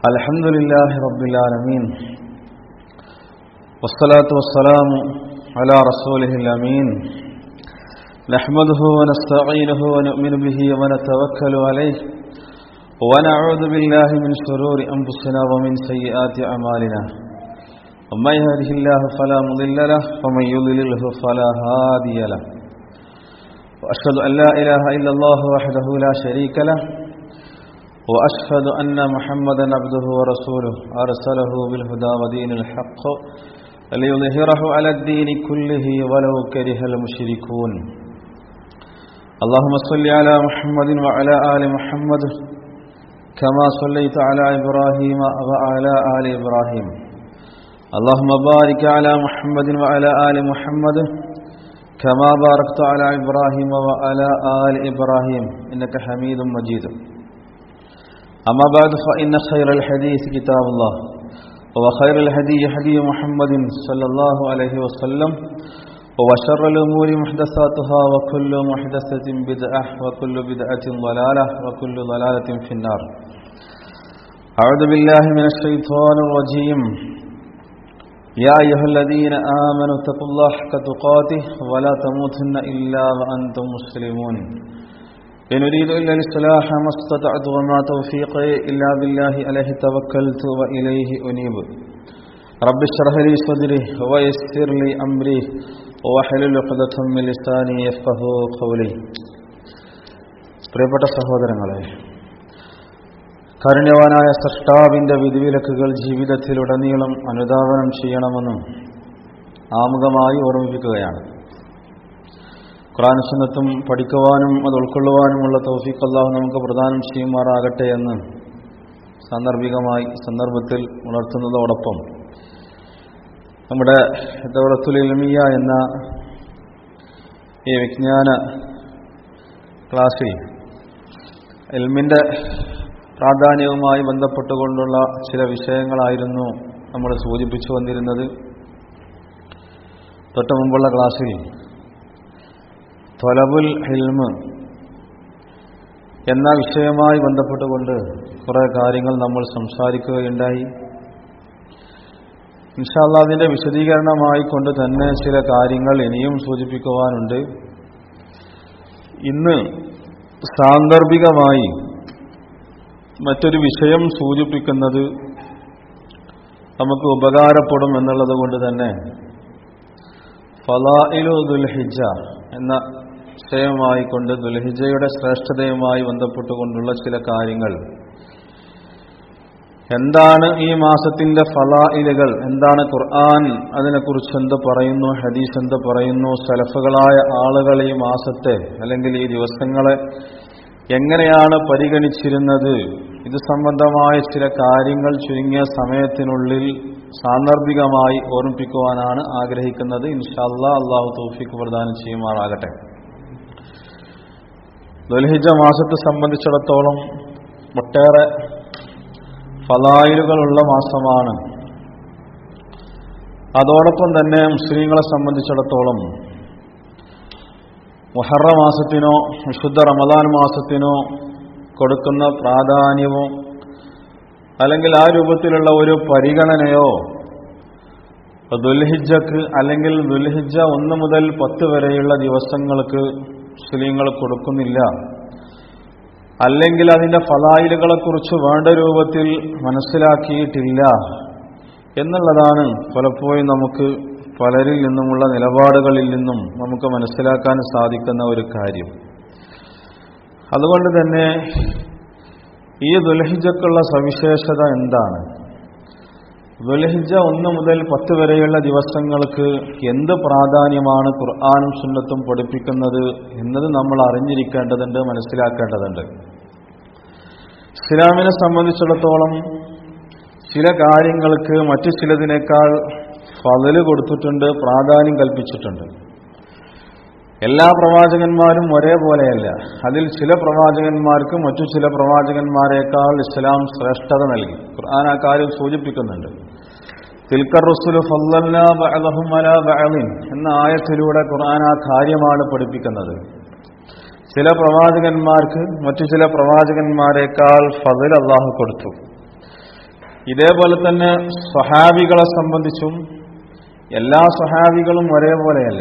الحمد لله رب العالمين والصلاة والسلام على رسوله الأمين نحمده ونستعينه ونؤمن به ونتوكل عليه ونعوذ بالله من شرور أنفسنا ومن سيئات أعمالنا ومن يهده الله فلا مضل له ومن يضلله فلا هادي له وأشهد أن لا إله إلا الله وحده لا شريك له وأشهد أن محمدا عبده ورسوله أرسله بالهدى ودين الحق ليظهره على الدين كله ولو كره المشركون اللهم صل على محمد وعلى آل محمد كما صليت على إبراهيم وعلى آل إبراهيم اللهم بارك على محمد وعلى آل محمد كما باركت على إبراهيم وعلى آل إبراهيم إنك حميد مجيد أما بعد فإن خير الحديث كتاب الله وخير الهدي هدي محمد صلى الله عليه وسلم وشر الأمور محدثاتها وكل محدثة بدعة وكل بدعة ضلالة وكل ضلالة في النار أعوذ بالله من الشيطان الرجيم يا أيها الذين آمنوا اتقوا الله حق تقاته ولا تموتن إلا وأنتم مسلمون إن أريد إلا الإصلاح ما استطعت وما توفيقي إلا بالله عليه توكلت وإليه أنيب رب اشرح لي صدري ويسر لي أمري واحلل عقدة من لساني يفقه قولي പ്രിയപ്പെട്ട സഹോദരങ്ങളെ കാരുണ്യവാനായ സൃഷ്ടാവിൻ്റെ വിധിവിലക്കുകൾ ജീവിതത്തിലുടനീളം അനുധാവനം ചെയ്യണമെന്നും ആമുഖമായി ഓർമ്മിപ്പിക്കുകയാണ് ഖുറാൻ സുന്നത്തും പഠിക്കുവാനും അത് ഉൾക്കൊള്ളുവാനുമുള്ള തൗഫീഖ് അള്ളാഹു നമുക്ക് പ്രദാനം ചെയ്യുമാറാകട്ടെ എന്ന് സാന്ദർഭികമായി സന്ദർഭത്തിൽ ഉണർത്തുന്നതോടൊപ്പം നമ്മുടെ ദൗളത്തുൽ ഇൽമിയ എന്ന ഈ വിജ്ഞാന ക്ലാസ്സിൽ എൽമിൻ്റെ പ്രാധാന്യവുമായി ബന്ധപ്പെട്ടുകൊണ്ടുള്ള ചില വിഷയങ്ങളായിരുന്നു നമ്മൾ സൂചിപ്പിച്ചു വന്നിരുന്നത് തൊട്ടു മുമ്പുള്ള ക്ലാസ്സിൽ തൊലബുൽ ഹിൽമ് എന്ന വിഷയവുമായി ബന്ധപ്പെട്ടുകൊണ്ട് കുറേ കാര്യങ്ങൾ നമ്മൾ സംസാരിക്കുകയുണ്ടായി ഇൻഷാല്ല അതിൻ്റെ വിശദീകരണമായി കൊണ്ട് തന്നെ ചില കാര്യങ്ങൾ ഇനിയും സൂചിപ്പിക്കുവാനുണ്ട് ഇന്ന് സാന്ദർഭികമായി മറ്റൊരു വിഷയം സൂചിപ്പിക്കുന്നത് നമുക്ക് ഉപകാരപ്പെടും എന്നുള്ളത് കൊണ്ട് തന്നെ ഫലായിലു ദുൽഹിജ എന്ന വിഷയമായി കൊണ്ട് ദുൽഹിജയുടെ ശ്രേഷ്ഠതയുമായി ബന്ധപ്പെട്ടുകൊണ്ടുള്ള ചില കാര്യങ്ങൾ എന്താണ് ഈ മാസത്തിന്റെ ഫലായിലുകൾ എന്താണ് ഖുർആൻ അതിനെക്കുറിച്ച് എന്ത് പറയുന്നു ഹദീസ് എന്ത് പറയുന്നു സലഫുകളായ ആളുകൾ ഈ മാസത്തെ അല്ലെങ്കിൽ ഈ ദിവസങ്ങളെ എങ്ങനെയാണ് പരിഗണിച്ചിരുന്നത് ഇത് സംബന്ധമായ ചില കാര്യങ്ങൾ ചുരുങ്ങിയ സമയത്തിനുള്ളിൽ സാന്ദർഭികമായി ഓർമ്മിപ്പിക്കുവാനാണ് ആഗ്രഹിക്കുന്നത് ഇൻഷാല്ലാ അള്ളാഹു തൗഫീഖ് പ്രദാനം ചെയ്യുമാറാകട്ടെ ദുൽഹിജ മാസത്തെ സംബന്ധിച്ചിടത്തോളം ഒട്ടേറെ ഫലായിലുകളുള്ള മാസമാണ് അതോടൊപ്പം തന്നെ മുസ്ലിങ്ങളെ സംബന്ധിച്ചിടത്തോളം മുഹറ മാസത്തിനോ വിശുദ്ധ റമദാൻ മാസത്തിനോ കൊടുക്കുന്ന പ്രാധാന്യവും അല്ലെങ്കിൽ ആ രൂപത്തിലുള്ള ഒരു പരിഗണനയോ ദുൽഹിജക്ക് അല്ലെങ്കിൽ ദുൽഹിജ ഒന്ന് മുതൽ പത്ത് വരെയുള്ള ദിവസങ്ങൾക്ക് മുസ്ലിങ്ങൾ കൊടുക്കുന്നില്ല അല്ലെങ്കിൽ അതിൻ്റെ ഫലായിലുകളെക്കുറിച്ച് വേണ്ട രൂപത്തിൽ മനസ്സിലാക്കിയിട്ടില്ല എന്നുള്ളതാണ് പലപ്പോഴും നമുക്ക് പലരിൽ നിന്നുമുള്ള നിലപാടുകളിൽ നിന്നും നമുക്ക് മനസ്സിലാക്കാൻ സാധിക്കുന്ന ഒരു കാര്യം അതുകൊണ്ട് തന്നെ ഈ ദുൽഹിജക്കുള്ള സവിശേഷത എന്താണ് ദുൽഹിജ ഒന്ന് മുതൽ പത്ത് വരെയുള്ള ദിവസങ്ങൾക്ക് എന്ത് പ്രാധാന്യമാണ് ഖുർആാനും സുന്നത്തും പഠിപ്പിക്കുന്നത് എന്നത് നമ്മൾ അറിഞ്ഞിരിക്കേണ്ടതുണ്ട് മനസ്സിലാക്കേണ്ടതുണ്ട് ഇസ്ലാമിനെ സംബന്ധിച്ചിടത്തോളം ചില കാര്യങ്ങൾക്ക് മറ്റു ചിലതിനേക്കാൾ ഫതല് കൊടുത്തിട്ടുണ്ട് പ്രാധാന്യം കൽപ്പിച്ചിട്ടുണ്ട് എല്ലാ പ്രവാചകന്മാരും ഒരേപോലെയല്ല അതിൽ ചില പ്രവാചകന്മാർക്ക് മറ്റു ചില പ്രവാചകന്മാരെക്കാൾ ഇസ്ലാം ശ്രേഷ്ഠത നൽകി ഖുർആൻ ആ കാര്യം സൂചിപ്പിക്കുന്നുണ്ട് തിൽക്കർ റുസുലു ഫല്ലല്ലാ ബഅദഹും അലാ ബഅദിൻ എന്ന ആയത്തിലൂടെ ഖുർആൻ ആ കാര്യമാണ് പഠിപ്പിക്കുന്നത് ചില പ്രവാചകന്മാർക്ക് മറ്റു ചില പ്രവാചകന്മാരെക്കാൾ ഫതിൽ അള്ളാഹു കൊടുത്തു ഇതേപോലെ തന്നെ സ്വഹാബികളെ സംബന്ധിച്ചും എല്ലാ സ്വഹാബികളും ഒരേപോലെയല്ല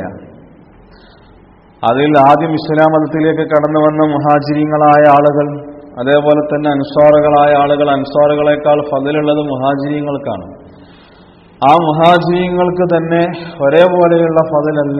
അതിൽ ആദ്യം ഇസ്ലാം മതത്തിലേക്ക് കടന്നു വന്ന മുഹാജിരിങ്ങളായ ആളുകൾ അതേപോലെ തന്നെ അൻസ്വാറുകളായ ആളുകൾ അൻസ്വാറുകളെക്കാൾ ഫതിലുള്ളത് മുഹാജിരിങ്ങൾക്കാണ് ആ മുഹാജിരിങ്ങൾക്ക് തന്നെ ഒരേപോലെയുള്ള ഫതിലല്ല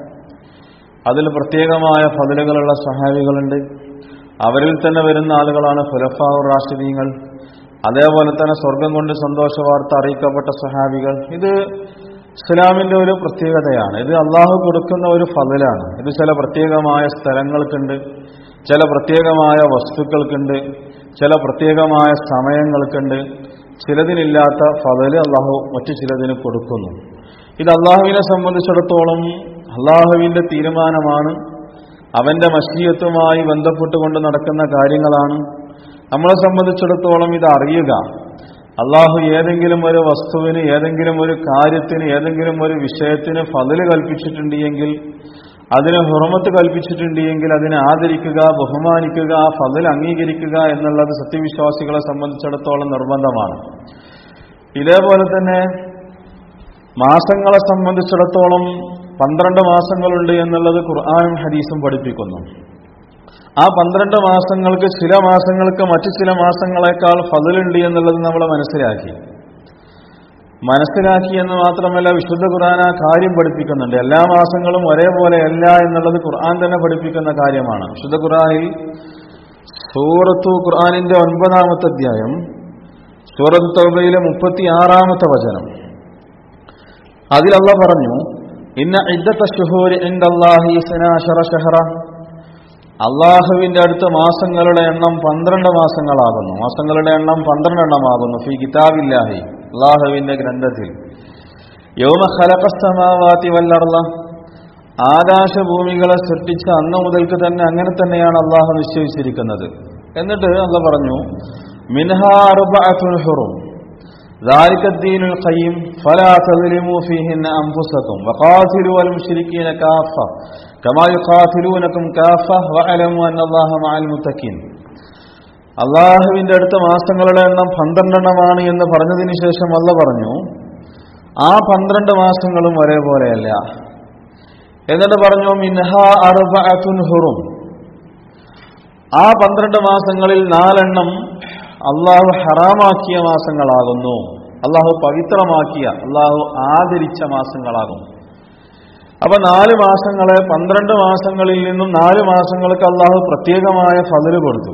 അതിൽ പ്രത്യേകമായ ഫതിലുകളുള്ള സഹാബികളുണ്ട് അവരിൽ തന്നെ വരുന്ന ആളുകളാണ് ഫുലഫാവുർ റാഷിദീങ്ങൾ അതേപോലെ തന്നെ സ്വർഗം കൊണ്ട് സന്തോഷ വാർത്ത അറിയിക്കപ്പെട്ട സഹാബികൾ ഇത് ഇസ്ലാമിന്റെ ഒരു പ്രത്യേകതയാണ് ഇത് അള്ളാഹു കൊടുക്കുന്ന ഒരു ഫതിലാണ് ഇത് ചില പ്രത്യേകമായ സ്ഥലങ്ങൾക്കുണ്ട് ചില പ്രത്യേകമായ വസ്തുക്കൾക്കുണ്ട് ചില പ്രത്യേകമായ സമയങ്ങൾക്കുണ്ട് ചിലതിനില്ലാത്ത ഫതല് അള്ളാഹു മറ്റു ചിലതിന് കൊടുക്കുന്നു ഇത് അള്ളാഹുവിനെ സംബന്ധിച്ചിടത്തോളം അള്ളാഹുവിന്റെ തീരുമാനമാണ് അവന്റെ മഷീയത്തുമായി ബന്ധപ്പെട്ടുകൊണ്ട് നടക്കുന്ന കാര്യങ്ങളാണ് നമ്മളെ സംബന്ധിച്ചിടത്തോളം ഇത് അറിയുക അള്ളാഹു ഏതെങ്കിലും ഒരു വസ്തുവിന് ഏതെങ്കിലും ഒരു കാര്യത്തിന് ഏതെങ്കിലും ഒരു വിഷയത്തിന് ഫതില് കൽപ്പിച്ചിട്ടുണ്ട് എങ്കിൽ അതിന് ഹുറമത്ത് കൽപ്പിച്ചിട്ടുണ്ട് എങ്കിൽ അതിനെ ആദരിക്കുക ബഹുമാനിക്കുക ആ ഫതിൽ അംഗീകരിക്കുക എന്നുള്ളത് സത്യവിശ്വാസികളെ സംബന്ധിച്ചിടത്തോളം നിർബന്ധമാണ് ഇതേപോലെ തന്നെ മാസങ്ങളെ സംബന്ധിച്ചിടത്തോളം പന്ത്രണ്ട് മാസങ്ങളുണ്ട് എന്നുള്ളത് ഖുർആാനും ഹദീസും പഠിപ്പിക്കുന്നു ആ പന്ത്രണ്ട് മാസങ്ങൾക്ക് ചില മാസങ്ങൾക്ക് മറ്റു ചില മാസങ്ങളെക്കാൾ ഫതിലുണ്ട് എന്നുള്ളത് നമ്മൾ മനസ്സിലാക്കി മനസ്സിലാക്കി എന്ന് മാത്രമല്ല വിശുദ്ധ ഖുർആൻ ആ കാര്യം പഠിപ്പിക്കുന്നുണ്ട് എല്ലാ മാസങ്ങളും ഒരേപോലെയല്ല എന്നുള്ളത് ഖുർആൻ തന്നെ പഠിപ്പിക്കുന്ന കാര്യമാണ് വിശുദ്ധ ഖുർആനിൽ സൂറത്തു ഖുർആാനിന്റെ ഒൻപതാമത്തെ അധ്യായം സൂറത്ത് തൗബയിലെ മുപ്പത്തി ആറാമത്തെ വചനം അതിലല്ല പറഞ്ഞു ഇന്ന ഇദ്ദത്ത ഷുഹൂരി ഇൻദല്ലാഹി ഇസ്നാശറ ഷഹറ അള്ളാഹുവിന്റെ അടുത്ത് മാസങ്ങളുടെ എണ്ണം പന്ത്രണ്ട് മാസങ്ങളാകുന്നു മാസങ്ങളുടെ എണ്ണം പന്ത്രണ്ടെണ്ണമാകുന്നു ഫി കിതാബില്ലാഹി അള്ളാഹുവിന്റെ ഗ്രന്ഥത്തിൽ യോമ ഖലഖസ്സമാവാതി വല്ലർള ആകാശഭൂമികളെ സൃഷ്ടിച്ച അന്ന് മുതൽക്ക് തന്നെ അങ്ങനെ തന്നെയാണ് അള്ളാഹു നിശ്ചയിച്ചിരിക്കുന്നത് എന്നിട്ട് അല്ല പറഞ്ഞു മിൻഹ അർബഅത്തുൽ ഹുറും ذلك الدين القيم فلا تظلموا فيهن أنفسكم وقاتلوا المشركين كافة كما يقاتلونكم كافة واعلموا أن الله مع المتقين അള്ളാഹുവിന്റെ അടുത്ത മാസങ്ങളുടെ എണ്ണം പന്ത്രണ്ടെണ്ണമാണ് എന്ന് പറഞ്ഞതിന് ശേഷം അല്ല പറഞ്ഞു ആ പന്ത്രണ്ട് മാസങ്ങളും ഒരേപോലെയല്ല എന്നിട്ട് പറഞ്ഞു മിൻഹ അർബഅത്തുൻ ഹുറും ആ പന്ത്രണ്ട് മാസങ്ങളിൽ നാലെണ്ണം അള്ളാഹു ഹറാമാക്കിയ മാസങ്ങളാകുന്നു അള്ളാഹു പവിത്രമാക്കിയ അള്ളാഹു ആദരിച്ച മാസങ്ങളാകും അപ്പൊ നാല് മാസങ്ങളെ പന്ത്രണ്ട് മാസങ്ങളിൽ നിന്നും നാല് മാസങ്ങൾക്ക് അള്ളാഹു പ്രത്യേകമായ ഫതില് കൊടുത്തു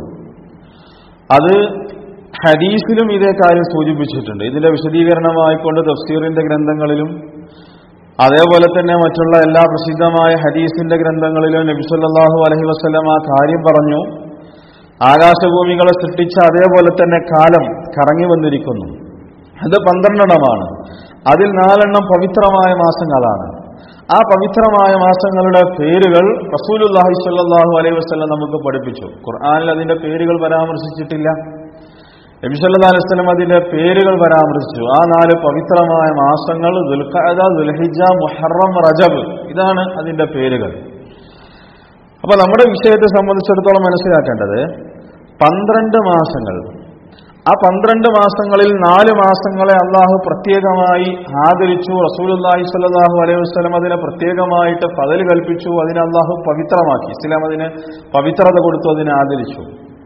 അത് ഹദീസിലും ഇതേ കാര്യം സൂചിപ്പിച്ചിട്ടുണ്ട് ഇതിന്റെ വിശദീകരണമായിക്കൊണ്ട് തഫ്സീറിന്റെ ഗ്രന്ഥങ്ങളിലും അതേപോലെ തന്നെ മറ്റുള്ള എല്ലാ പ്രസിദ്ധമായ ഹദീസിന്റെ ഗ്രന്ഥങ്ങളിലും നബിസല്ലാഹു അലഹി വസ്ലം ആ കാര്യം പറഞ്ഞു ആകാശഭൂമികളെ സൃഷ്ടിച്ച അതേപോലെ തന്നെ കാലം കറങ്ങി വന്നിരിക്കുന്നു അത് പന്ത്രണ്ടെണ്ണമാണ് അതിൽ നാലെണ്ണം പവിത്രമായ മാസങ്ങളാണ് ആ പവിത്രമായ മാസങ്ങളുടെ പേരുകൾ റസൂലുല്ലാഹി സ്വല്ലല്ലാഹു അലൈഹി വസല്ലം നമുക്ക് പഠിപ്പിച്ചു ഖുർആനിൽ അതിന്റെ പേരുകൾ പരാമർശിച്ചിട്ടില്ല നബി സല്ലല്ലാഹു അലൈഹി വസല്ലം അതിന്റെ പേരുകൾ പരാമർശിച്ചു ആ നാല് പവിത്രമായ മാസങ്ങൾ ദുൽഖഅദ ദുൽഹിജ മുഹറം റജബ് ഇതാണ് അതിന്റെ പേരുകൾ അപ്പൊ നമ്മുടെ വിഷയത്തെ സംബന്ധിച്ചിടത്തോളം മനസ്സിലാക്കേണ്ടത് പന്ത്രണ്ട് മാസങ്ങൾ ആ പന്ത്രണ്ട് മാസങ്ങളിൽ നാല് മാസങ്ങളെ അള്ളാഹു പ്രത്യേകമായി ആദരിച്ചു റസൂലുല്ലാഹി സ്വല്ലല്ലാഹു അലൈഹി വസല്ലം അതിനെ പ്രത്യേകമായിട്ട് ഫതൽ കൽപ്പിച്ചു അതിനെ അള്ളാഹു പവിത്രമാക്കി ഇസ്ലാം അതിന് പവിത്രത കൊടുത്തു അതിനെ ആദരിച്ചു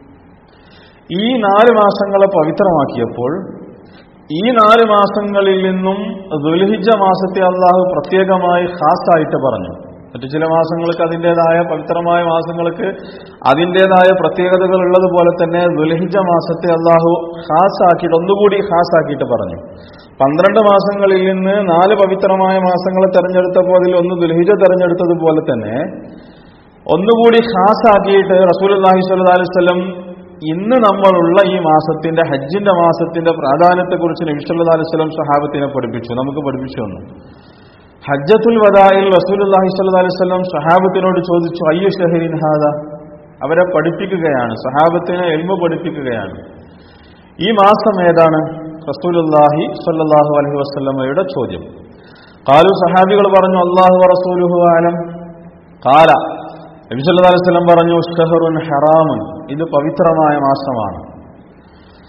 ഈ നാല് മാസങ്ങളെ പവിത്രമാക്കിയപ്പോൾ ഈ നാല് മാസങ്ങളിൽ നിന്നും ദുൽഹിജ മാസത്തെ അള്ളാഹു പ്രത്യേകമായി ഖാസായിട്ട് പറഞ്ഞു മറ്റു ചില മാസങ്ങൾക്ക് അതിൻ്റെതായ പവിത്രമായ മാസങ്ങൾക്ക് അതിൻ്റെതായ പ്രത്യേകതകൾ ഉള്ളതുപോലെ തന്നെ ദുൽഹിജ മാസത്തെ അള്ളാഹു ഖാസാക്കിയിട്ട് ഒന്നുകൂടി ഖാസാക്കിയിട്ട് പറഞ്ഞു പന്ത്രണ്ട് മാസങ്ങളിൽ നിന്ന് നാല് പവിത്രമായ മാസങ്ങളെ തെരഞ്ഞെടുത്തപ്പോൾ അതിൽ ഒന്ന് ദുൽഹിജ തെരഞ്ഞെടുത്തതുപോലെ തന്നെ ഒന്നുകൂടി ഖാസാക്കിയിട്ട് റസൂൽ അള്ളാഹി സ്വല്ലാ അലൈഹി സ്വലം ഇന്ന് നമ്മളുള്ള ഈ മാസത്തിന്റെ ഹജ്ജിന്റെ മാസത്തിന്റെ പ്രാധാന്യത്തെക്കുറിച്ച് നബിസ്വല്ലാ അലൈഹി സ്വലം സഹാബത്തിനെ പഠിപ്പിച്ചു നമുക്ക് പഠിപ്പിച്ചു തന്നു ഹജ്ജത്തുൽ വദായിൽ റസൂലുല്ലാഹി സ്വല്ലല്ലാഹി അലൈഹി വസല്ലം സഹാബത്തിനോട് ചോദിച്ചു അയ്യു ഷഹരിൻ ഹാദ അവരെ പഠിപ്പിക്കുകയാണ് സഹാബത്തിനെ എൽമ പഠിപ്പിക്കുകയാണ് ഈ മാസം ഏതാണ് റസൂലുല്ലാഹി സ്വല്ലല്ലാഹു അലൈഹി വസല്ലമയുടെ ചോദ്യം കാലു സഹാബികൾ പറഞ്ഞു അള്ളാഹു റസൂലുഹു ആലം കാല നബി സല്ലല്ലാഹു അലൈഹി വസല്ലം പറഞ്ഞു ഷഹറുൻ ഹറാമുൻ ഇത് പവിത്രമായ മാസമാണ്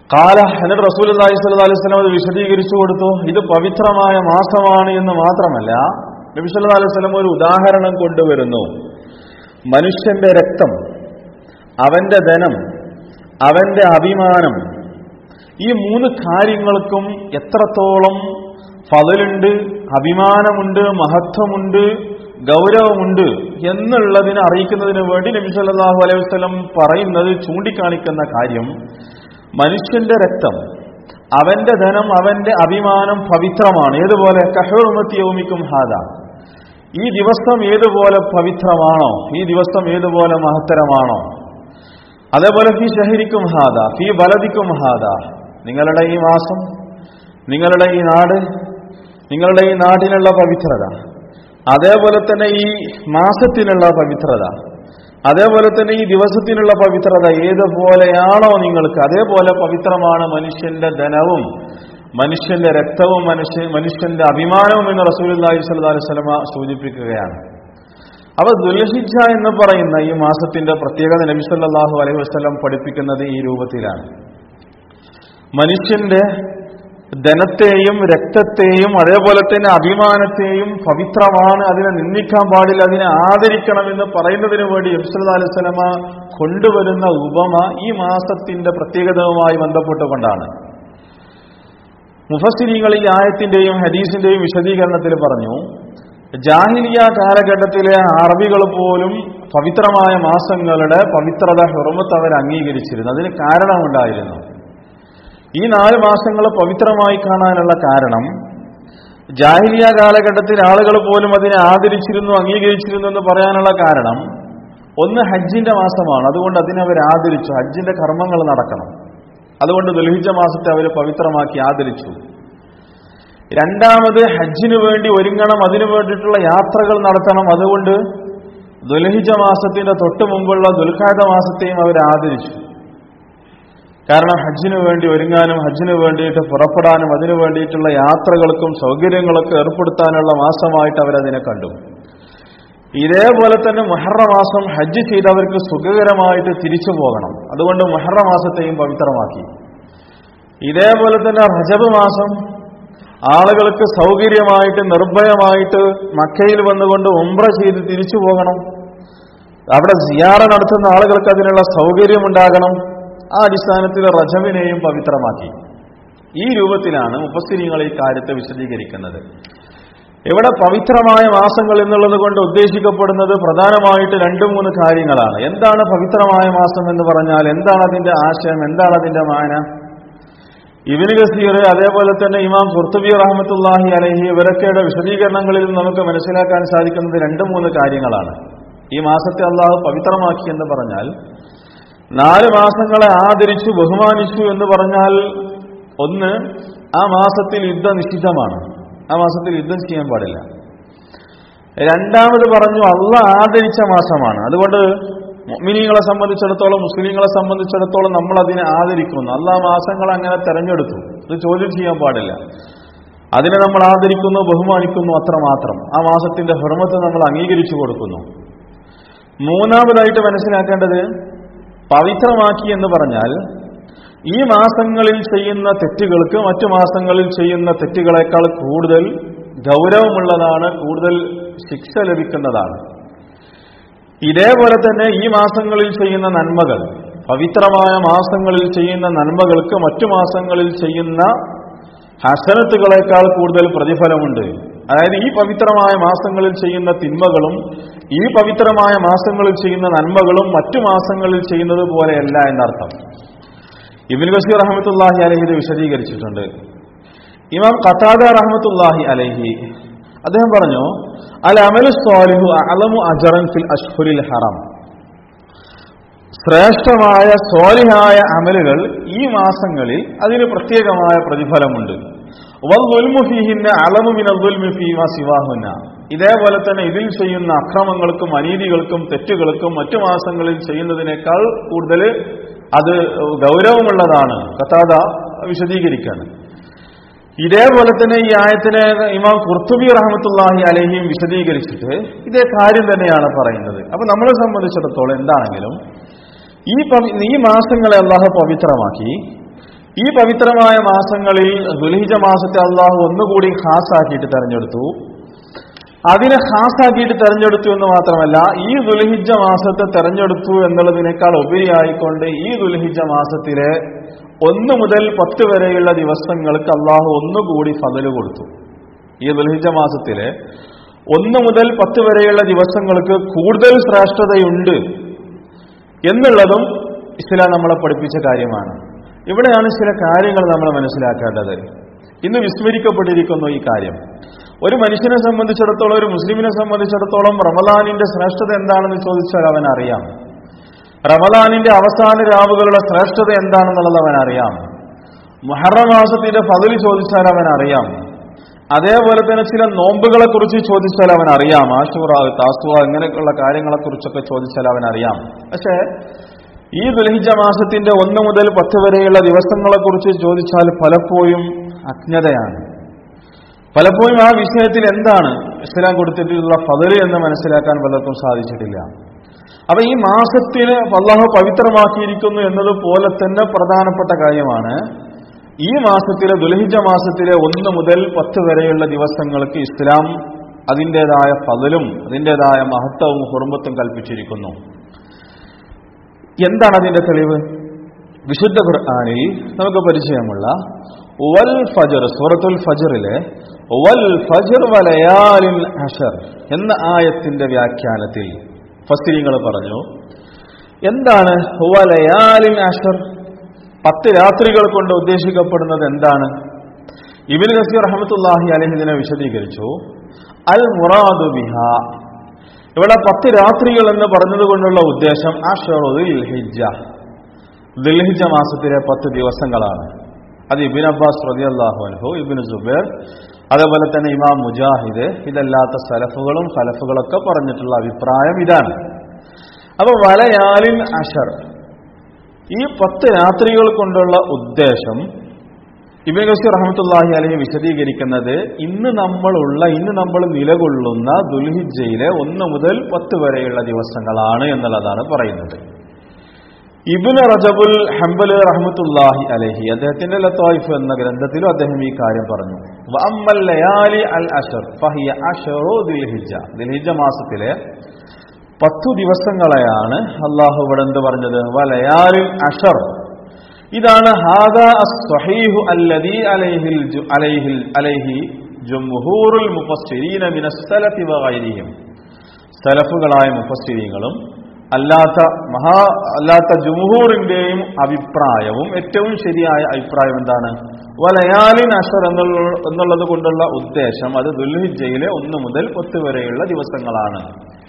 കാല എന്നിട്ട് റസൂൽ അള്ളാഹി സ്വല്ലല്ലാഹി അലൈഹി വസല്ലം അത് വിശദീകരിച്ചു കൊടുത്തു ഇത് പവിത്രമായ മാസമാണ് എന്ന് മാത്രമല്ല നബി സല്ലല്ലാഹു അലൈഹി വസല്ലം ഒരു ഉദാഹരണം കൊണ്ടുവരുന്നു മനുഷ്യന്റെ രക്തം അവന്റെ ധനം അവന്റെ അഭിമാനം ഈ മൂന്ന് കാര്യങ്ങൾക്കും എത്രത്തോളം ഫതലുണ്ട് അഭിമാനമുണ്ട് മഹത്വമുണ്ട് ഗൗരവമുണ്ട് എന്നുള്ളതിനെ അറിയിക്കുന്നതിന് വേണ്ടി നബി സല്ലല്ലാഹു അലൈഹി വസല്ലം പറയുന്നത് ചൂണ്ടിക്കാണിക്കുന്ന കാര്യം മനുഷ്യന്റെ രക്തം അവന്റെ ധനം അവന്റെ അഭിമാനം പവിത്രമാണ് ഏതുപോലെ കഹോമത്തി യൗമിക്കും ഹാദ ഈ ദിവസം ഏതുപോലെ പവിത്രമാണോ ഈ ദിവസം ഏതുപോലെ മഹത്തരമാണോ അതേപോലെ ഫി ഷഹരിക്കും ഹാദ ഫി ബലദിക്കും ഹാദ നിങ്ങളുടെ ഈ മാസം നിങ്ങളുടെ ഈ നാട് നിങ്ങളുടെ ഈ നാടിനുള്ള പവിത്രത അതേപോലെ തന്നെ ഈ മാസത്തിനുള്ള പവിത്രത അതേപോലെ തന്നെ ഈ ദിവസത്തിനുള്ള പവിത്രത ഏതുപോലെയാണോ നിങ്ങൾക്ക് അതേപോലെ പവിത്രമാണ് മനുഷ്യന്റെ ധനവും മനുഷ്യന്റെ രക്തവും മനുഷ്യ മനുഷ്യന്റെ അഭിമാനവും എന്ന് റസൂലുള്ളാഹി സ്വല്ലല്ലാഹു അലൈഹി വസല്ലമ സൂചിപ്പിക്കുകയാണ് അവ ദുൽഹിജ എന്ന് പറയുന്ന ഈ മാസത്തിന്റെ പ്രത്യേകത നബി സല്ലല്ലാഹു അലൈഹി വസല്ലം പഠിപ്പിക്കുന്നത് ഈ രൂപത്തിലാണ് മനുഷ്യന്റെ ധനത്തെയും രക്തത്തെയും അതേപോലെ തന്നെ അഭിമാനത്തെയും പവിത്രമാണ് അതിനെ നിന്ദിക്കാൻ പാടില്ല അതിനെ ആദരിക്കണമെന്ന് പറയുന്നതിന് വേണ്ടി നബ്സല്ലാ അലൈഹി സ്വലമ കൊണ്ടുവരുന്ന ഉപമ ഈ മാസത്തിന്റെ പ്രത്യേകതയുമായി ബന്ധപ്പെട്ടുകൊണ്ടാണ് മുഫസ്സിരിങ്ങൾ ഈ ആയത്തിന്റെയും ഹദീസിന്റെയും വിശദീകരണത്തിൽ പറഞ്ഞു ജാഹിലിയ കാലഘട്ടത്തിലെ അറബികൾ പോലും പവിത്രമായ മാസങ്ങളുടെ പവിത്രത ഹുറമത്ത് അവർ അംഗീകരിച്ചിരുന്നു അതിന് കാരണമുണ്ടായിരുന്നു ഈ നാല് മാസങ്ങൾ പവിത്രമായി കാണാനുള്ള കാരണം ജാഹിലിയ കാലഘട്ടത്തിൽ ആളുകൾ പോലും അതിനെ ആദരിച്ചിരുന്നു അംഗീകരിച്ചിരുന്നു എന്ന് പറയാനുള്ള കാരണം ഒന്ന് ഹജ്ജിന്റെ മാസമാണ് അതുകൊണ്ട് അതിനെ അവർ ആദരിച്ചു ഹജ്ജിന്റെ കർമ്മങ്ങൾ നടക്കണം അതുകൊണ്ട് ദുൽഹിജ മാസത്തെ അവർ പവിത്രമാക്കി ആദരിച്ചു രണ്ടാമത് ഹജ്ജിനു വേണ്ടി ഒരുങ്ങണം അതിനു വേണ്ടിയിട്ടുള്ള യാത്രകൾ നടത്തണം അതുകൊണ്ട് ദുൽഹിജ മാസത്തിന്റെ തൊട്ടു മുമ്പുള്ള ദുൽഖാദ മാസത്തെയും അവർ ആദരിച്ചു കാരണം ഹജ്ജിനു വേണ്ടി ഒരുങ്ങാനും ഹജ്ജിനു വേണ്ടിയിട്ട് പുറപ്പെടാനും അതിനു വേണ്ടിയിട്ടുള്ള യാത്രകൾക്കും സൗകര്യങ്ങളൊക്കെ ഏർപ്പെടുത്താനുള്ള മാസമായിട്ട് അവരതിനെ കണ്ടു ഇതേപോലെ തന്നെ മുഹറ മാസം ഹജ്ജ് ചെയ്തവർക്ക് സുഖകരമായിട്ട് തിരിച്ചു പോകണം അതുകൊണ്ട് മുഹറ മാസത്തെയും പവിത്രമാക്കി ഇതേപോലെ തന്നെ റജബ് മാസം ആളുകൾക്ക് സൗകര്യമായിട്ട് നിർഭയമായിട്ട് മക്കയിൽ വന്നുകൊണ്ട് ഉംറ ചെയ്ത് തിരിച്ചു പോകണം അവിടെ സിയാറ നടത്തുന്ന ആളുകൾക്ക് അതിനുള്ള സൗകര്യമുണ്ടാകണം ആ അടിസ്ഥാനത്തിൽ റജബിനെയും പവിത്രമാക്കി ഈ രൂപത്തിലാണ് മുപ്പസ്ഥിരിങ്ങൾ ഈ കാര്യത്തെ വിശദീകരിക്കുന്നത് ഇവിടെ പവിത്രമായ മാസങ്ങൾ എന്നുള്ളത് കൊണ്ട് ഉദ്ദേശിക്കപ്പെടുന്നത് പ്രധാനമായിട്ട് രണ്ട് മൂന്ന് കാര്യങ്ങളാണ് എന്താണ് പവിത്രമായ മാസം എന്ന് പറഞ്ഞാൽ എന്താണ് അതിന്റെ ആശയം എന്താണ് അതിന്റെ മാന ഇബിന് ഗസീർ അതേപോലെ തന്നെ ഇമാം കുർത്തുബി റഹമത്തുല്ലാഹി അലഹി ഇവരൊക്കെയുടെ വിശദീകരണങ്ങളിൽ നമുക്ക് മനസ്സിലാക്കാൻ സാധിക്കുന്നത് രണ്ട് മൂന്ന് കാര്യങ്ങളാണ് ഈ മാസത്തെ അള്ളാഹു പവിത്രമാക്കി എന്ന് പറഞ്ഞാൽ നാല് മാസങ്ങളെ ആദരിച്ചു ബഹുമാനിച്ചു എന്ന് പറഞ്ഞാൽ ഒന്ന് ആ മാസത്തിൽ യുദ്ധ നിഷിദ്ധമാണ് ആ മാസത്തിൽ യുദ്ധം ചെയ്യാൻ പാടില്ല രണ്ടാമത് പറഞ്ഞു അള്ള ആദരിച്ച മാസമാണ് അതുകൊണ്ട് മിനിങ്ങളെ സംബന്ധിച്ചിടത്തോളം മുസ്ലിങ്ങളെ സംബന്ധിച്ചിടത്തോളം നമ്മൾ അതിനെ ആദരിക്കുന്നു അല്ല മാസങ്ങൾ അങ്ങനെ തെരഞ്ഞെടുത്തു ഇത് ചോദ്യം ചെയ്യാൻ പാടില്ല അതിനെ നമ്മൾ ആദരിക്കുന്നു ബഹുമാനിക്കുന്നു അത്രമാത്രം ആ മാസത്തിന്റെ ഹൃമത്ത് നമ്മൾ അംഗീകരിച്ചു കൊടുക്കുന്നു മൂന്നാമതായിട്ട് മനസ്സിലാക്കേണ്ടത് പവിത്രമാക്കി എന്ന് പറഞ്ഞാൽ ഈ മാസങ്ങളിൽ ചെയ്യുന്ന തെറ്റുകൾക്ക് മറ്റു മാസങ്ങളിൽ ചെയ്യുന്ന തെറ്റുകളെക്കാൾ കൂടുതൽ ഗൗരവമുള്ളതാണ് കൂടുതൽ ശിക്ഷ ലഭിക്കുന്നതാണ് ഇതേപോലെ തന്നെ ഈ മാസങ്ങളിൽ ചെയ്യുന്ന നന്മകൾ പവിത്രമായ മാസങ്ങളിൽ ചെയ്യുന്ന നന്മകൾക്ക് മറ്റു മാസങ്ങളിൽ ചെയ്യുന്ന ഹസനത്തുകളെക്കാൾ കൂടുതൽ പ്രതിഫലമുണ്ട് അതായത് ഈ പവിത്രമായ മാസങ്ങളിൽ ചെയ്യുന്ന തിന്മകളും ഈ പവിത്രമായ മാസങ്ങളിൽ ചെയ്യുന്ന നന്മകളും മറ്റു മാസങ്ങളിൽ ചെയ്യുന്നത് പോലെയല്ല എന്നർത്ഥം ഇബിൻ ബഷീർ റഹമത്തുല്ലാഹി അലഹി ഇത് വിശദീകരിച്ചിട്ടുണ്ട് ഇമാം ഖത്താദ റഹമത്തുല്ലാഹി അലഹി അദ്ദേഹം പറഞ്ഞു അൽ അമലു സ്വാലിഹു അലമു അജറൻ ഫിൽ അഷ്ഹുരിൽ ഹറം ശ്രേഷ്ഠമായ സ്വാലിഹായ അമലുകൾ ഈ മാസങ്ങളിൽ അതിന് പ്രത്യേകമായ പ്രതിഫലമുണ്ട് വൽമുഫിഹിന്റെ അളമുമിനുന്ന ഇതേപോലെ തന്നെ ഇതിൽ ചെയ്യുന്ന അക്രമങ്ങൾക്കും അനീതികൾക്കും തെറ്റുകൾക്കും മറ്റു മാസങ്ങളിൽ ചെയ്യുന്നതിനേക്കാൾ കൂടുതൽ അത് ഗൗരവമുള്ളതാണ് കഥാത വിശദീകരിക്കാണ് ഇതേപോലെ തന്നെ ഈ ആയത്തിനെ ഇമാം കുർത്തുബി റഹമത്തുല്ലാഹി അലഹിയും വിശദീകരിച്ചിട്ട് ഇതേ കാര്യം തന്നെയാണ് പറയുന്നത് അപ്പൊ നമ്മളെ സംബന്ധിച്ചിടത്തോളം എന്താണെങ്കിലും ഈ ഈ മാസങ്ങളെ അള്ളാഹു പവിത്രമാക്കി ഈ പവിത്രമായ മാസങ്ങളിൽ ദുൽഹിജ മാസത്തെ അള്ളാഹു ഒന്നുകൂടി ഖാസാക്കിയിട്ട് തെരഞ്ഞെടുത്തു അതിനെ ഖാസാക്കിയിട്ട് തെരഞ്ഞെടുത്തു എന്ന് മാത്രമല്ല ഈ ദുൽഹിജ മാസത്തെ തെരഞ്ഞെടുത്തു എന്നുള്ളതിനേക്കാൾ ഉപരിയായിക്കൊണ്ട് ഈ ദുൽഹിജ മാസത്തിലെ ഒന്ന് മുതൽ പത്ത് വരെയുള്ള ദിവസങ്ങൾക്ക് അള്ളാഹു ഒന്നുകൂടി ഫതല് കൊടുത്തു ഈ ദുൽഹിജ മാസത്തിലെ ഒന്ന് മുതൽ പത്ത് വരെയുള്ള ദിവസങ്ങൾക്ക് കൂടുതൽ ശ്രേഷ്ഠതയുണ്ട് എന്നുള്ളതും ഇസ്ലാം നമ്മളെ പഠിപ്പിച്ച കാര്യമാണ് ഇവിടെയാണ് ചില കാര്യങ്ങൾ നമ്മൾ മനസ്സിലാക്കേണ്ടത് ഇന്ന് വിസ്മരിക്കപ്പെട്ടിരിക്കുന്നു ഈ കാര്യം ഒരു മനുഷ്യനെ സംബന്ധിച്ചിടത്തോളം ഒരു മുസ്ലിമിനെ സംബന്ധിച്ചിടത്തോളം റമദാനിന്റെ ശ്രേഷ്ഠത എന്താണെന്ന് ചോദിച്ചാൽ അവൻ അറിയാം റമദാനിന്റെ അവസാന രാവുകളുടെ ശ്രേഷ്ഠത എന്താണെന്നുള്ളത് അവൻ അറിയാം മുഹറം മാസത്തിന്റെ ഫതിൽ ചോദിച്ചാൽ അവൻ അറിയാം അതേപോലെ തന്നെ ചില നോമ്പുകളെ കുറിച്ച് ചോദിച്ചാൽ അവൻ അറിയാം ആശൂറ താസുവ ഇങ്ങനെയൊക്കെയുള്ള കാര്യങ്ങളെ കുറിച്ചൊക്കെ ചോദിച്ചാൽ അവൻ അറിയാം പക്ഷേ ഈ ദുൽഹിജ മാസത്തിന്റെ ഒന്ന് മുതൽ പത്ത് വരെയുള്ള ദിവസങ്ങളെ കുറിച്ച് ചോദിച്ചാൽ പലപ്പോഴും അജ്ഞതയാണ് പലപ്പോഴും ആ വിഷയത്തിൽ എന്താണ് ഇസ്ലാം കൊടുത്തിട്ടുള്ള ഫതല് എന്ന് മനസ്സിലാക്കാൻ പലർക്കും സാധിച്ചിട്ടില്ല അപ്പൊ ഈ മാസത്തിന് അള്ളാഹു പവിത്രമാക്കിയിരിക്കുന്നു എന്നതുപോലെ തന്നെ പ്രധാനപ്പെട്ട കാര്യമാണ് ഈ മാസത്തിലെ ദുൽഹിജ മാസത്തിലെ ഒന്ന് മുതൽ പത്ത് വരെയുള്ള ദിവസങ്ങൾക്ക് ഇസ്ലാം അതിൻ്റെതായ ഫതലും അതിൻ്റെതായ മഹത്വവും ഹുർമത്തും കൽപ്പിച്ചിരിക്കുന്നു എന്താണ് അതിന്റെ തെളിവ് വിശുദ്ധ ഖുർആാനിൽ നമുക്ക് പരിചയമുള്ള വൽ ഫജർ സൂറത്തുൽ ഫജറിലെ വൽ ഫജർ വലയാലിൻ അഷർ എന്ന ആയത്തിന്റെ വ്യാഖ്യാനത്തിൽ ഫസ്തിരിങ്ങൾ പറഞ്ഞു എന്താണ് വലയാലിൻ അഷർ പത്ത് രാത്രികൾ കൊണ്ട് ഉദ്ദേശിക്കപ്പെടുന്നത് എന്താണ് ഇബിൻ നസീർ റഹമത്തുല്ലാഹി അലഹി ഇതിനെ വിശദീകരിച്ചു അൽ മുറാദു ബിഹ ഇവിടെ പത്ത് രാത്രികൾ എന്ന് പറഞ്ഞതുകൊണ്ടുള്ള ഉദ്ദേശം അഷറുൽ ഹിജ ദുൽഹിജ മാസത്തിലെ പത്ത് ദിവസങ്ങളാണ് അത് ഇബിൻ അബ്ബാസ് റളിയല്ലാഹു അൻഹു ഇബിൻ ജുബൈർ അതേപോലെ തന്നെ ഇമാം മുജാഹിദ് ഇതല്ലാത്ത സലഫുകളും ഫലഫുകളൊക്കെ പറഞ്ഞിട്ടുള്ള അഭിപ്രായം ഇതാണ് അപ്പൊ വലയാലിൻ അഷർ ഈ പത്ത് രാത്രികൾ കൊണ്ടുള്ള ഉദ്ദേശം ഇബിൻ ഗസീർ റഹമത്തുല്ലാഹി അലഹി വിശദീകരിക്കുന്നത് ഇന്ന് നമ്മളുള്ള ഇന്ന് നമ്മൾ നിലകൊള്ളുന്ന ദുൽഹിജയിലെ ഒന്ന് മുതൽ പത്ത് വരെയുള്ള ദിവസങ്ങളാണ് എന്നുള്ളതാണ് പറയുന്നത് ഇബിന് റജബുൽ ഹംബൽ റഹമത്തുല്ലാഹി അലഹി അദ്ദേഹത്തിന്റെ ലത്തായിഫ് എന്ന ഗ്രന്ഥത്തിലും അദ്ദേഹം ഈ കാര്യം പറഞ്ഞു വഅമ്മൽ ലയാലി അൽ അഷർ ഫഹിയ അഷറോ ദിൽഹിജ ദിൽഹിജ മാസത്തിലെ പത്തു ദിവസങ്ങളെയാണ് അള്ളാഹു ഇവിടെ എന്ത് പറഞ്ഞത് വലയാലിൽ അഷർ ഇതാണ് ഹാദ അസ്സഹീഹു അല്ലദീ അലൈഹിൽ ജു- അലൈഹിൽ അലൈഹി ജുംഹൂറുൽ മുഫസ്സിരീന മിന സലഫി വഗൈരിഹിം സലഫുകളായ മുഫസ്സിരീങ്ങളും അല്ലാത്ത മഹാ അല്ലാത്ത ജുംഹൂറിന്റെയും അഭിപ്രായവും ഏറ്റവും ശരിയായ അഭിപ്രായം എന്താണ് വലയാലിൻ അഷർ എന്നുള്ള എന്നുള്ളത് കൊണ്ടുള്ള ഉദ്ദേശം അത് ദുൽഹിജയിലെ ഒന്ന് മുതൽ പത്ത് വരെയുള്ള ദിവസങ്ങളാണ്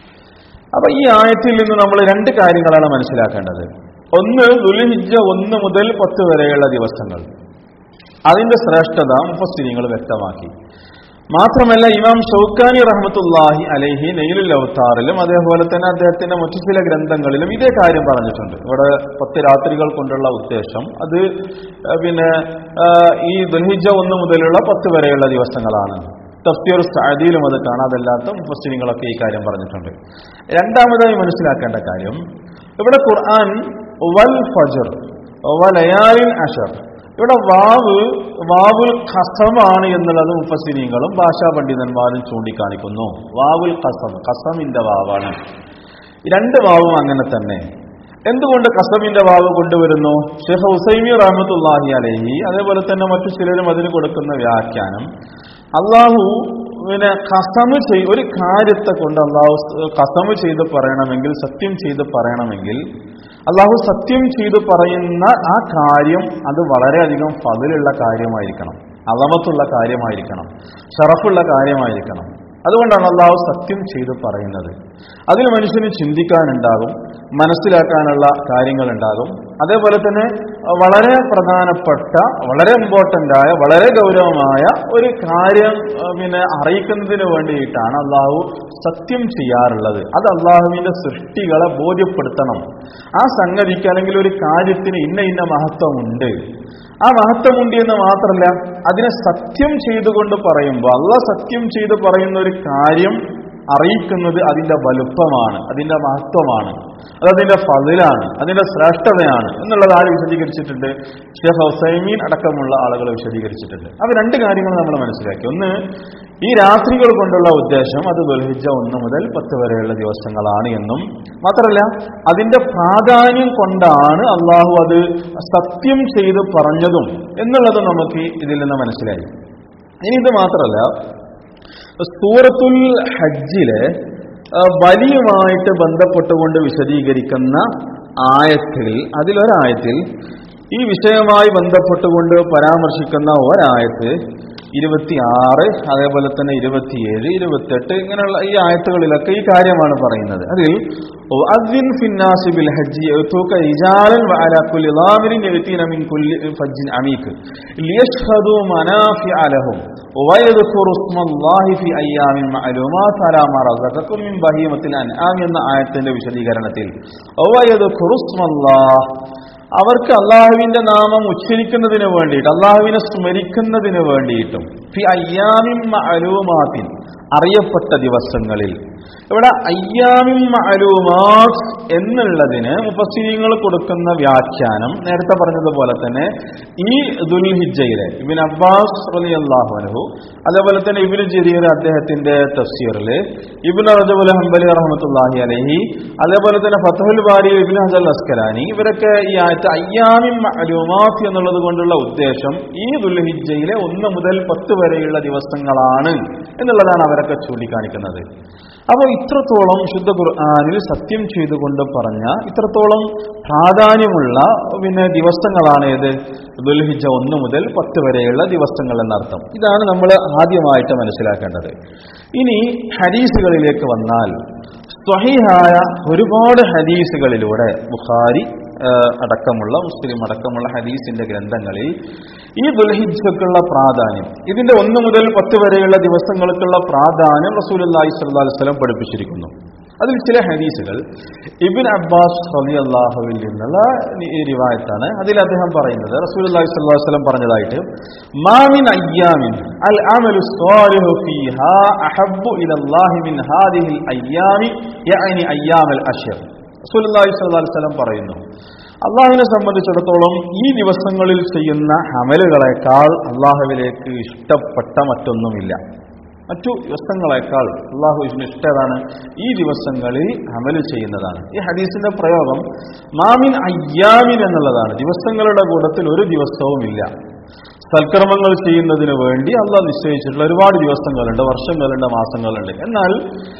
അപ്പൊ ഈ ആയത്തിൽ നിന്ന് നമ്മൾ രണ്ട് കാര്യങ്ങളാണ് മനസ്സിലാക്കേണ്ടത് ഒന്ന് ദുൽഹിജ ഒന്ന് മുതൽ പത്ത് വരെയുള്ള ദിവസങ്ങൾ അതിന്റെ ശ്രേഷ്ഠത മുഫസ്സിരിങ്ങൾ വ്യക്തമാക്കി മാത്രമല്ല ഇമാം ഷൗക്കാനി റഹ്മത്തുല്ലാഹി അലൈഹി നെയിലുൽ അവതാറിലും അതേപോലെ തന്നെ അദ്ദേഹത്തിന്റെ മറ്റു ചില ഗ്രന്ഥങ്ങളിലും ഇതേ കാര്യം പറഞ്ഞിട്ടുണ്ട് ഇവിടെ പത്ത് രാത്രികൾ കൊണ്ടുള്ള ഉദ്ദേശം അത് ആ, പിന്നെ ആ, ഈ ദുൽഹിജ ഒന്ന് മുതലുള്ള പത്ത് വരെയുള്ള ദിവസങ്ങളാണ് തഫ്തീർ സാദിയിലും അത് കാണാതല്ലാത്ത മുഫസ്സിരിങ്ങളൊക്കെ ഈ കാര്യം പറഞ്ഞിട്ടുണ്ട് രണ്ടാമതായി മനസ്സിലാക്കേണ്ട കാര്യം ഇവിടെ ഖുർആൻ വൽ ഫജർ വലയാലിൻ അഷർ ഇവിടെ വാവ് വാവുൽ ഖസമാണ് എന്നുള്ളത് മുഫസ്സിനീങ്ങളും ഭാഷാ പണ്ഡിതന്മാരും ചൂണ്ടിക്കാണിക്കുന്നു വാവുൽ ഖസം ഖസമിന്റെ വാവാണ് രണ്ട് വാവും അങ്ങനെ തന്നെ എന്തുകൊണ്ട് കസമിന്റെ വാവ് കൊണ്ടുവരുന്നു ഷെയ്ഖ് ഹുസൈമി റഹമത്തുല്ലാഹി അലഹി അതേപോലെ തന്നെ മറ്റു ചിലരും അതിന് കൊടുക്കുന്ന വ്യാഖ്യാനം അള്ളാഹു പിന്നെ കസമ് ചെയ് ഒരു കാര്യത്തെ കൊണ്ട് അള്ളാഹു കസമ് ചെയ്ത് പറയണമെങ്കിൽ സത്യം ചെയ്ത് പറയണമെങ്കിൽ അള്ളാഹു സത്യം ചെയ്ത് പറയുന്ന ആ കാര്യം അത് വളരെയധികം ഫതിലുള്ള കാര്യമായിരിക്കണം അളമത്തുള്ള കാര്യമായിരിക്കണം ഷറഫുള്ള കാര്യമായിരിക്കണം അതുകൊണ്ടാണ് അള്ളാഹു സത്യം ചെയ്ത് പറയുന്നത് അതിൽ മനുഷ്യന് ചിന്തിക്കാനുണ്ടാകും മനസ്സിലാക്കാനുള്ള കാര്യങ്ങളുണ്ടാകും അതേപോലെ തന്നെ വളരെ പ്രധാനപ്പെട്ട വളരെ ഇമ്പോർട്ടൻ്റ് ആയ വളരെ ഗൗരവമായ ഒരു കാര്യം ആ, പിന്നെ അറിയിക്കുന്നതിന് വേണ്ടിയിട്ടാണ് അള്ളാഹു സത്യം ചെയ്യാറുള്ളത് അത് അള്ളാഹുവിന്റെ സൃഷ്ടികളെ ബോധ്യപ്പെടുത്തണം ആ സംഗതിക്ക് അല്ലെങ്കിൽ ഒരു കാര്യത്തിന് ഇന്ന ഇന്ന മഹത്വമുണ്ട് ആ മഹത്വമുണ്ട് എന്ന് മാത്രമല്ല അതിനെ സത്യം ചെയ്തുകൊണ്ട് പറയുമ്പോൾ അള്ള സത്യം ചെയ്ത് പറയുന്ന ഒരു കാര്യം അറിയിക്കുന്നത് അതിന്റെ വലുപ്പമാണ് അതിന്റെ മഹത്വമാണ് അത് അതിന്റെ ഫതിലാണ് അതിന്റെ ശ്രേഷ്ഠതയാണ് എന്നുള്ളത് ആര് വിശദീകരിച്ചിട്ടുണ്ട് ഷെയ്ഖ് ഹുസൈമീൻ അടക്കമുള്ള ആളുകൾ വിശദീകരിച്ചിട്ടുണ്ട് അപ്പൊ രണ്ട് കാര്യങ്ങൾ നമ്മൾ മനസ്സിലാക്കി ഒന്ന് ഈ രാത്രികൾ കൊണ്ടുള്ള ഉദ്ദേശം അത് ദുൽഹിജ ഒന്ന് മുതൽ പത്ത് വരെയുള്ള ദിവസങ്ങളാണ് എന്നും മാത്രമല്ല അതിന്റെ പ്രാധാന്യം കൊണ്ടാണ് അള്ളാഹു അത് സത്യം ചെയ്ത് പറഞ്ഞതും എന്നുള്ളത് നമുക്ക് ഇതിൽ നിന്ന് മനസ്സിലായി ഇനി ഇത് മാത്രമല്ല സൂറത്തുൽ ഹജ്ജിലെ ആ, ബലിയുമായിട്ട് ബന്ധപ്പെട്ടുകൊണ്ട് വിശദീകരിക്കുന്ന ആയത്തിൽ അതിലൊരായത്തിൽ ഈ വിഷയവുമായി ബന്ധപ്പെട്ടുകൊണ്ട് പരാമർശിക്കുന്ന ഒരായത്ത് ഇരുപത്തിയാറ് അതേപോലെ തന്നെ ഇരുപത്തിയേഴ് ഇരുപത്തെട്ട് ഇങ്ങനെയുള്ള ഈ ആയത്തുകളിലൊക്കെ ഈ കാര്യമാണ് പറയുന്നത് അതിൽ وأذن في الناس بالحج يأتوك رجالا وعلى كل ضامر يأتين من كل فج عميق ليشهدوا منافع لهم ويذكروا اسم الله في أيام معلومات على ما رزقكم من بهيمة الأنعام എന്ന ആയത്തിന്റെ വിശദീകരണത്തിൽ ويذكروا اسم الله അവർക്ക് അള്ളാഹുവിന്റെ നാമം ഉച്ചരിക്കുന്നതിന് വേണ്ടിയിട്ട് അള്ളാഹുവിനെ സ്മരിക്കുന്നതിന് വേണ്ടിയിട്ടും ഫി അയ്യാമിൻ മഅലൂമാത്തിൻ അറിയപ്പെട്ട ദിവസങ്ങളിൽ ഇവിടെ അയ്യാമിൻ മഅലൂമാത്ത് എന്നുള്ളതിന് മുഫസ്സിരിങ്ങൾ കൊടുക്കുന്ന വ്യാഖ്യാനം നേരത്തെ പറഞ്ഞതുപോലെ തന്നെ ഈ ദുൽഹിജയിലെ ഇബിൻ അബ്ബാസ് അലി അള്ളാഹുനഹു അതേപോലെ തന്നെ ഇബിന് ജരീർ അദ്ദേഹത്തിന്റെ തഫ്സീറിൽ ഇബിൻ റജബുൽ ഹംബലി റഹ്മത്തുല്ലാഹി അലഹി അതേപോലെ തന്നെ ഫതഹുൽ ബാരി ഇബിൻ ഹജൽ അസ്കലാനി ഇവരൊക്കെ ഈ ആയത്ത് അയ്യാമിൻ മഅലൂമാത്ത് എന്നുള്ളത് കൊണ്ടുള്ള ഉദ്ദേശം ഈ ദുൽഹിജയിലെ ഒന്ന് മുതൽ പത്ത് വരെയുള്ള ദിവസങ്ങളാണ് എന്നുള്ളതാണ് അവരൊക്കെ ചൂണ്ടിക്കാണിക്കുന്നത് അപ്പോൾ ഇത്രത്തോളം ശുദ്ധ ഖുർആാനിൽ സത്യം ചെയ്തുകൊണ്ട് പറഞ്ഞ ഇത്രത്തോളം പ്രാധാന്യമുള്ള പിന്നെ ദിവസങ്ങളാണ് ഏത് ദുൽഹിജ ഒന്ന് മുതൽ പത്ത് വരെയുള്ള ദിവസങ്ങൾ എന്നർത്ഥം ഇതാണ് നമ്മൾ ആദ്യമായിട്ട് മനസ്സിലാക്കേണ്ടത് ഇനി ഹദീസുകളിലേക്ക് വന്നാൽ സ്വഹീഹായ ഒരുപാട് ഹദീസുകളിലൂടെ ബുഖാരി ആ, അടക്കമുള്ള മുസ്ലിം അടക്കമുള്ള ഹദീസിന്റെ ഗ്രന്ഥങ്ങളിൽ ഈ ദുൽഹിജക്കുള്ള പ്രാധാന്യം ഇതിന്റെ ഒന്ന് മുതൽ പത്ത് വരെയുള്ള ദിവസങ്ങൾക്കുള്ള പ്രാധാന്യം റസൂൽ അള്ളാഹി സ്വല്ലാ വസ്ലം പഠിപ്പിച്ചിരിക്കുന്നു അതിൽ ചില ഹദീസുകൾ ഇബിൻ അബ്ബാസ് റലി അള്ളാഹുവിൽ നിന്നുള്ള ഈ റിവായത്താണ് അതിൽ അദ്ദേഹം പറയുന്നത് റസൂൽ അള്ളാഹി സ്വല്ലാ വസ്ലം പറഞ്ഞതായിട്ട് മാമിൻ അയ്യാമിൻ അൽ അമലു സ്വാലിഹു ഫീഹാ അഹബ്ബു ഇലല്ലാഹി മിൻ ഹാദിഹിൽ അയ്യാമി യഅനി അയ്യാമൽ അശ്ർ റസൂലുള്ളാഹി സ്വല്ലല്ലാഹു അലൈഹി വസല്ലം പറയുന്നു അള്ളാഹുവിനെ സംബന്ധിച്ചിടത്തോളം ഈ ദിവസങ്ങളിൽ ചെയ്യുന്ന അമലുകളെക്കാൾ അള്ളാഹുവിലേക്ക് ഇഷ്ടപ്പെട്ട മറ്റൊന്നുമില്ല മറ്റു ദിവസങ്ങളെക്കാൾ അള്ളാഹുവിന് ഇഷ്ടതാണ് ഈ ദിവസങ്ങളിൽ അമല് ചെയ്യുന്നതാണ് ഈ ഹദീസിന്റെ പ്രയോഗം മാമിൻ അയ്യാമിൻ എന്നുള്ളതാണ് ദിവസങ്ങളുടെ കൂട്ടത്തിൽ ഒരു ദിവസവുമില്ല സൽക്കർമ്മങ്ങൾ ചെയ്യുന്നതിന് വേണ്ടി അള്ളാഹ് നിശ്ചയിച്ചിട്ടുള്ള ഒരുപാട് ദിവസങ്ങളുണ്ട് വർഷങ്ങളുണ്ട് മാസങ്ങളുണ്ട് എന്നാൽ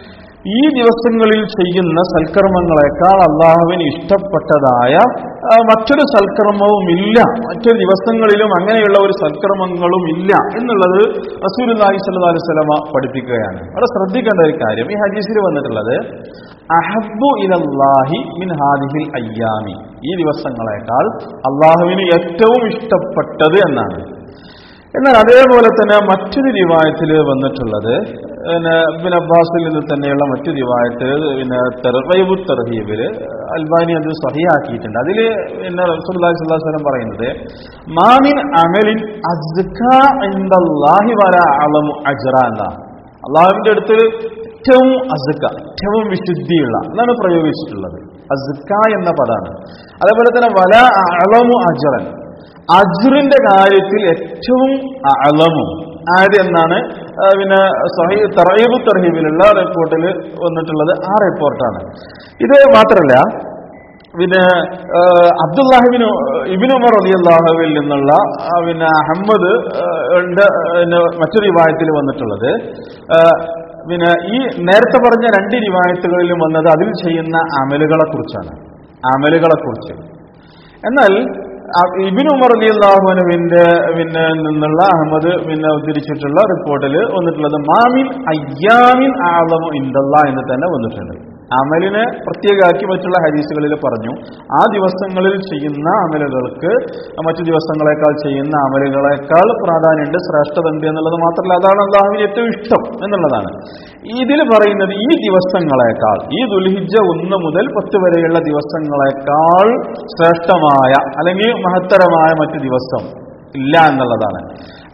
ഈ ദിവസങ്ങളിൽ ചെയ്യുന്ന സൽക്കർമ്മങ്ങളെക്കാൾ അള്ളാഹുവിന് ഇഷ്ടപ്പെട്ടതായ ആ, മറ്റൊരു സൽക്കർമ്മവും ഇല്ല മറ്റൊരു ദിവസങ്ങളിലും അങ്ങനെയുള്ള ഒരു സൽക്കർമ്മങ്ങളും ഇല്ല എന്നുള്ളത് റസൂൽ അലൈഹി സ്വല്ലല്ലാഹു അലൈഹി വസല്ലമ പഠിപ്പിക്കുകയാണ് അവിടെ ശ്രദ്ധിക്കേണ്ട ഒരു കാര്യം ഈ ഹദീസിൽ വന്നിട്ടുള്ളത് അഹബ്ബു ഇലല്ലാഹി മിൻ ഹാദിഹിൽ അയ്യാമി ഈ ദിവസങ്ങളെക്കാൾ അള്ളാഹുവിന് ഏറ്റവും ഇഷ്ടപ്പെട്ടത് എന്നാണ് എന്നാൽ അതേപോലെ തന്നെ മറ്റൊരു റിവായത്തിൽ വന്നിട്ടുള്ളത് പിന്നെ ഇബ്ൻ അബ്ബാസിൽ നിന്ന് തന്നെയുള്ള മറ്റു റിവായത്ത് പിന്നെ തെറവൈബു തെർഹീബിൽ അൽബാനി അത് സഹിയാക്കിയിട്ടുണ്ട് അതിൽ പിന്നെ റസൂലുള്ളാഹി സ്വല്ലല്ലാഹു അലൈഹി വസല്ലം പറയുന്നത് മാമിൻ അമലിൻ അസ്കാ ഇൻദല്ലാഹി വല അളമു അജ്റ എന്നാണ് അള്ളാഹുവിന്റെ അടുത്ത് ഏറ്റവും അസുക്ക ഏറ്റവും വിശുദ്ധിയുള്ള എന്നാണ് പ്രയോഗിച്ചിട്ടുള്ളത് അസുക്ക എന്ന പദമാണ് അതേപോലെ തന്നെ വല അളമു അജറൻ അജ്റിന്റെ കാര്യത്തിൽ ഏറ്റവും അളമും ആര് എന്നാണ് ആ, പിന്നെ സഹീ തറീബ് തർഹീബിലുള്ള റിപ്പോർട്ടിൽ വന്നിട്ടുള്ളത് ആ റിപ്പോർട്ടാണ് ഇത് മാത്രമല്ല പിന്നെ ആ, അബ്ദുല്ലാഹിബിന് ഇബിൻ ഉമർ അലി അള്ളാഹുവിൽ നിന്നുള്ള ആ, പിന്നെ അഹമ്മദ് ആ, ഉണ്ട് പിന്നെ മറ്റൊരു റിവായത്തിൽ വന്നിട്ടുള്ളത് ആ, പിന്നെ ഈ നേരത്തെ പറഞ്ഞ രണ്ട് റിവായത്തുകളിലും വന്നത് അതിൽ ചെയ്യുന്ന അമലുകളെ കുറിച്ചാണ് അമലുകളെ കുറിച്ച് എന്നാൽ അ- ഇബിൻ ഉമർ അലി അള്ളാഹുനുവിന്റെ പിന്നെ നിന്നുള്ള അഹമ്മദ് പിന്നെ ഉദ്ധരിച്ചിട്ടുള്ള റിപ്പോർട്ടിൽ വന്നിട്ടുള്ളത് മാമിൻ അയ്യാമിൻ ആളമു ഇന്ദല്ല എന്ന് തന്നെ വന്നിട്ടുണ്ട് അമലിനെ പ്രത്യേകമാക്കി മറ്റുള്ള ഹദീസുകളിൽ പറഞ്ഞു ആ ദിവസങ്ങളിൽ ചെയ്യുന്ന അമലുകൾക്ക് മറ്റു ദിവസങ്ങളെക്കാൾ ചെയ്യുന്ന അമലുകളെക്കാൾ പ്രാധാന്യമുണ്ട് ശ്രേഷ്ഠത ഉണ്ട് എന്നുള്ളത് മാത്രമല്ല അതാണ് അള്ളാഹുവിന് ഏറ്റവും ഇഷ്ടം എന്നുള്ളതാണ് ഇതിൽ പറയുന്നത് ഈ ദിവസങ്ങളെക്കാൾ ഈ ദുൽഹിജ ഒന്ന് മുതൽ പത്ത് വരെയുള്ള ദിവസങ്ങളെക്കാൾ ശ്രേഷ്ഠമായ അല്ലെങ്കിൽ മഹത്തരമായ മറ്റു ദിവസം ഇല്ല എന്നുള്ളതാണ്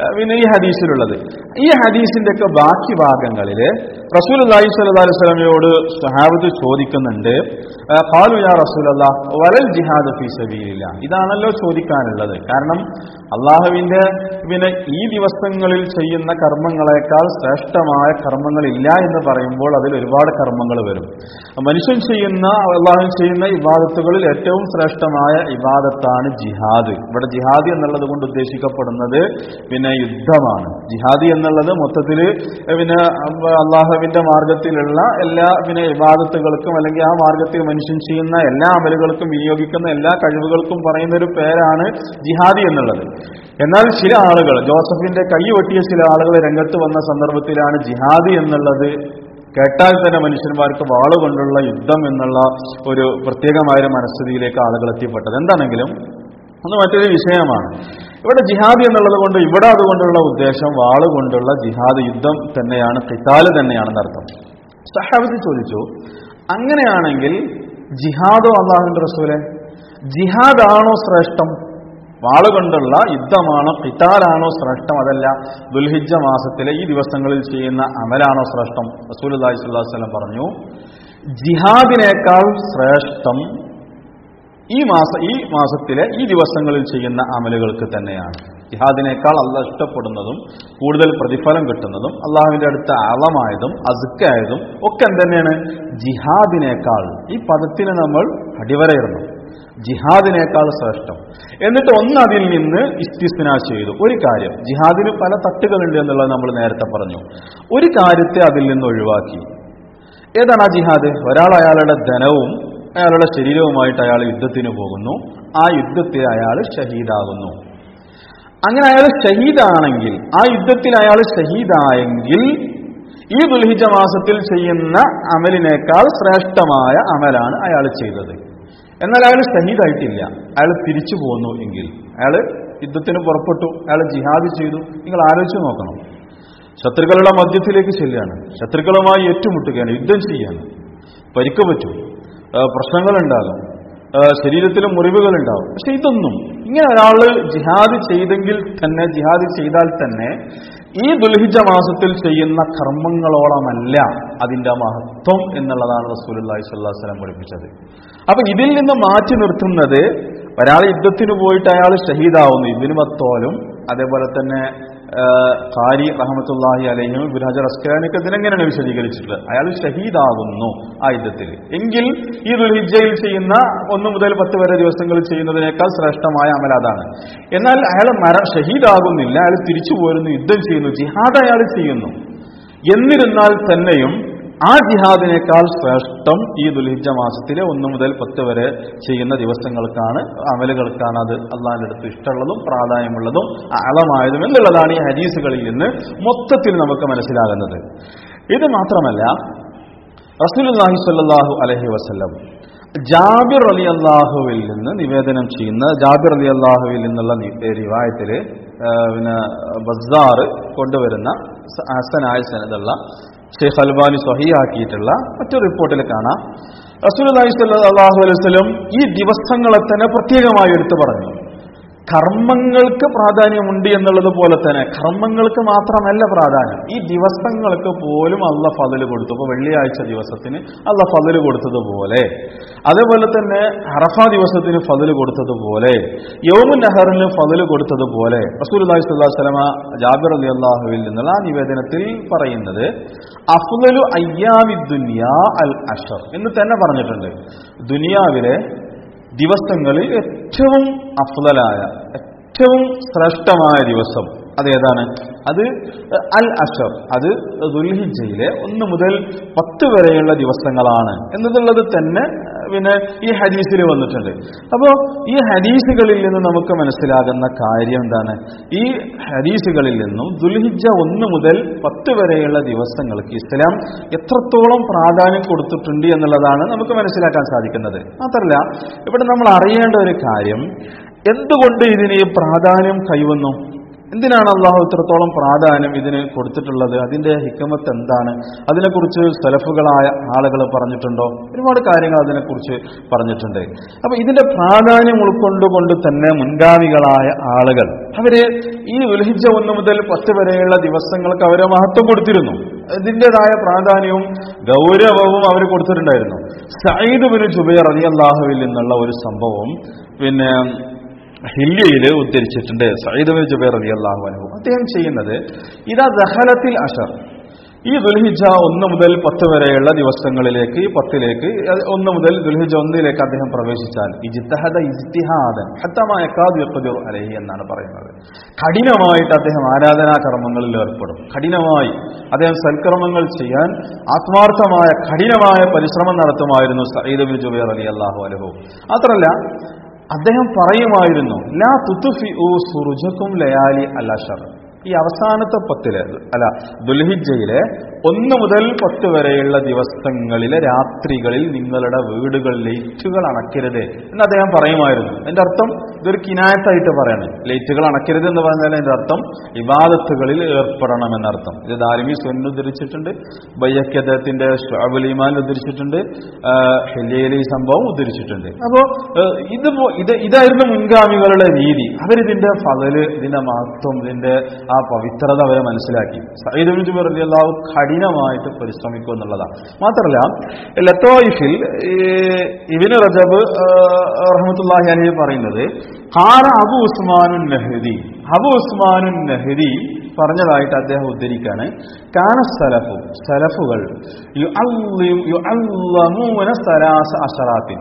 ഏഹ് പിന്നെ ഈ ഹദീസിലുള്ളത് ഈ ഹദീസിന്റെ ഒക്കെ ബാക്കി ഭാഗങ്ങളിൽ റസൂൽ അലൈഹി സ്വല്ലല്ലാഹു അലൈഹി വസല്ലമയോട് സഹാബത്ത് ചോദിക്കുന്നുണ്ട് ഏഹ് ഖാലു യാ റസൂലല്ലാ വലൽ ജിഹാദ് ഫീ സബീലില്ല ഇതാണല്ലോ ചോദിക്കാനുള്ളത് കാരണം അള്ളാഹുവിന്റെ പിന്നെ ഈ ദിവസങ്ങളിൽ ചെയ്യുന്ന കർമ്മങ്ങളെക്കാൾ ശ്രേഷ്ഠമായ കർമ്മങ്ങളില്ല എന്ന് പറയുമ്പോൾ അതിൽ ഒരുപാട് കർമ്മങ്ങൾ വരും മനുഷ്യൻ ചെയ്യുന്ന അള്ളാഹു ചെയ്യുന്ന ഇബാദത്തുകളിൽ ഏറ്റവും ശ്രേഷ്ഠമായ ഇബാദത്താണ് ജിഹാദ് ഇവിടെ ജിഹാദി എന്നുള്ളത് കൊണ്ട് ഉദ്ദേശിക്കപ്പെടുന്നത് പിന്നെ യുദ്ധമാണ് ജിഹാദി എന്നുള്ളത് മൊത്തത്തിൽ പിന്നെ അള്ളാഹുവിന്റെ മാർഗത്തിലുള്ള എല്ലാ പിന്നെ ഇബാദത്തുകൾക്കും അല്ലെങ്കിൽ ആ മാർഗത്തിൽ മനുഷ്യൻ ചെയ്യുന്ന എല്ലാ അമലുകൾക്കും വിനിയോഗിക്കുന്ന എല്ലാ കഴിവുകൾക്കും പറയുന്ന ഒരു പേരാണ് ജിഹാദി എന്നുള്ളത് എന്നാൽ ചില ആളുകൾ ജോസഫിന്റെ കൈ വെട്ടിയ ചില ആളുകൾ രംഗത്ത് വന്ന സന്ദർഭത്തിലാണ് ജിഹാദി എന്നുള്ളത് കേട്ടാൽ തന്നെ മനുഷ്യന്മാർക്ക് വാളുകൊണ്ടുള്ള യുദ്ധം എന്നുള്ള ഒരു പ്രത്യേകമായ ഒരു മനസ്ഥിതിയിലേക്ക് ആളുകൾ എത്തിപ്പെട്ടത് എന്താണെങ്കിലും ഒന്ന് മറ്റൊരു വിഷയമാണ് ഇവിടെ ജിഹാദി എന്നുള്ളത് കൊണ്ട് ഇവിടെ അതുകൊണ്ടുള്ള ഉദ്ദേശം വാളുകൊണ്ടുള്ള ജിഹാദ് യുദ്ധം തന്നെയാണ് കിതാല് തന്നെയാണെന്ന് അർത്ഥം സഹാബത്ത് ചോദിച്ചു അങ്ങനെയാണെങ്കിൽ ജിഹാദോ അള്ളാഹുവിന്റെ റസൂലെ ജിഹാദാണോ ശ്രേഷ്ഠം വാളുകൊണ്ടുള്ള യുദ്ധമാണോ കിതാലാണോ ശ്രേഷ്ഠം അതല്ല ദുൽഹിജ മാസത്തിലെ ഈ ദിവസങ്ങളിൽ ചെയ്യുന്ന അമലാണോ ശ്രേഷ്ഠം റസൂൽ അള്ളാഹി സ്വല്ലാ വല്ലം പറഞ്ഞു ജിഹാദിനേക്കാൾ ശ്രേഷ്ഠം ഈ മാസ ഈ മാസത്തിലെ ഈ ദിവസങ്ങളിൽ ചെയ്യുന്ന അമലുകൾക്ക് തന്നെയാണ് ജിഹാദിനേക്കാൾ അള്ളാഹ് ഇഷ്ടപ്പെടുന്നതും കൂടുതൽ പ്രതിഫലം കിട്ടുന്നതും അള്ളാഹുവിന്റെ അടുത്ത അളമായതും അസുക്കായതും ഒക്കെ തന്നെയാണ് ജിഹാദിനേക്കാൾ ഈ പദത്തിന് നമ്മൾ അടിവരയിടുന്നു ജിഹാദിനേക്കാൾ ശ്രേഷ്ഠം എന്നിട്ട് ഒന്ന് അതിൽ നിന്ന് ഇസ്തിസ്ന ചെയ്തു ഒരു കാര്യം ജിഹാദിന് പല തട്ടുകളുണ്ട് എന്നുള്ളത് നമ്മൾ നേരത്തെ പറഞ്ഞു ഒരു കാര്യത്തെ അതിൽ നിന്ന് ഒഴിവാക്കി ഏതാണ് ആ ജിഹാദ് ഒരാൾ അയാളുടെ ധനവും അയാളുടെ ശരീരവുമായിട്ട് അയാൾ യുദ്ധത്തിന് പോകുന്നു ആ യുദ്ധത്തിൽ അയാൾ ഷഹീദാകുന്നു അങ്ങനെ അയാൾ ഷഹീദാണെങ്കിൽ ആ യുദ്ധത്തിൽ അയാൾ ഷഹീദായെങ്കിൽ ഈ ദുൽഹിജ മാസത്തിൽ ചെയ്യുന്ന അമലിനേക്കാൾ ശ്രേഷ്ഠമായ അമലാണ് അയാൾ ചെയ്തത് എന്നാൽ അയാൾ ഷഹീദായിട്ടില്ല അയാൾ തിരിച്ചു പോന്നു എങ്കിൽ അയാൾ യുദ്ധത്തിന് പുറപ്പെട്ടു അയാൾ ജിഹാദ് ചെയ്തു നിങ്ങൾ ആലോചിച്ച് നോക്കണം ശത്രുക്കളുടെ മധ്യത്തിലേക്ക് ചെല്ലുകയാണ് ശത്രുക്കളുമായി ഏറ്റുമുട്ടുകയാണ് യുദ്ധം ചെയ്യാണ് പരിക്ക് പറ്റും പ്രശ്നങ്ങളുണ്ടാകും ശരീരത്തിൽ മുറിവുകൾ ഉണ്ടാവും പക്ഷെ ഇതൊന്നും ഇങ്ങനെ ഒരാൾ ജിഹാദ് ചെയ്തെങ്കിൽ തന്നെ ജിഹാദ് ചെയ്താൽ തന്നെ ഈ ദുൽഹിജ മാസത്തിൽ ചെയ്യുന്ന കർമ്മങ്ങളോളമല്ല അതിന്റെ മഹത്വം എന്നുള്ളതാണ് റസൂലി സ്വല്ലാ വസ്ലം പഠിപ്പിച്ചത് അപ്പൊ ഇതിൽ നിന്ന് മാറ്റി നിർത്തുന്നത് ഒരാൾ യുദ്ധത്തിന് പോയിട്ട് അയാൾ ഷഹീദാവുന്നു ഇതിന് പത്തോലും അതേപോലെ തന്നെ ഖാരി റഹമത്തുല്ലാഹി അലൈഹിം ബുൽഹജർ അസ്കലാനൊക്കെ ഇതിനെങ്ങനെയാണ് വിശദീകരിച്ചിട്ടുള്ളത് അയാൾ ഷഹീദാകുന്നു ആ യുദ്ധത്തിൽ എങ്കിൽ ഈ ദുൽഹിജയിൽ ചെയ്യുന്ന ഒന്ന് മുതൽ പത്ത് വരെ ദിവസങ്ങളിൽ ചെയ്യുന്നതിനേക്കാൾ ശ്രേഷ്ഠമായ അമൽ അതാണ് എന്നാൽ അയാൾ മര ഷഹീദാകുന്നില്ല അയാൾ തിരിച്ചു പോരുന്നു യുദ്ധം ചെയ്യുന്നു ജിഹാദ് അയാൾ ചെയ്യുന്നു എന്നിരുന്നാൽ തന്നെയും ആ ജിഹാദിനേക്കാൾ ശ്രേഷ്ഠം ഈ ദുൽഹിജ മാസത്തിലെ ഒന്ന് മുതൽ പത്ത് വരെ ചെയ്യുന്ന ദിവസങ്ങൾക്കാണ് അമലുകൾക്കാണ് അത് അള്ളാഹിന്റെ അടുത്ത് ഇഷ്ടമുള്ളതും പ്രാധാന്യമുള്ളതും അളമായതും എന്നുള്ളതാണ് ഈ ഹദീസുകളിൽ നിന്ന് മൊത്തത്തിൽ നമുക്ക് മനസ്സിലാകുന്നത് ഇത് മാത്രമല്ല റസൂലുല്ലാഹി സ്വല്ലല്ലാഹു അലൈഹി വസല്ലം ജാബിർ അലി അള്ളാഹുവിൽ നിന്ന് നിവേദനം ചെയ്യുന്ന ജാബിർ അലി അള്ളാഹുവിൽ നിന്നുള്ള റിവായത്തില് പിന്നെ ബസാർ കൊണ്ടുവരുന്ന ഹസനായ സനദുള്ള ഷെയ്ഖ് അൽബാനി സ്വഹിയാക്കിയിട്ടുള്ള മറ്റൊരു റിപ്പോർട്ടിൽ കാണാം റസൂൽ അലൈഹി സ്വല്ലാഹു അലൈഹി വസല്ലം ഈ ദിവസങ്ങളെ തന്നെ പ്രത്യേകമായി എടുത്തു പറഞ്ഞു കർമ്മങ്ങൾക്ക് പ്രാധാന്യമുണ്ട് എന്നുള്ളത് പോലെ തന്നെ കർമ്മങ്ങൾക്ക് മാത്രമല്ല പ്രാധാന്യം ഈ ദിവസങ്ങൾക്ക് പോലും അള്ള ഫതില് കൊടുത്തു ഇപ്പോൾ വെള്ളിയാഴ്ച ദിവസത്തിന് അള്ള ഫതില് കൊടുത്തതുപോലെ അതേപോലെ തന്നെ ഹറഫ ദിവസത്തിന് ഫതില് കൊടുത്തതുപോലെ യോമു നെഹറിന് ഫതില് കൊടുത്തതുപോലെ റസൂൽ അലൈഹി സ്വല്ലാ സ്വലമ ജാബിർ അലി അള്ളാഹുവിൽ നിന്നുള്ള ആ നിവേദനത്തിൽ പറയുന്നത് അഫ്ലലു അയ്യാമി ദുനിയാ അൽ അഷർ എന്ന് തന്നെ പറഞ്ഞിട്ടുണ്ട് ദുനിയാവിലെ ദിവസങ്ങളിൽ ഏറ്റവും അഫ്ലലായ ഏറ്റവും ശ്രേഷ്ഠമായ ദിവസം അതേതാണ് അത് അൽ അഷർ അത് ദുൽഹിജയിലെ ഒന്ന് മുതൽ പത്ത് വരെയുള്ള ദിവസങ്ങളാണ് എന്നുള്ളത് തന്നെ പിന്നെ ഈ ഹദീസിൽ വന്നിട്ടുണ്ട് അപ്പോൾ ഈ ഹദീസുകളിൽ നിന്ന് നമുക്ക് മനസ്സിലാകുന്ന കാര്യം എന്താണ് ഈ ഹദീസുകളിൽ നിന്നും ദുൽഹിജ ഒന്ന് മുതൽ പത്ത് വരെയുള്ള ദിവസങ്ങൾക്ക് ഇസ്ലാം എത്രത്തോളം പ്രാധാന്യം കൊടുത്തിട്ടുണ്ട് എന്നുള്ളതാണ് നമുക്ക് മനസ്സിലാക്കാൻ സാധിക്കുന്നത് മാത്രമല്ല ഇവിടെ നമ്മൾ അറിയേണ്ട ഒരു കാര്യം എന്തുകൊണ്ട് ഇതിന് ഈ പ്രാധാന്യം കൈവന്നു എന്തിനാണ് അള്ളാഹു ഇത്രത്തോളം പ്രാധാന്യം ഇതിന് കൊടുത്തിട്ടുള്ളത് അതിന്റെ ഹിക്കമത്ത് എന്താണ് അതിനെക്കുറിച്ച് സെലഫുകളായ ആളുകൾ പറഞ്ഞിട്ടുണ്ടോ ഒരുപാട് കാര്യങ്ങൾ അതിനെക്കുറിച്ച് പറഞ്ഞിട്ടുണ്ട് അപ്പൊ ഇതിന്റെ പ്രാധാന്യം ഉൾക്കൊണ്ടുകൊണ്ട് തന്നെ മുൻഗാമികളായ ആളുകൾ അവര് ഈ ഉൽഹിജ ഒന്ന് മുതൽ പത്ത് വരെയുള്ള ദിവസങ്ങൾക്ക് അവരെ മഹത്വം കൊടുത്തിരുന്നു ഇതിൻ്റെതായ പ്രാധാന്യവും ഗൗരവവും അവർ കൊടുത്തിട്ടുണ്ടായിരുന്നു സയ്യിദ് ബിൻ ജുബൈർ അലി അള്ളാഹുവിൽ നിന്നുള്ള ഒരു സംഭവം പിന്നെ ഹില്യയിൽ ഉദ്ധരിച്ചിട്ടുണ്ട് സയ്യിദ് ബിൻ ജുബൈർ അലി അള്ളാഹു അനു അദ്ദേഹം ചെയ്യുന്നത് ഇതാ ദഹലത്തിൽ അഷർ ഈ ദുൽഹിജ ഒന്ന് മുതൽ പത്ത് വരെയുള്ള ദിവസങ്ങളിലേക്ക് ഈ പത്തിലേക്ക് അത് ഒന്ന് മുതൽ ദുൽഹിജ ഒന്നിലേക്ക് അദ്ദേഹം പ്രവേശിച്ചാൽ ഇജിത്തഹദ ഇജ്തിഹാദൻ ഹത്തമായ കാദ്യപ്പതിർ അലഹി എന്നാണ് പറയുന്നത് കഠിനമായിട്ട് അദ്ദേഹം ആരാധനാ കർമ്മങ്ങളിൽ ഏർപ്പെടും കഠിനമായി അദ്ദേഹം സൽക്കർമ്മങ്ങൾ ചെയ്യാൻ ആത്മാർത്ഥമായ കഠിനമായ പരിശ്രമം നടത്തുമായിരുന്നു സയ്യിദ് ബിൻ ജുബൈർ അലി അള്ളാഹു അലഹു മാത്രമല്ല അദ്ദേഹം പറയുമായിരുന്നു ലാ തുത്തുഫി ഊ സുറുജക്കും ലയാലി അല്ലഷർ ഈ അവസാനത്തെ പത്തില് അല്ല ദുൽഹിജയിലെ ഒന്ന് മുതൽ പത്ത് വരെയുള്ള ദിവസങ്ങളിലെ രാത്രികളിൽ നിങ്ങളുടെ വീടുകൾ ലൈറ്റുകൾ അണക്കരുത് എന്ന് അദ്ദേഹം പറയുമായിരുന്നു എന്റെ അർത്ഥം ഇതൊരു കിനായത്തായിട്ട് പറയണം ലൈറ്റുകൾ അണക്കരുത് എന്ന് പറഞ്ഞാൽ എന്റെ അർത്ഥം ഇബാദത്തുകളിൽ ഏർപ്പെടണം എന്നർത്ഥം ഇത് ദാരിമി സ്വൻ ഉദ്ധരിച്ചിട്ടുണ്ട് ബയ്യക്ക് അദ്ദേഹത്തിന്റെ ഷുഅബുൽ ഈമാൻ ഉദ്ധരിച്ചിട്ടുണ്ട് ഹെലിയയിൽ ഈ സംഭവം ഉദ്ധരിച്ചിട്ടുണ്ട് അപ്പോ ഏഹ്, ഇത് പോ- ഇത് ഇതായിരുന്നു മുൻഗാമികളുടെ രീതി അവരിതിന്റെ ഫലല് ഇതിന്റെ മഹത്വം ഇതിന്റെ ആ പവിത്രത അവരെ മനസ്സിലാക്കി സയ്യിദ് ബിൻ ജുബൈർ റളിയല്ലാഹു കഠിനമായിട്ട് പരിശ്രമിക്കും എന്നുള്ളതാണ് മാത്രമല്ല ലത്തോയിഫിൽ ഇബിന് റജബ് റഹ്മത്തുള്ളാഹി അലൈഹി പറയുന്നത് ഹാന അബു ഉസ്മാനുൻ നെഹ്ദി അബു ഉസ്മാനുൻ നെഹ്ദി പറഞ്ഞതായിട്ട് അദ്ദേഹം ഉദ്ധരിക്കാണ് കാന സലഫു സലഫുകൾ യുഅല്ലിം- യുഅല്ലമൂന സലാസ അശറാത്തിൻ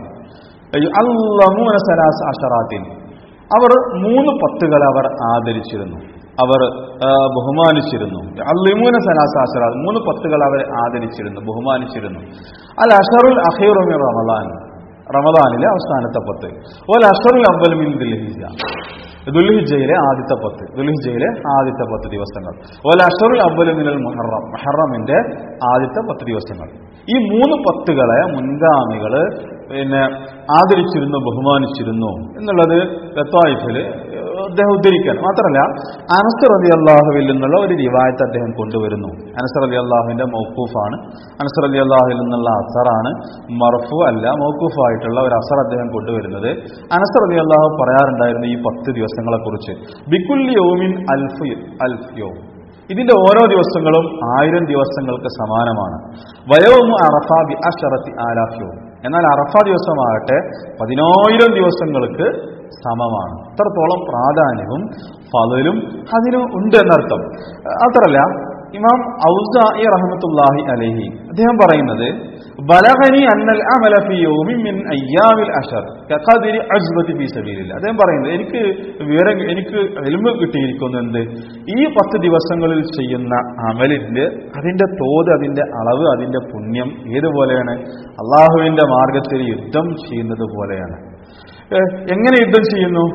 യുഅല്ലമൂന സലാസ അശറാത്തിൻ അവർ മൂന്ന് പത്തുകൾ അവർ ആദരിച്ചിരുന്നു അവർ ആ, ബഹുമാനിച്ചിരുന്നു അള്ളിമൂന സലാസാസറ മൂന്ന് പത്തുകൾ അവർ ആദരിച്ചിരുന്നു ബഹുമാനിച്ചിരുന്നു അൽ അഷറുൽ അഖീറുമിൻ റമദാൻ റമദാനിലെ അവസാനത്തെ പത്ത് ഓൽ അഷറുൽ അവൽ മിൻ ദുൽഹിജ ദുൽഹിജയിലെ ആദ്യത്തെ പത്ത് ദുൽഹിജയിലെ ആദ്യത്തെ പത്ത് ദിവസങ്ങൾ ഓൽ അഷറുൽ അവൽ മിനൽ മുഹറം മുഹറമിന്റെ ആദ്യത്തെ പത്ത് ദിവസങ്ങൾ ഈ മൂന്ന് പത്തുകളെ മുൻഗാമികള് പിന്നെ ആദരിച്ചിരുന്നു ബഹുമാനിച്ചിരുന്നു എന്നുള്ളത് ലത്തായിഫില് അദ്ദേഹം ഉദ്ധരിക്കാൻ മാത്രമല്ല അനസർ അലി അള്ളാഹുവിൽ നിന്നുള്ള ഒരു റിവായത്ത് അദ്ദേഹം കൊണ്ടുവരുന്നു അനസർ അലി അള്ളാഹുവിന്റെ മൗക്കൂഫാണ് അനസർ അലി അള്ളാഹുവിൽ നിന്നുള്ള അസറാണ് മർഫു അല്ല മൗക്കൂഫായിട്ടുള്ള ഒരു അസർ അദ്ദേഹം കൊണ്ടുവരുന്നത് അനസർ അലി അള്ളാഹു പറയാറുണ്ടായിരുന്നു ഈ പത്ത് ദിവസങ്ങളെ കുറിച്ച് ബിക്കുല്ലി യോമിൻ അൽഫ് അൽഫ് യോം ഇതിന്റെ ഓരോ ദിവസങ്ങളും ആയിരം ദിവസങ്ങൾക്ക് സമാനമാണ് വയോമു അറഫ ബി അഷറത്തി ആലാഫ്യവും എന്നാൽ അറഫ ദിവസമാകട്ടെ പതിനായിരം ദിവസങ്ങൾക്ക് സമമാണ് അത്രത്തോളം പ്രാധാന്യവും ഫലലും അതിന് ഉണ്ട് എന്നർത്ഥം മാത്രമല്ല ഇമാം ഔസായി റഹ്മത്തുല്ലാഹി അലൈഹി അദ്ദേഹം പറയുന്നത് ബലഹനി അന്നൽ അമല ഫി യൗമിൻ മിൻ അയ്യാമിൽ അഷർ കഖദിരി അജ്ബതി ഫീ സബീലില്ലാഹ് അദ്ദേഹം പറയുന്നത് എനിക്ക് വിവരം എനിക്ക് എൽമ കിട്ടിയിരിക്കുന്നു എന്ത് ഈ പത്ത് ദിവസങ്ങളിൽ ചെയ്യുന്ന അമലിന്റെ അതിന്റെ തോത് അതിന്റെ അളവ് അതിന്റെ പുണ്യം ഏതുപോലെയാണ് അള്ളാഹുവിന്റെ മാർഗത്തിൽ യുദ്ധം ചെയ്യുന്നത് പോലെയാണ് ഏഹ് എങ്ങനെ യുദ്ധം ചെയ്യുന്നു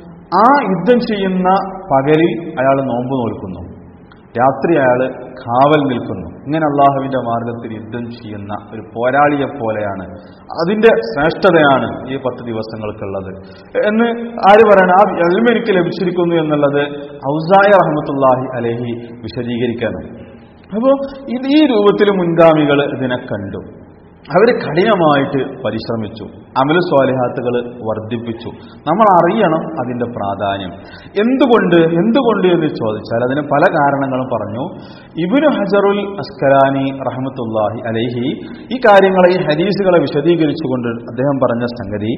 ആ യുദ്ധം ചെയ്യുന്ന പകലിൽ അയാൾ നോമ്പ് നോൽക്കുന്നു രാത്രി അയാൾ കാവൽ നിൽക്കുന്നു ഇങ്ങനെ അള്ളാഹുവിന്റെ മാർഗത്തിൽ യുദ്ധം ചെയ്യുന്ന ഒരു പോരാളിയെ പോലെയാണ് അതിന്റെ ശ്രേഷ്ഠതയാണ് ഈ പത്ത് ദിവസങ്ങൾക്കുള്ളത് എന്ന് ആര് പറയണം ആ എൽമ എനിക്ക് ലഭിച്ചിരിക്കുന്നു എന്നുള്ളത് ഔസായ റഹ്മത്തുല്ലാഹി അലഹി വിശദീകരിക്കാനാണ് അപ്പോൾ ഇത് ഈ രൂപത്തിൽ മുൻഗാമികൾ ഇതിനെ കണ്ടു അവർ കഠിനമായിട്ട് പരിശ്രമിച്ചു അമല സ്വാലിഹാത്തുകൾ വർദ്ധിപ്പിച്ചു നമ്മൾ അറിയണം അതിന്റെ പ്രാധാന്യം എന്തുകൊണ്ട് എന്തുകൊണ്ട് എന്ന് ചോദിച്ചാൽ അതിന് പല കാരണങ്ങളും പറഞ്ഞു ഇബിനു ഹജറുൽ അസ്കലാനി റഹമത്തുല്ലാഹി അലൈഹി ഈ കാര്യങ്ങളെ ഈ ഹദീസുകളെ വിശദീകരിച്ചുകൊണ്ട് അദ്ദേഹം പറഞ്ഞ സംഗതി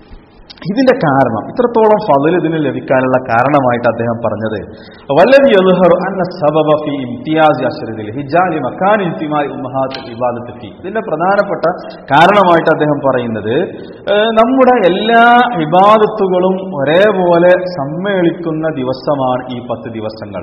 ഇതിന്റെ കാരണം ഇത്രത്തോളം ഫضل ഇതിന് ലഭിക്കാനുള്ള കാരണമായിട്ട് അദ്ദേഹം പറഞ്ഞത് വല്ലതി യദ്ഹറു അന്ന സബബ ഫി ഇംതിയാസ് അശ്റദിൽ ഹിജാലി മക്കാൻ ഇൻതിമായി ഉമ്മഹാത്ത് ഇബാദത്ത് ഫി ഇതിന്റെ പ്രധാനപ്പെട്ട കാരണമായിട്ട് അദ്ദേഹം പറയുന്നത് ഏഹ്, നമ്മുടെ എല്ലാ ഇബാദത്തുകളും ഒരേപോലെ സമ്മേളിക്കുന്ന ദിവസമാണ് ഈ പത്ത് ദിവസങ്ങൾ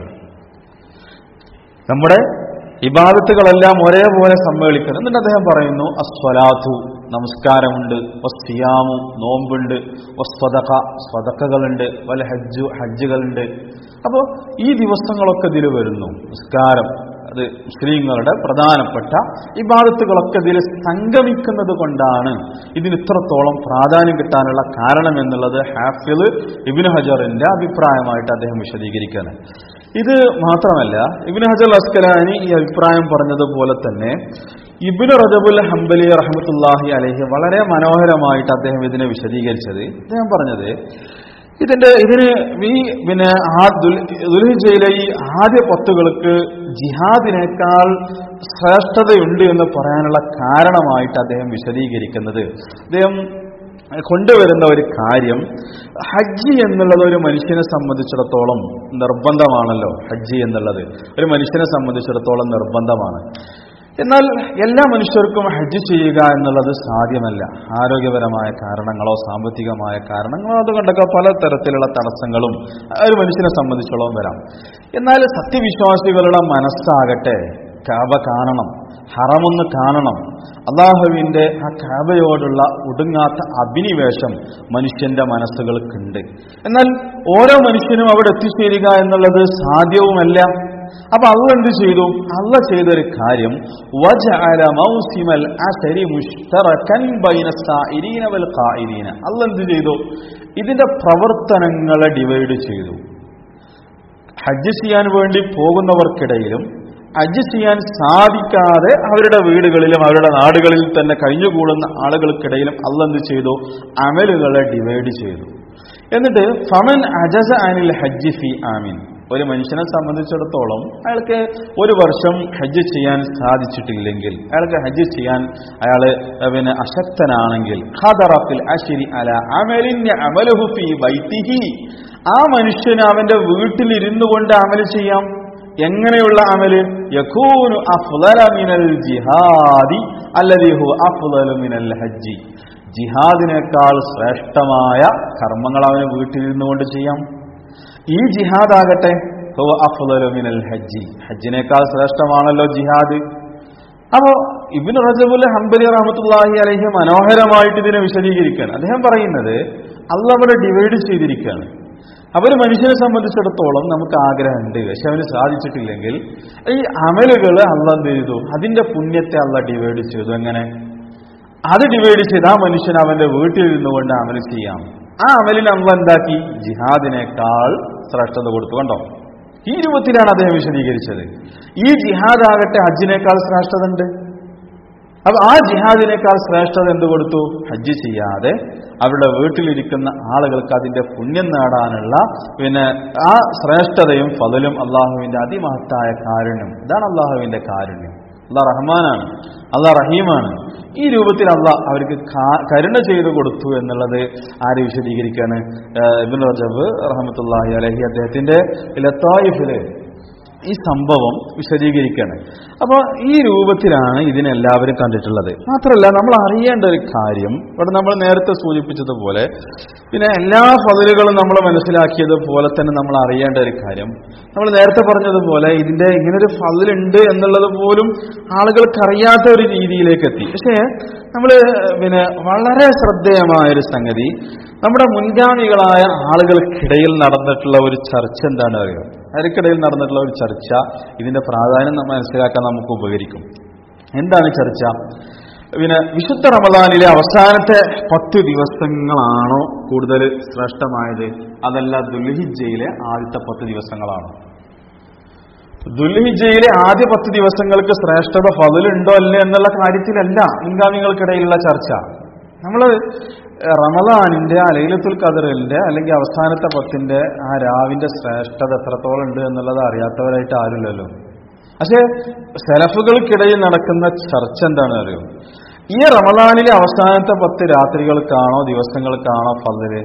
നമ്മുടെ ഇബാദത്തുകളെല്ലാം ഒരേപോലെ സമ്മേളിക്കണം എന്നിട്ട് അദ്ദേഹം പറയുന്നു അസ്വലാത്തു നമസ്കാരമുണ്ട് വസ്തിയാമു നോമ്പുണ്ട് വസ്വതക സ്വതക്കകളുണ്ട് വല ഹജ്ജു ഹജ്ജുകളുണ്ട് അപ്പോൾ ഈ ദിവസങ്ങളൊക്കെ ഇതിൽ വരുന്നു നിസ്കാരം അത് മുസ്ലിങ്ങളുടെ പ്രധാനപ്പെട്ട ഇബാദത്തുകളൊക്കെ ഇതിൽ സംഗമിക്കുന്നത് കൊണ്ടാണ് ഇതിന് ഇത്രത്തോളം പ്രാധാന്യം കിട്ടാനുള്ള കാരണം എന്നുള്ളത് ഹാഫിദ് ഇബിൻ ഹജറിന്റെ അഭിപ്രായമായിട്ട് അദ്ദേഹം വിശദീകരിക്കുകയാണ് ഇത് മാത്രമല്ല ഇബിൻ ഹജർ അസ്കലാനി ഈ അഭിപ്രായം പറഞ്ഞതുപോലെ തന്നെ ഇബിന് റജബുൽ ഹംബലി റഹമത്തുല്ലാഹി അലഹി വളരെ മനോഹരമായിട്ട് അദ്ദേഹം ഇതിനെ വിശദീകരിച്ചത് അദ്ദേഹം പറഞ്ഞത് ഇതിന്റെ ഇതിന് ഈ പിന്നെ ആ ദുൽഹിജയിലെ ഈ ആദ്യ പത്തുകൾക്ക് ജിഹാദിനേക്കാൾ ശ്രേഷ്ഠതയുണ്ട് എന്ന് പറയാനുള്ള കാരണമായിട്ട് അദ്ദേഹം വിശദീകരിക്കുന്നത് അദ്ദേഹം കൊണ്ടുവരുന്ന ഒരു കാര്യം ഹജ്ജ് എന്നുള്ളത് ഒരു മനുഷ്യനെ സംബന്ധിച്ചിടത്തോളം നിർബന്ധമാണല്ലോ ഹജ്ജ് എന്നുള്ളത് ഒരു മനുഷ്യനെ സംബന്ധിച്ചിടത്തോളം നിർബന്ധമാണ് എന്നാൽ എല്ലാ മനുഷ്യർക്കും ഹജ്ജ് ചെയ്യുക എന്നുള്ളത് സാധ്യമല്ല ആരോഗ്യപരമായ കാരണങ്ങളോ സാമ്പത്തികമായ കാരണങ്ങളോ അതുകൊണ്ടൊക്കെ പല തരത്തിലുള്ള തടസ്സങ്ങളും ഒരു മനുഷ്യനെ സംബന്ധിച്ചോളം വരാം എന്നാൽ സത്യവിശ്വാസികളുടെ മനസ്സാകട്ടെ കാബ കാണണം ഹറമൊന്ന് കാണണം അള്ളാഹുവിന്റെ ആ കാബയോടുള്ള ഒടുങ്ങാത്ത അഭിനിവേശം മനുഷ്യന്റെ മനസ്സുകൾക്കുണ്ട് എന്നാൽ ഓരോ മനുഷ്യനും അവിടെ എത്തിച്ചേരുക എന്നുള്ളത് സാധ്യവുമല്ല അപ്പൊ അള്ള എന്ത് ചെയ്തു അള്ള ചെയ്തൊരു കാര്യം അള്ള എന്ത് ചെയ്തു ഇതിന്റെ പ്രവർത്തനങ്ങളെ ഡിവൈഡ് ചെയ്തു ഹജ്ജ് ചെയ്യാൻ വേണ്ടി പോകുന്നവർക്കിടയിലും ഹജ്ജ് ചെയ്യാൻ സാധിക്കാതെ അവരുടെ വീടുകളിലും അവരുടെ നാടുകളിൽ തന്നെ കഴിഞ്ഞുകൂടുന്ന ആളുകൾക്കിടയിലും അള്ള എന്ത് ചെയ്തു അമലുകളെ ഡിവൈഡ് ചെയ്തു എന്നിട്ട് ഫമൻ അജസ അനിൽ ഹജ്ജ് ഫി ആമിൻ ഒരു മനുഷ്യനെ സംബന്ധിച്ചിടത്തോളം അയാൾക്ക് ഒരു വർഷം ഹജ്ജ് ചെയ്യാൻ സാധിച്ചിട്ടില്ലെങ്കിൽ അയാൾക്ക് ഹജ്ജ് ചെയ്യാൻ അയാൾ പിന്നെ അശക്തനാണെങ്കിൽ ഖദറഫിൽ അശരി അല അമലിന്റെ അമലുഹു ഫി വൈത്തിഹി ആ മനുഷ്യന് അവന്റെ വീട്ടിലിരുന്നു കൊണ്ട് അമൽ ചെയ്യാം എങ്ങനെയുള്ള അമല് യഖൂനു അഫ്ളല മിനൽ ജിഹാദി അല്ലദീ ഹു അഫ്ളലു മിനൽ ഹജ്ജി ജിഹാദിനേക്കാൾ ശ്രേഷ്ഠമായ കർമ്മങ്ങൾ അവന് വീട്ടിലിരുന്നു കൊണ്ട് ചെയ്യാം ഈ ജിഹാദ് ആകട്ടെ ഹുവ അഫ്ളലു മിനൽ ഹജ്ജി ഹജ്ജിനേക്കാൾ ശ്രേഷ്ഠമാണല്ലോ ജിഹാദ് അപ്പോ ഇബിൻ റജബുൽ ഹംബലി റഹമത്തുല്ലാഹി അലഹി മനോഹരമായിട്ട് ഇതിനെ വിശദീകരിക്കുകയാണ് അദ്ദേഹം പറയുന്നത് അല്ല അവിടെ ഡിവൈഡ് ചെയ്തിരിക്കുകയാണ് അവർ മനുഷ്യനെ സംബന്ധിച്ചിടത്തോളം നമുക്ക് ആഗ്രഹമുണ്ട് പക്ഷെ അവന് സാധിച്ചിട്ടില്ലെങ്കിൽ ഈ അമലുകൾ അള്ള എന്ത് ചെയ്തു അതിന്റെ പുണ്യത്തെ അള്ള ഡിവൈഡ് ചെയ്തു എങ്ങനെ അത് ഡിവൈഡ് ചെയ്ത് ആ മനുഷ്യൻ അവന്റെ വീട്ടിൽ ഇരുന്നുകൊണ്ട് അമൽ ചെയ്യാം ആ അമലിന് അള്ള എന്താക്കി ജിഹാദിനേക്കാൾ ശ്രേഷ്ഠത കൊടുത്തു കണ്ടോ ഈ രൂപത്തിലാണ് അദ്ദേഹം വിശദീകരിച്ചത് ഈ ജിഹാദ് ആകട്ടെ ഹജ്ജിനേക്കാൾ ശ്രേഷ്ഠത ഉണ്ട് അപ്പൊ ആ ജിഹാദിനേക്കാൾ ശ്രേഷ്ഠത എന്ത് കൊടുത്തു ഹജ്ജ് ചെയ്യാതെ അവരുടെ വീട്ടിലിരിക്കുന്ന ആളുകൾക്ക് അതിന്റെ പുണ്യം നേടാനുള്ള പിന്നെ ആ ശ്രേഷ്ഠതയും ഫതലും അള്ളാഹുവിന്റെ അതിമഹത്തായ കാരുണ്യം ഇതാണ് അള്ളാഹുവിന്റെ കാരുണ്യം അള്ളാഹ് റഹ്മാനാണ് അള്ളാഹ് റഹീമാണ് ഈ രൂപത്തിൽ അള്ളാഹ് അവർക്ക് കരുണ ചെയ്തു കൊടുത്തു എന്നുള്ളത് ആര് വിശദീകരിക്കാണ് ഇബിൻ റജബ് റഹമത്തുല്ലാഹി അലഹി അദ്ദേഹത്തിന്റെ ലത്തായിഫില് ഈ സംഭവം വിശദീകരിക്കുകയാണ് അപ്പോൾ ഈ രൂപത്തിലാണ് ഇതിനെല്ലാവരും കണ്ടിട്ടുള്ളത് മാത്രമല്ല നമ്മൾ അറിയേണ്ട ഒരു കാര്യം ഇവിടെ നമ്മൾ നേരത്തെ സൂചിപ്പിച്ചതുപോലെ പിന്നെ എല്ലാ ഫതിലുകളും നമ്മൾ മനസ്സിലാക്കിയതുപോലെ തന്നെ നമ്മൾ അറിയേണ്ട ഒരു കാര്യം നമ്മൾ നേരത്തെ പറഞ്ഞതുപോലെ ഇതിന്റെ ഇങ്ങനൊരു ഫതിലുണ്ട് എന്നുള്ളത് പോലും ആളുകൾക്ക് അറിയാത്ത ഒരു രീതിയിലേക്ക് എത്തി പക്ഷേ നമ്മൾ പിന്നെ വളരെ ശ്രദ്ധേയമായ ഒരു സംഗതി നമ്മുടെ മുൻഗാമികളായ ആളുകൾക്കിടയിൽ നടന്നിട്ടുള്ള ഒരു ചർച്ച എന്താണ് അറിയുക അവർക്കിടയിൽ നടന്നിട്ടുള്ള ഒരു ചർച്ച ഇതിന്റെ പ്രാധാന്യം നമ്മൾ മനസ്സിലാക്കാൻ നമുക്ക് ഉപകരിക്കും എന്താണ് ചർച്ച പിന്നെ വിശുദ്ധ റമദാനിലെ അവസാനത്തെ പത്ത് ദിവസങ്ങളാണോ കൂടുതൽ ശ്രേഷ്ഠമായത് അതല്ല ദുൽഹിജയിലെ ആദ്യത്തെ പത്ത് ദിവസങ്ങളാണോ ദുൽഹിജയിലെ ആദ്യ പത്ത് ദിവസങ്ങൾക്ക് ശ്രേഷ്ഠത ഫതിലുണ്ടോ അല്ലേ എന്നുള്ള കാര്യത്തിലല്ല മുൻഗാമികൾക്കിടയിലുള്ള ചർച്ച നമ്മൾ റമദാനിന്റെ അലൈലത്തുൽ ഖദറിന്റെ അല്ലെങ്കിൽ അവസാനത്തെ പത്തിന്റെ ആ രാവിന്റെ ശ്രേഷ്ഠത എത്രത്തോളം ഉണ്ട് എന്നുള്ളത് അറിയാത്തവരായിട്ട് ആരുമില്ലല്ലോ പക്ഷേ സെലഫുകൾക്കിടയിൽ നടക്കുന്ന ചർച്ച എന്താണ് അറിയോ ഈ റമദാനിലെ അവസാനത്തെ പത്ത് രാത്രികൾക്കാണോ ദിവസങ്ങൾക്കാണോ ഫതില്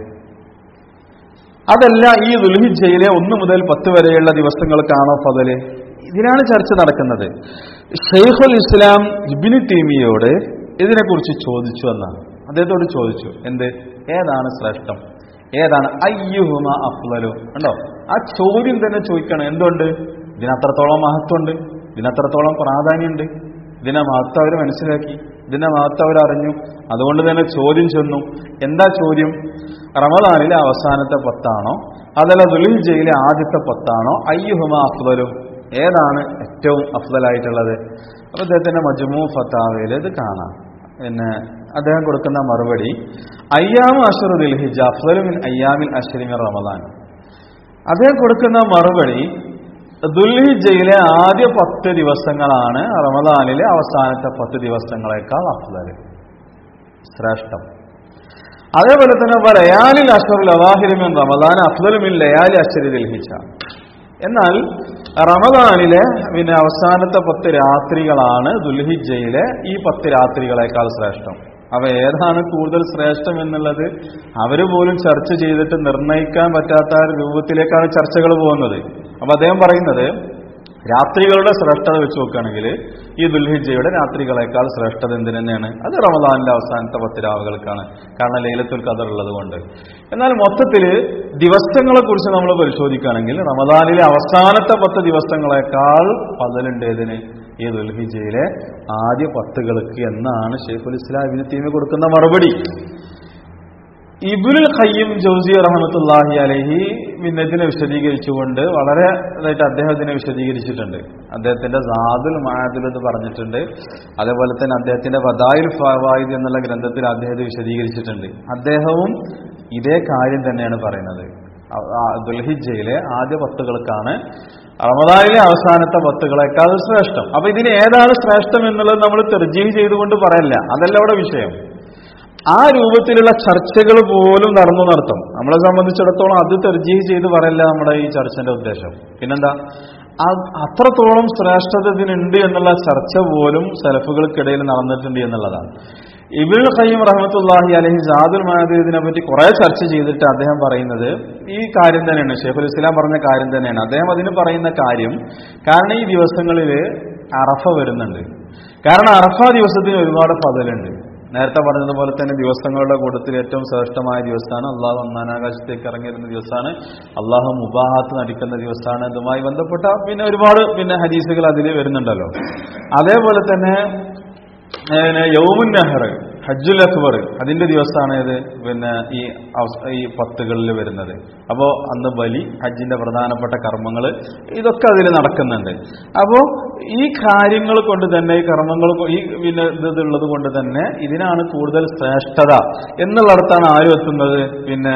അതല്ല ഈ ദുൽഹിജയിലെ ഒന്ന് മുതൽ പത്ത് വരെയുള്ള ദിവസങ്ങൾക്കാണോ ഫതല് ഇതിനാണ് ചർച്ച നടക്കുന്നത് ഷെയ്ഖുൽ ഇസ്ലാം ഇബിന് ടീമിയോട് ഇതിനെക്കുറിച്ച് ചോദിച്ചു എന്നാണ് അദ്ദേഹത്തോട് ചോദിച്ചു എന്ത് ഏതാണ് ശ്രേഷ്ഠം ഏതാണ് അയ്യുഹുമ അഫ്ലലു ഉണ്ടോ ആ ചോദ്യം തന്നെ ചോദിക്കണം എന്തുകൊണ്ട് ഇതിനത്രത്തോളം മഹത്വമുണ്ട് ഇതിനത്രത്തോളം പ്രാധാന്യമുണ്ട് ഇതിനെ മഹത്വം അവർ മനസ്സിലാക്കി ഇതിനെ മഹത്വം അവർ അറിഞ്ഞു അതുകൊണ്ട് തന്നെ ചോദ്യം ചെന്നു എന്താ ചോദ്യം റമദാനിലെ അവസാനത്തെ പത്താണോ അതല്ല ദുലിഹിജയിലെ ആദ്യത്തെ പത്താണോ അയ്യുഹുമ അഫ്ലലു ഏതാണ് ഏറ്റവും അഫ്ദലായിട്ടുള്ളത് അപ്പോൾ അദ്ദേഹത്തിന്റെ മജ്മു ഫത്താവയിൽ ഇത് കാണാം പിന്നെ അദ്ദേഹം കൊടുക്കുന്ന മറുപടി അയ്യാമു അഷറു ദിൽഹിജ അഫ്ദലു മിൻ അയ്യാമിൽ അഷറിമിൻ റമദാൻ അദ്ദേഹം കൊടുക്കുന്ന മറുപടി ദുൽഹിജയിലെ ആദ്യ പത്ത് ദിവസങ്ങളാണ് റമദാനിലെ അവസാനത്തെ പത്ത് ദിവസങ്ങളെക്കാൾ അഫ്ദല് ശ്രേഷ്ഠം അതേപോലെ തന്നെ ലയാലിൽ അഷറുൽ അവാഹിരിമിൻ റമദാൻ അഫ്ദലുമിൻ ലയാലി അഷരി ദിൽഹിജ എന്നാൽ റമദാനിലെ പിന്നെ അവസാനത്തെ പത്ത് രാത്രികളാണ് ദുൽഹിജയിലെ ഈ പത്ത് രാത്രികളെക്കാൾ ശ്രേഷ്ഠം അവ ഏതാണ് കൂടുതൽ ശ്രേഷ്ഠം എന്നുള്ളത് അവര് പോലും ചർച്ച ചെയ്തിട്ട് നിർണ്ണയിക്കാൻ പറ്റാത്ത രൂപത്തിലേക്കാണ് ചർച്ചകൾ പോകുന്നത് അപ്പൊ അദ്ദേഹം പറയുന്നത് രാത്രികളുടെ ശ്രേഷ്ഠത വെച്ച് നോക്കുകയാണെങ്കിൽ ഈ ദുൽഹിജയുടെ രാത്രികളെക്കാൾ ശ്രേഷ്ഠത എന്തിനു തന്നെയാണ് അത് റമദാനിന്റെ അവസാനത്തെ പത്ത് രാവുകൾക്കാണ് കാരണം ലൈലത്തുൽ ഖദർ ഉള്ളത് കൊണ്ട് എന്നാൽ മൊത്തത്തിൽ ദിവസങ്ങളെ കുറിച്ച് നമ്മൾ പരിശോധിക്കുകയാണെങ്കിൽ റമദാനിലെ അവസാനത്തെ പത്ത് ദിവസങ്ങളെക്കാൾ പതലുണ്ട് ഏതിന് ഈ ദുൽഹിജയിലെ ആദ്യ പത്തുകൾക്ക് എന്നാണ് ഷെയ്ഖുൽ ഇസ്ലാം ഇബിന് തീമ കൊടുക്കുന്ന മറുപടി ഇബുൽ ഖയ്യം ജൗസി റഹമത്തുല്ലാഹി അലഹി പിന്നെ ഇതിനെ വിശദീകരിച്ചുകൊണ്ട് വളരെ ഇതായിട്ട് അദ്ദേഹത്തിനെ വിശദീകരിച്ചിട്ടുണ്ട് അദ്ദേഹത്തിന്റെ സാദുൽ മാദുൽ എന്ന് പറഞ്ഞിട്ടുണ്ട് അതേപോലെ തന്നെ അദ്ദേഹത്തിന്റെ വദായിൽ ഫവായിദ് എന്നുള്ള ഗ്രന്ഥത്തിൽ അദ്ദേഹം ഇത് വിശദീകരിച്ചിട്ടുണ്ട് അദ്ദേഹവും ഇതേ കാര്യം തന്നെയാണ് പറയുന്നത് ദുൽഹിജയിലെ ആദ്യ പത്തുകൾക്കാണ് റമദാനിലെ അവസാനത്തെ പത്തുകളെക്കാൾ ശ്രേഷ്ഠം അപ്പൊ ഇതിന് ഏതാണ് ശ്രേഷ്ഠം എന്നുള്ളത് നമ്മൾ തെർജീഹ് ചെയ്തുകൊണ്ട് പറയല്ല അതല്ല അവിടെ വിഷയം ആ രൂപത്തിലുള്ള ചർച്ചകൾ പോലും നടന്നു നടത്തും നമ്മളെ സംബന്ധിച്ചിടത്തോളം അത് തെർജീഹ് ചെയ്ത് പറയല്ല നമ്മുടെ ഈ ചർച്ചന്റെ ഉദ്ദേശം പിന്നെന്താ അത്രത്തോളം ശ്രേഷ്ഠത ഇതിനുണ്ട് എന്നുള്ള ചർച്ച പോലും സെലഫുകൾക്കിടയിൽ നടന്നിട്ടുണ്ട് എന്നുള്ളതാണ് ഇബിൾ ഖയ്യം റഹമത്തുല്ലാഹി അലഹി ജാദുൽ മഹാദീദിനെ പറ്റി കുറെ ചർച്ച ചെയ്തിട്ട് അദ്ദേഹം പറയുന്നത് ഈ കാര്യം തന്നെയാണ് ഷെയ്ഖുൽ ഇസ്ലാം പറഞ്ഞ കാര്യം തന്നെയാണ് അദ്ദേഹം അതിന് പറയുന്ന കാര്യം കാരണം ഈ ദിവസങ്ങളിൽ അറഫ വരുന്നുണ്ട് കാരണം അറഫ ദിവസത്തിന് ഒരുപാട് പതലുണ്ട് നേരത്തെ പറഞ്ഞതുപോലെ തന്നെ ദിവസങ്ങളുടെ കൂട്ടത്തിൽ ഏറ്റവും ശ്രേഷ്ഠമായ ദിവസമാണ് അള്ളാഹു ഒന്നാനാകാശത്തേക്ക് ഇറങ്ങിയിരുന്ന ദിവസമാണ് അള്ളാഹു മുബാഹാത്ത് നടിക്കുന്ന ദിവസമാണ് ഇതുമായി ബന്ധപ്പെട്ട പിന്നെ ഒരുപാട് പിന്നെ ഹദീസുകൾ അതിൽ വരുന്നുണ്ടല്ലോ അതേപോലെ തന്നെ യൗമുൻ നെഹർ ഹജ്ജുൽ അക്ബർ അതിന്റെ ദിവസമാണ് ഇത് പിന്നെ ഈ ഈ പത്തുകളിൽ വരുന്നത് അപ്പോൾ അന്ന് ബലി ഹജ്ജിന്റെ പ്രധാനപ്പെട്ട കർമ്മങ്ങൾ ഇതൊക്കെ അതിൽ നടക്കുന്നുണ്ട് അപ്പോൾ ഈ കാര്യങ്ങൾ കൊണ്ട് തന്നെ ഈ കർമ്മങ്ങൾ ഈ പിന്നെ ഇതുള്ളത് കൊണ്ട് തന്നെ ഇതിനാണ് കൂടുതൽ ശ്രേഷ്ഠത എന്നുള്ളിടത്താണ് ആരും എത്തുന്നത് പിന്നെ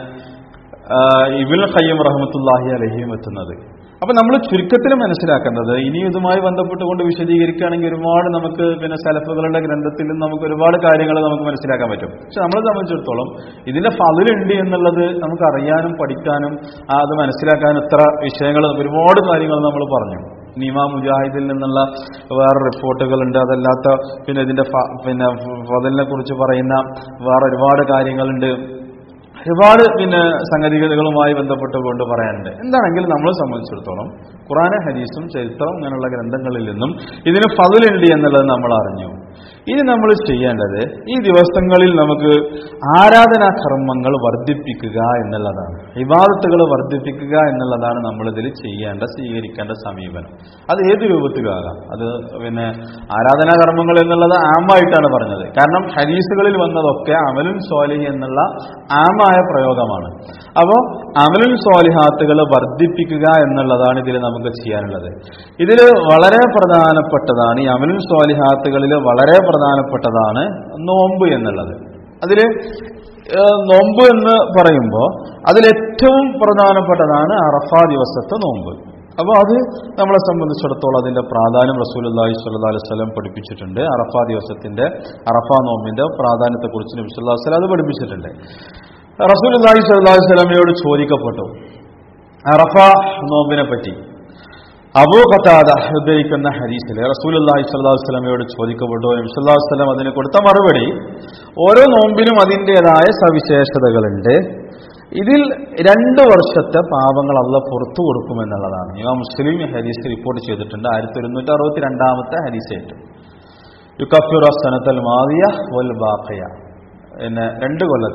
ഇബിൻ ഖയ്യം റഹമത്തുല്ലാഹി അലഹിയും എത്തുന്നത് അപ്പൊ നമ്മൾ ചുരുക്കത്തിൽ മനസ്സിലാക്കേണ്ടത് ഇനി ഇതുമായി ബന്ധപ്പെട്ടുകൊണ്ട് വിശദീകരിക്കുകയാണെങ്കിൽ ഒരുപാട് നമുക്ക് പിന്നെ സലഫുകളുടെ ഗ്രന്ഥത്തിൽ നമുക്ക് ഒരുപാട് കാര്യങ്ങൾ നമുക്ക് മനസ്സിലാക്കാൻ പറ്റും പക്ഷെ നമ്മളെ സംബന്ധിച്ചിടത്തോളം ഇതിന്റെ ഫതിലുണ്ട് എന്നുള്ളത് നമുക്ക് അറിയാനും പഠിക്കാനും അത് മനസ്സിലാക്കാനും ഇത്ര വിഷയങ്ങൾ ഒരുപാട് കാര്യങ്ങൾ നമ്മൾ പറഞ്ഞു നീമ മുജാഹിദിൽ നിന്നുള്ള വേറെ റിപ്പോർട്ടുകളുണ്ട് അതല്ലാത്ത പിന്നെ ഇതിന്റെ പിന്നെ ഫതിലിനെ കുറിച്ച് പറയുന്ന വേറെ ഒരുപാട് കാര്യങ്ങളുണ്ട് ഒരുപാട് പിന്നെ സംഗതികളുമായി ബന്ധപ്പെട്ടുകൊണ്ട് പറയാനുണ്ട് എന്താണെങ്കിലും നമ്മളെ സംബന്ധിച്ചിടത്തോളം ഖുറാന ഹദീസും ചരിത്രം ഇങ്ങനെയുള്ള ഗ്രന്ഥങ്ങളിൽ നിന്നും ഇതിന് ഫതിലുണ്ട് എന്നുള്ളത് നമ്മൾ അറിഞ്ഞു ഇനി നമ്മൾ ചെയ്യേണ്ടത് ഈ ദിവസങ്ങളിൽ നമുക്ക് ആരാധനാ കർമ്മങ്ങൾ വർദ്ധിപ്പിക്കുക എന്നുള്ളതാണ് വിവാദത്തുകൾ വർദ്ധിപ്പിക്കുക എന്നുള്ളതാണ് നമ്മളിതിൽ ചെയ്യേണ്ട സ്വീകരിക്കേണ്ട സമീപനം അത് ഏത് രൂപത്തിലാകാം അത് പിന്നെ ആരാധനാ കർമ്മങ്ങൾ എന്നുള്ളത് ആമായിട്ടാണ് പറഞ്ഞത് കാരണം ഹരീസുകളിൽ വന്നതൊക്കെ അമലുൻ സ്വാലിഹി എന്നുള്ള ആമായ പ്രയോഗമാണ് അപ്പോൾ അമലുൻ സ്വാലിഹാത്തുകൾ വർദ്ധിപ്പിക്കുക എന്നുള്ളതാണ് ഇതിൽ നമുക്ക് ചെയ്യാനുള്ളത് ഇതിൽ വളരെ പ്രധാനപ്പെട്ടതാണ് ഈ അമലുൻ സ്വാലിഹാത്തുകളിൽ വളരെ പ്രധാനപ്പെട്ടതാണ് നോമ്പ് എന്നുള്ളത് അതിൽ നോമ്പ് എന്ന് പറയുമ്പോൾ അതിലേറ്റവും പ്രധാനപ്പെട്ടതാണ് അറഫ ദിവസത്തെ നോമ്പ് അപ്പോൾ അത് നമ്മളെ സംബന്ധിച്ചിടത്തോളം അതിന്റെ പ്രാധാന്യം റസൂലി സ്വല്ലാ അലൈഹി സ്വലം പഠിപ്പിച്ചിട്ടുണ്ട് അറഫ ദിവസത്തിന്റെ അറഫ നോമ്പിന്റെ പ്രാധാന്യത്തെക്കുറിച്ച് നബി സ്വല്ലാ വസ്ലം അത് പഠിപ്പിച്ചിട്ടുണ്ട് റസൂൽ അള്ളാഹി സ്വല്ലാ സ്വലമയോട് ചോദിക്കപ്പെട്ടു അറഫ നോമ്പിനെ പറ്റി അബൂ ഖത്താദ ഉദ്ധരിക്കുന്ന ഹരീസിൽ റസൂൽ അള്ളാഹി സ്വല്ലാഹു വസ്ലമയോട് ചോദിക്കപ്പെട്ടു നബി സ്വല്ലാഹു വസ്ലം അതിന് കൊടുത്ത മറുപടി ഓരോ നോമ്പിനും അതിൻ്റെതായ സവിശേഷതകളുണ്ട് ഇതിൽ രണ്ട് വർഷത്തെ പാപങ്ങൾ അല്ല പുറത്തു കൊടുക്കുമെന്നുള്ളതാണ് ഇമാം മുസ്ലിം ഹരീസ് റിപ്പോർട്ട് ചെയ്തിട്ടുണ്ട് ആയിരത്തി ഒരുന്നൂറ്റി അറുപത്തി രണ്ടാമത്തെ ഹരീസായിട്ട് യുക്കഫിറ സനത്തൽ മാവിയ വൽ ബാഖയ പിന്നെ രണ്ട് കൊല്ലത്തിൽ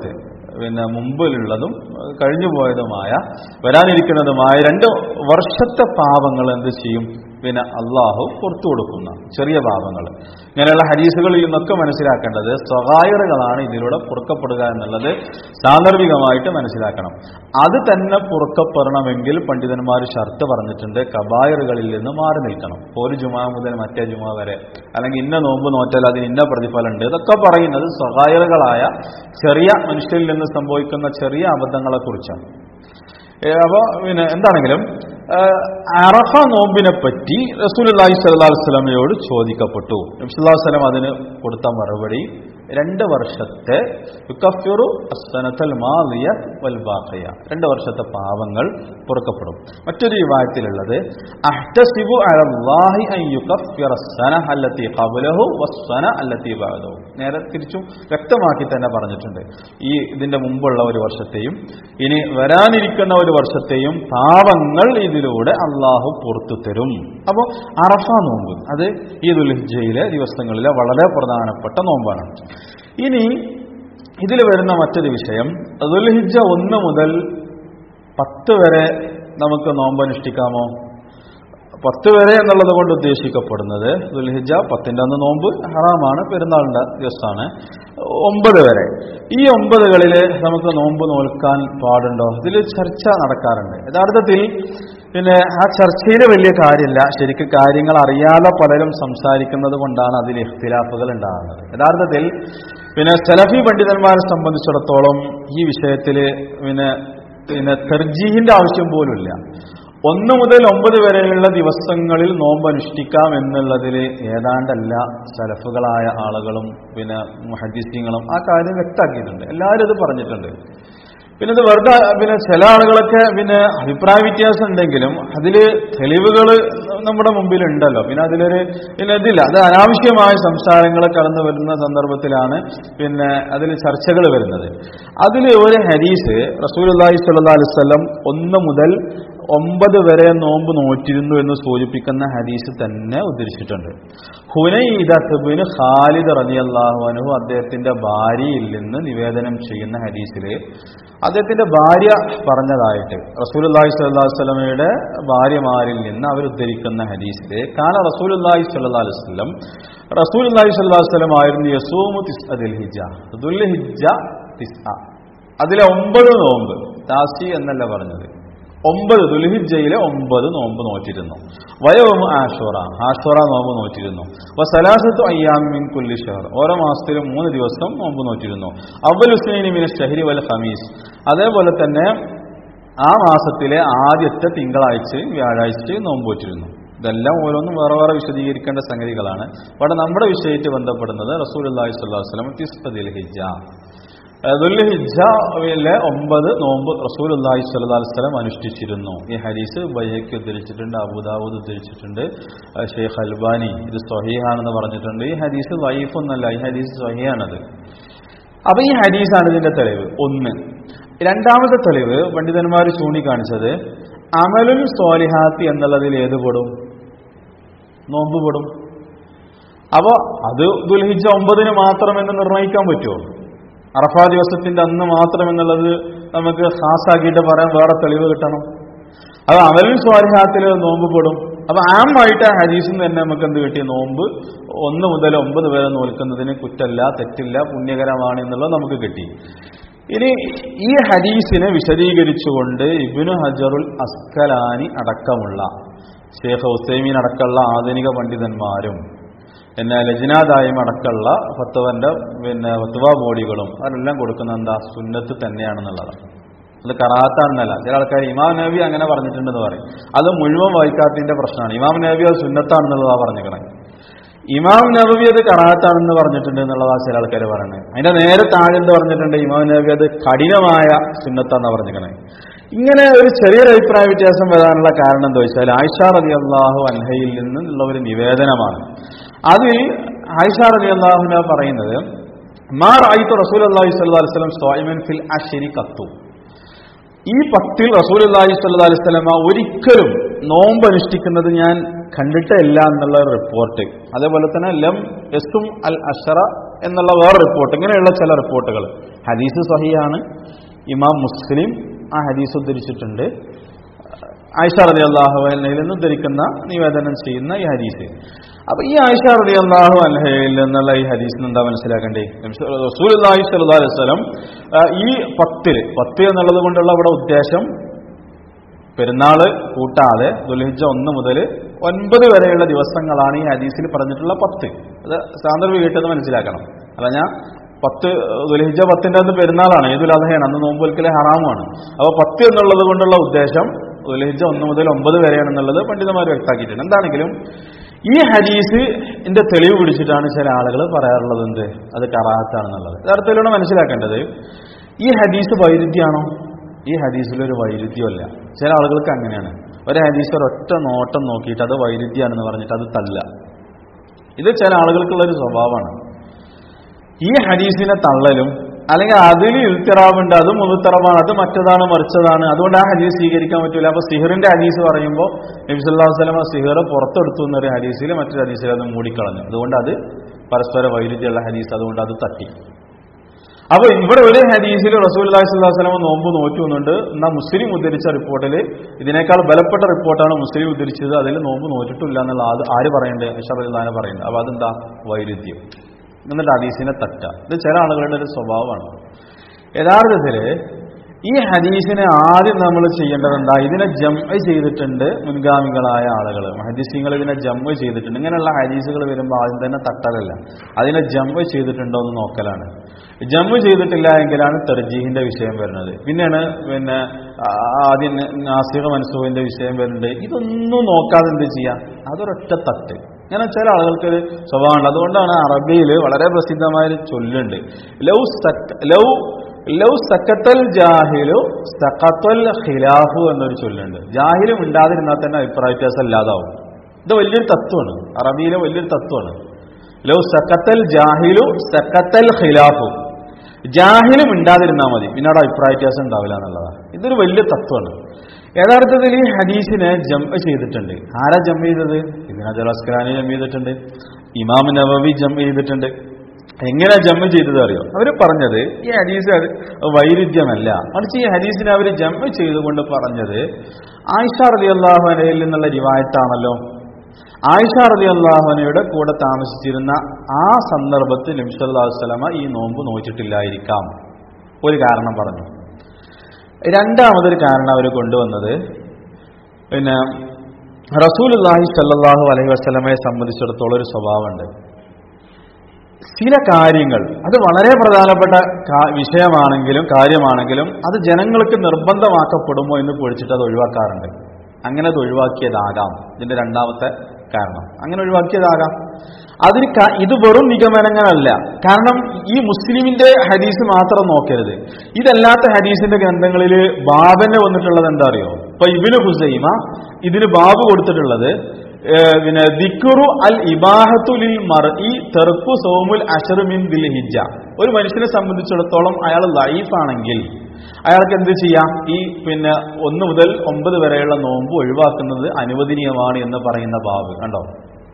പിന്നെ മുമ്പിലുള്ളതും ഏഹ് കഴിഞ്ഞു പോയതുമായ വരാനിരിക്കുന്നതുമായ രണ്ട് വർഷത്തെ പാപങ്ങൾ എന്ത് ചെയ്യും പിന്നെ അള്ളാഹു പുറത്തു കൊടുക്കുന്ന ചെറിയ പാപങ്ങൾ ഇങ്ങനെയുള്ള ഹരീസുകളിൽ നിന്നൊക്കെ മനസ്സിലാക്കേണ്ടത് സ്വകാര്യതകളാണ് ഇതിലൂടെ പൊറുക്കപ്പെടുക എന്നുള്ളത് സാന്ദർഭികമായിട്ട് മനസ്സിലാക്കണം അത് തന്നെ പൊറുക്കപ്പെടണമെങ്കിൽ പണ്ഡിതന്മാർ ഷർത്ത് പറഞ്ഞിട്ടുണ്ട് കബായറുകളിൽ നിന്ന് മാറി നിൽക്കണം ഒരു ജുമാ മുതൽ മറ്റേ ജുമാ വരെ അല്ലെങ്കിൽ ഇന്ന നോമ്പ് നോറ്റാൽ അതിന് ഇന്ന പ്രതിഫലം ഉണ്ട് ഇതൊക്കെ പറയുന്നത് സ്വകാര്യതകളായ ചെറിയ മനുഷ്യരിൽ നിന്ന് സംഭവിക്കുന്ന ചെറിയ അബദ്ധങ്ങളെ കുറിച്ചാണ് അപ്പോൾ പിന്നെ എന്താണെങ്കിലും ഏഹ്, അറഫ നോമ്പിനെ പറ്റി റസൂലുള്ളാഹി സ്വല്ലല്ലാഹു അലൈഹി വസല്ലമയോട് ചോദിക്കപ്പെട്ടു നബി സല്ലല്ലാഹു അലൈഹി വസല്ലം അതിന് കൊടുത്ത മറുപടി രണ്ട് വർഷത്തെ യുക്കഫിറു അസ്സനത്തൽ മാലിയ വൽ ബാഖിയ രണ്ട് വർഷത്തെ പാവങ്ങൾ പൊറുക്കപ്പെടും മറ്റൊരു വിവാഹത്തിലുള്ളത് അഹ്തസിബു അലല്ലാഹി അൻ യുകഫിറ അസ്സന അല്ലത്തി ഖബ്ലഹു വസ്സന അല്ലത്തി ബഅദഹു നേരെ തിരിച്ചും വ്യക്തമാക്കി തന്നെ പറഞ്ഞിട്ടുണ്ട് ഈ ഇതിന്റെ മുമ്പുള്ള ഒരു വർഷത്തെയും ഇനി വരാനിരിക്കുന്ന ഒരു വർഷത്തെയും പാവങ്ങൾ ഇതിലൂടെ അള്ളാഹു പുറത്തു തരും അപ്പോൾ അറഫ നോമ്പ് അത് ഈ ദുൽഹിജയിലെ ദിവസങ്ങളിലെ വളരെ പ്രധാനപ്പെട്ട നോമ്പാണ് ഇനി ഇതിൽ വരുന്ന മറ്റൊരു വിഷയം ദുൽഹിജ ഒന്ന് മുതൽ പത്ത് വരെ നമുക്ക് നോമ്പ് അനുഷ്ഠിക്കാമോ പത്ത് വരെ എന്നുള്ളത് കൊണ്ട് ഉദ്ദേശിക്കപ്പെടുന്നത് ദുൽഹിജ പത്തിന്റെ അന്ന് നോമ്പ് ഹറാമാണ് പെരുന്നാളിന്റെ ദിവസമാണ് ഒമ്പത് വരെ ഈ ഒമ്പതുകളിൽ നമുക്ക് നോമ്പ് നോൽക്കാൻ പാടുണ്ടോ ഇതിൽ ചർച്ച നടക്കാറുണ്ട് യഥാർത്ഥത്തിൽ പിന്നെ ആ ചർച്ചയിൽ വലിയ കാര്യമില്ല ശരിക്കും കാര്യങ്ങൾ അറിയാതെ പലരും സംസാരിക്കുന്നത് കൊണ്ടാണ് അതിൽ ഇഖ്തിലാഫുകൾ ഉണ്ടാകുന്നത് യഥാർത്ഥത്തിൽ പിന്നെ സലഫി പണ്ഡിതന്മാരെ സംബന്ധിച്ചിടത്തോളം ഈ വിഷയത്തിൽ പിന്നെ പിന്നെ തെർജീഹിന്റെ ആവശ്യം പോലുമില്ല ഒന്ന് മുതൽ ഒമ്പത് വരെയുള്ള ദിവസങ്ങളിൽ നോമ്പ് അനുഷ്ഠിക്കാം എന്നുള്ളതിൽ ഏതാണ്ടല്ല സലഫുകളായ ആളുകളും പിന്നെ മുഹദ്ദീസിങ്ങളും ആ കാര്യം വ്യക്തമാക്കിയിട്ടുണ്ട് എല്ലാവരും ഇത് പറഞ്ഞിട്ടുണ്ട് പിന്നെ ഇത് വെറുതെ പിന്നെ ചില ആളുകളൊക്കെ പിന്നെ അഭിപ്രായ വ്യത്യാസം ഉണ്ടെങ്കിലും അതിൽ തെളിവുകൾ നമ്മുടെ മുമ്പിൽ ഉണ്ടല്ലോ പിന്നെ അതിലൊരു പിന്നെ ഇതില്ല അത് അനാവശ്യമായ സംസാരങ്ങൾ കടന്നു വരുന്ന സന്ദർഭത്തിലാണ് പിന്നെ അതിൽ ചർച്ചകൾ വരുന്നത് അതിൽ ഒരു ഹദീസ് റസൂൽ അള്ളാഹി സ്വല്ലാ അലുവല്ലം ഒന്ന് മുതൽ ഒമ്പത് വരെ നോമ്പ് നോറ്റിരുന്നു എന്ന് സൂചിപ്പിക്കുന്ന ഹദീസ് തന്നെ ഉദ്ധരിച്ചിട്ടുണ്ട് ഹുനൈദത്തുബിന് ഖാലിദ് റളിയല്ലാഹു അൻഹു അദ്ദേഹത്തിന്റെ ഭാര്യയിൽ നിന്ന് നിവേദനം ചെയ്യുന്ന ഹദീസിൽ അദ്ദേഹത്തിന്റെ ഭാര്യ പറഞ്ഞതായിട്ട് റസൂലുള്ളാഹി സ്വല്ലല്ലാഹു അലൈഹി വസല്ലമയുടെ ഭാര്യമാരിൽ നിന്ന് അവർ ഉദ്ധരിക്കുന്ന ഹദീസിൽ കാന റസൂലുള്ളാഹി സ്വല്ലല്ലാഹു അലൈഹി വസല്ലം റസൂലുള്ളാഹി സ്വല്ലല്ലാഹു അലൈഹി വസല്ലം ആയിരുന്നു യസൂമു തിസ്അ ദിൽഹിജ്ജ ദുൽഹിജ്ജ തിസ്അ അതിലെ ഒമ്പത് നോമ്പ് താസി എന്നല്ല പറഞ്ഞത് ഒമ്പത് ദുൽഹിജ്ജയിലെ ഒമ്പത് നോമ്പ് നോറ്റിരുന്നു വയോമ് ആഷോറ ആഷോറ നോമ്പ് നോറ്റിരുന്നു അപ്പൊ സലാസത്തു അയ്യാമിൻ കുല്ലി ഷഹർ ഓരോ മാസത്തിലും മൂന്ന് ദിവസം നോമ്പ് നോറ്റിരുന്നു അവൽ ഹുസൈനി മിന ഷഹരി വൽ ഖമീസ് അതേപോലെ തന്നെ ആ മാസത്തിലെ ആദ്യത്തെ തിങ്കളാഴ്ചയും വ്യാഴാഴ്ചയും നോമ്പ് വെച്ചിരുന്നു ഇതെല്ലാം ഓരോന്നും വേറെ വേറെ വിശദീകരിക്കേണ്ട സംഗതികളാണ് അവിടെ നമ്മുടെ വിഷയത്തിൽ ബന്ധപ്പെടുന്നത് റസൂൽ അള്ളാഹി സ്വല്ലാ വസ്ലം തിസ്ഫദിൽ ഹിജ ദുൽഹിജയിലെ ഒമ്പത് നോമ്പ് റസൂൽ അള്ളാഹി സ്വല്ലാ വസ്ലം അനുഷ്ഠിച്ചിരുന്നു ഈ ഹദീസ് ബയ്യയ്ക്ക് ഉദ്ധരിച്ചിട്ടുണ്ട് അബുദാബുദ് ഉദ്ധരിച്ചിട്ടുണ്ട് അഹ് ഷെയ്ഖ് അൽബാനി ഇത് സ്വഹീഹാണെന്ന് പറഞ്ഞിട്ടുണ്ട് ഈ ഹദീസ് വൈഫൊന്നല്ല ഈ ഹദീസ് സ്വഹീഹാണത് അപ്പൊ ഈ ഹദീസാണ് ഇതിന്റെ തെളിവ് ഒന്ന് രണ്ടാമത്തെ തെളിവ് പണ്ഡിതന്മാർ ചൂണ്ടിക്കാണിച്ചത് അമലുൽ സ്വാലിഹാത്തി എന്നുള്ളതിൽ ഏത് പെടും നോമ്പ് പെടും അപ്പോ അത് ദുൽഹിജ ഒമ്പതിന് മാത്രമെന്ന് നിർണ്ണയിക്കാൻ പറ്റുമോ അറഫാ ദിവസത്തിന്റെ അന്ന് മാത്രം എന്നുള്ളത് നമുക്ക് ഖാസാക്കിയിട്ട് പറയാൻ വേറെ തെളിവ് കിട്ടണം അത് അമലുൽ സ്വാലിഹാത്തിൽ നോമ്പ് പെടും അപ്പൊ ആമായിട്ട് ആ ഹദീസിൽ നിന്ന് തന്നെ നമുക്ക് എന്ത് കിട്ടി നോമ്പ് ഒന്ന് മുതൽ ഒമ്പത് വരെ നോൽക്കുന്നതിന് കുറ്റല്ല തെറ്റില്ല പുണ്യകരമാണ് എന്നുള്ളത് നമുക്ക് കിട്ടി ഇനി ഈ ഹദീസിനെ വിശദീകരിച്ചുകൊണ്ട് ഇബിനു ഹജറുൽ അസ്കലാനി അടക്കമുള്ള ഷേഖ് ഹുസൈമീൻ അടക്കമുള്ള ആധുനിക പണ്ഡിതന്മാരും പിന്നെ ലജ്നാദായും അടക്കമുള്ള ഫത്തവന്റെ പിന്നെ ഫത്വ ബോഡികളും അതെല്ലാം കൊടുക്കുന്ന എന്താ സുന്നത്ത് തന്നെയാണെന്നുള്ളതാണ് അത് കറാത്താണെന്നല്ല ചില ആൾക്കാർ ഇമാം നബി അങ്ങനെ പറഞ്ഞിട്ടുണ്ടെന്ന് പറയും അത് മുഴുവൻ വായിക്കാത്തതിന്റെ പ്രശ്നമാണ് ഇമാം നബി അത് സുന്നത്താണെന്നുള്ളതാ പറഞ്ഞിരിക്കണേ ഇമാം നബി അത് കറാത്താണെന്ന് പറഞ്ഞിട്ടുണ്ട് എന്നുള്ളതാ ചില ആൾക്കാർ പറയുന്നത് അതിന്റെ നേരെ താഴെ എന്ത് പറഞ്ഞിട്ടുണ്ട് ഇമാം നബി അത് കഠിനമായ സുന്നത്താന്ന് പറഞ്ഞിരിക്കണേ ഇങ്ങനെ ഒരു ചെറിയൊരു അഭിപ്രായ വ്യത്യാസം വരാനുള്ള കാരണം എന്താ വെച്ചാൽ ആയിഷ റതി അള്ളാഹു അൻഹയിൽ നിന്നുള്ള ഒരു നിവേദനമാണ് അതിൽ ആയിഷ റതി അള്ളാഹുന പറയുന്നത് മാ റായിത്തു റസൂൽ അള്ളാഹി സ്വല്ലി വസ്ലം സ്വായിമൻ ഫിൽ അഷരി കത്തു ഈ പത്തിൽ റസൂൽ അള്ളാഹി സ്വല്ലാ അലൈഹി സ്വലമ ഒരിക്കലും നോമ്പ് അനുഷ്ഠിക്കുന്നത് ഞാൻ കണ്ടിട്ടില്ല എന്നുള്ള റിപ്പോർട്ട് അതേപോലെ തന്നെ ലം എസും അൽ അഷറ എന്നുള്ള വേറെ റിപ്പോർട്ട് ഇങ്ങനെയുള്ള ചില റിപ്പോർട്ടുകൾ ഹദീസ് സഹിയാണ് ഇമാം മുസ്ലിം ആ ഹദീസ് ഉദ്ധരിച്ചിട്ടുണ്ട് ആയിഷ റതി അള്ളാഹു അലഹയിൽ നിന്ന് ഉദ്ധരിക്കുന്ന നിവേദനം ചെയ്യുന്ന ഈ ഹദീസ് അപ്പൊ ഈ ആയിഷ റതി അള്ളാഹു അലഹയിൽ നിന്നുള്ള ഈ ഹദീസിന് എന്താ മനസ്സിലാക്കണ്ടേ റസൂൽ അള്ളാഹി സല്ലാ അലൈഹി സ്വലം ഈ പത്തില് പത്ത് എന്നുള്ളത് കൊണ്ടുള്ള ഇവിടെ ഉദ്ദേശം പെരുന്നാള് കൂട്ടാതെ ദുൽഹിജ ഒന്ന് മുതൽ ഒൻപത് വരെയുള്ള ദിവസങ്ങളാണ് ഈ ഹദീസിൽ പറഞ്ഞിട്ടുള്ള പത്ത് അത് സാന്ദർഭികമായിട്ടത് മനസ്സിലാക്കണം അല്ല ഞാൻ പത്ത് ദുൽഹിജ പത്തിന്റെ അന്ന് പെരുന്നാളാണ് ഏതുൽ അധയാണ് അന്ന് നോമ്പൊലിക്കലെ ഹറാമാണ് അപ്പോൾ പത്ത് എന്നുള്ളത് കൊണ്ടുള്ള ഉദ്ദേശം ദുൽഹിജ ഒന്ന് മുതൽ ഒമ്പത് വരെയാണെന്നുള്ളത് പണ്ഡിതന്മാർ വ്യക്തമാക്കിയിട്ടുണ്ട് എന്താണെങ്കിലും ഈ ഹദീസിന്റെ തെളിവ് പിടിച്ചിട്ടാണ് ചില ആളുകൾ പറയാറുള്ളത് എന്ത് അത് കറാഹത്താണെന്നുള്ളത് യഥാർത്ഥത്തിലൂടെ മനസ്സിലാക്കേണ്ടത് ഈ ഹദീസ് വൈരുദ്ധ്യമാണോ ഈ ഹദീസിലൊരു വൈരുദ്ധ്യമല്ല ചില ആളുകൾക്ക് അങ്ങനെയാണ് ഒരു ഹദീസ് ഒരൊറ്റ നോട്ടം നോക്കിയിട്ട് അത് വൈരുദ്ധ്യമാണെന്ന് പറഞ്ഞിട്ട് അത് തല്ല ഇത് ചില ആളുകൾക്കുള്ള ഒരു സ്വഭാവമാണ് ഈ ഹദീസിനെ തള്ളലും അല്ലെങ്കിൽ അതിൽ ഇൽത്തിറാവുണ്ട് അത് മുതുത്തറവാണ് അത് മറ്റതാണ് മറിച്ചതാണ് അതുകൊണ്ട് ആ ഹദീസ് സ്വീകരിക്കാൻ പറ്റില്ല അപ്പൊ സിഹറിന്റെ ഹദീസ് പറയുമ്പോൾ നബിസല്ലാ വസ്ലമ സിഹർ പുറത്തെടുത്തു എന്നൊരു ഹദീസിൽ മറ്റൊരു ഹദീസിൽ അത് മൂടിക്കളഞ്ഞു അതുകൊണ്ട് അത് പരസ്പര വൈരുദ്ധ്യമുള്ള ഹദീസ് അതുകൊണ്ട് അത് തട്ടി അപ്പൊ ഇവിടെ ഒരു ഹദീസിൽ റസൂൽ അള്ളാഹിസ്വല്ലാസ്ലമ നോമ്പ് നോറ്റുന്നുണ്ട് എന്നാ മുസ്ലിം ഉദ്ധരിച്ച റിപ്പോർട്ടിൽ ഇതിനേക്കാൾ ബലപ്പെട്ട റിപ്പോർട്ടാണ് മുസ്ലിം ഉദ്ധരിച്ചത് അതിൽ നോമ്പ് നോറ്റിട്ടില്ല എന്നുള്ള അത് ആര് പറയണ്ടേ അഷറുല്ലാനെ പറയുന്നത് അപ്പൊ അതെന്താ വൈരുദ്ധ്യം എന്നിട്ട് ഹദീസിനെ തട്ട ഇത് ചില ആളുകളുടെ ഒരു സ്വഭാവമാണ് യഥാർത്ഥത്തില് ഈ ഹദീസിനെ ആദ്യം നമ്മൾ ചെയ്യേണ്ടത് എന്താ ഇതിനെ ജമ്മ ചെയ്തിട്ടുണ്ട് മുൻഗാമികളായ ആളുകൾ ഹദീസിങ്ങൾ ഇതിനെ ജമ്മ ചെയ്തിട്ടുണ്ട് ഇങ്ങനെയുള്ള ഹദീസുകൾ വരുമ്പോൾ ആദ്യം തന്നെ തട്ടലല്ല അതിനെ ജമ്മ ചെയ്തിട്ടുണ്ടോ എന്ന് നോക്കലാണ് ജമ്മു ചെയ്തിട്ടില്ല എങ്കിലാണ് തെർജീഹിന്റെ വിഷയം വരുന്നത് പിന്നെയാണ് പിന്നെ ആദ്യം നാസിക മൻസൂഹിന്റെ വിഷയം വരുന്നുണ്ട് ഇതൊന്നും നോക്കാതെ എന്ത് ചെയ്യാം അതൊരൊറ്റ തട്ട് ഇങ്ങനെ ചില ആളുകൾക്ക് ഒരു സ്വഭാവമുണ്ട് അതുകൊണ്ടാണ് അറബിയിൽ വളരെ പ്രസിദ്ധമായ ഒരു ചൊല്ലുണ്ട് ലവ് സക്ക ലവ് ലവ് സക്കത്തൽ ജാഹിലു സക്കത്തൽ ഖിലാഫു എന്നൊരു ചൊല്ലുണ്ട് ജാഹിലും ഉണ്ടാതിരുന്നാൽ തന്നെ അഭിപ്രായ വ്യത്യാസം ഇല്ലാതാവും ഇത് വലിയൊരു തത്വമാണ് അറബിയിലെ വലിയൊരു തത്വമാണ് ലവ് സക്കത്തൽ ജാഹിലു സക്കത്തൽ ഖിലാഫു ജാഹിലും ഉണ്ടാതിരുന്നാൽ മതി പിന്നെ അവിടെ അഭിപ്രായ വ്യത്യാസം ഉണ്ടാവില്ല എന്നുള്ളതാണ് ഇതൊരു വലിയ തത്വമാണ് യഥാർത്ഥത്തിൽ ഈ ഹദീസിനെ ജം ചെയ്തിട്ടുണ്ട് ആരാ ജം ചെയ്തത് ഇതിന ജലസ്കരാനി ജം ചെയ്തിട്ടുണ്ട് ഇമാം നവവി ജം ചെയ്തിട്ടുണ്ട് എങ്ങനെ ജമ്മ ചെയ്തത് അറിയോ അവർ പറഞ്ഞത് ഈ ഹദീസ് അത് വൈരുദ്ധ്യമല്ല മറിച്ച് ഈ ഹദീസിനെ അവർ ജമ്മ ചെയ്തുകൊണ്ട് പറഞ്ഞത് ആയിഷ റലി അള്ളാഹുനയിൽ നിന്നുള്ള റിവായത്താണല്ലോ ആയിഷ റലി അള്ളാഹുനയുടെ കൂടെ താമസിച്ചിരുന്ന ആ സന്ദർഭത്തിൽ നിംസല്ലാസ്ലമ ഈ നോമ്പ് നോച്ചിട്ടില്ലായിരിക്കാം ഒരു കാരണം പറഞ്ഞു രണ്ടാമതൊരു കാരണം അവർ കൊണ്ടുവന്നത് പിന്നെ റസൂൽ അള്ളാഹി സല്ലാഹു അലൈഹി വസ്ലമയെ സംബന്ധിച്ചിടത്തോളം ഒരു സ്വഭാവമുണ്ട് ചില കാര്യങ്ങൾ അത് വളരെ പ്രധാനപ്പെട്ട വിഷയമാണെങ്കിലും കാര്യമാണെങ്കിലും അത് ജനങ്ങൾക്ക് നിർബന്ധമാക്കപ്പെടുമോ എന്ന് പൊഴിച്ചിട്ട് അത് ഒഴിവാക്കാറുണ്ട് അങ്ങനെ അത് ഒഴിവാക്കിയതാകാം ഇതിന്റെ രണ്ടാമത്തെ കാരണം അങ്ങനെ ഒഴിവാക്കിയതാകാം അതിന് ഇത് വെറും നിഗമനങ്ങളല്ല കാരണം ഈ മുസ്ലിമിന്റെ ഹദീസ് മാത്രം നോക്കരുത് ഇതല്ലാത്ത ഹദീസിന്റെ ഗ്രന്ഥങ്ങളിൽ ബാബനെ വന്നിട്ടുള്ളത് എന്താ അറിയോ ഇപ്പൊ ഇബിന് ഹുസൈമ ഇതിന് ബാബ് കൊടുത്തിട്ടുള്ളത് പിന്നെ ദിക്കുറു അൽ ഇബാഹത്തുലിൽ മർഇ തെർക്കു സോമുൽ അഷറുമിൻ ദിൽ ഹിജ ഒരു മനുഷ്യനെ സംബന്ധിച്ചിടത്തോളം അയാൾ ലൈഫാണെങ്കിൽ അയാൾക്ക് എന്ത് ചെയ്യാം ഈ പിന്നെ ഒന്ന് മുതൽ ഒമ്പത് വരെയുള്ള നോമ്പ് ഒഴിവാക്കുന്നത് അനുവദനീയമാണ് എന്ന് പറയുന്ന ബാബ് കണ്ടോ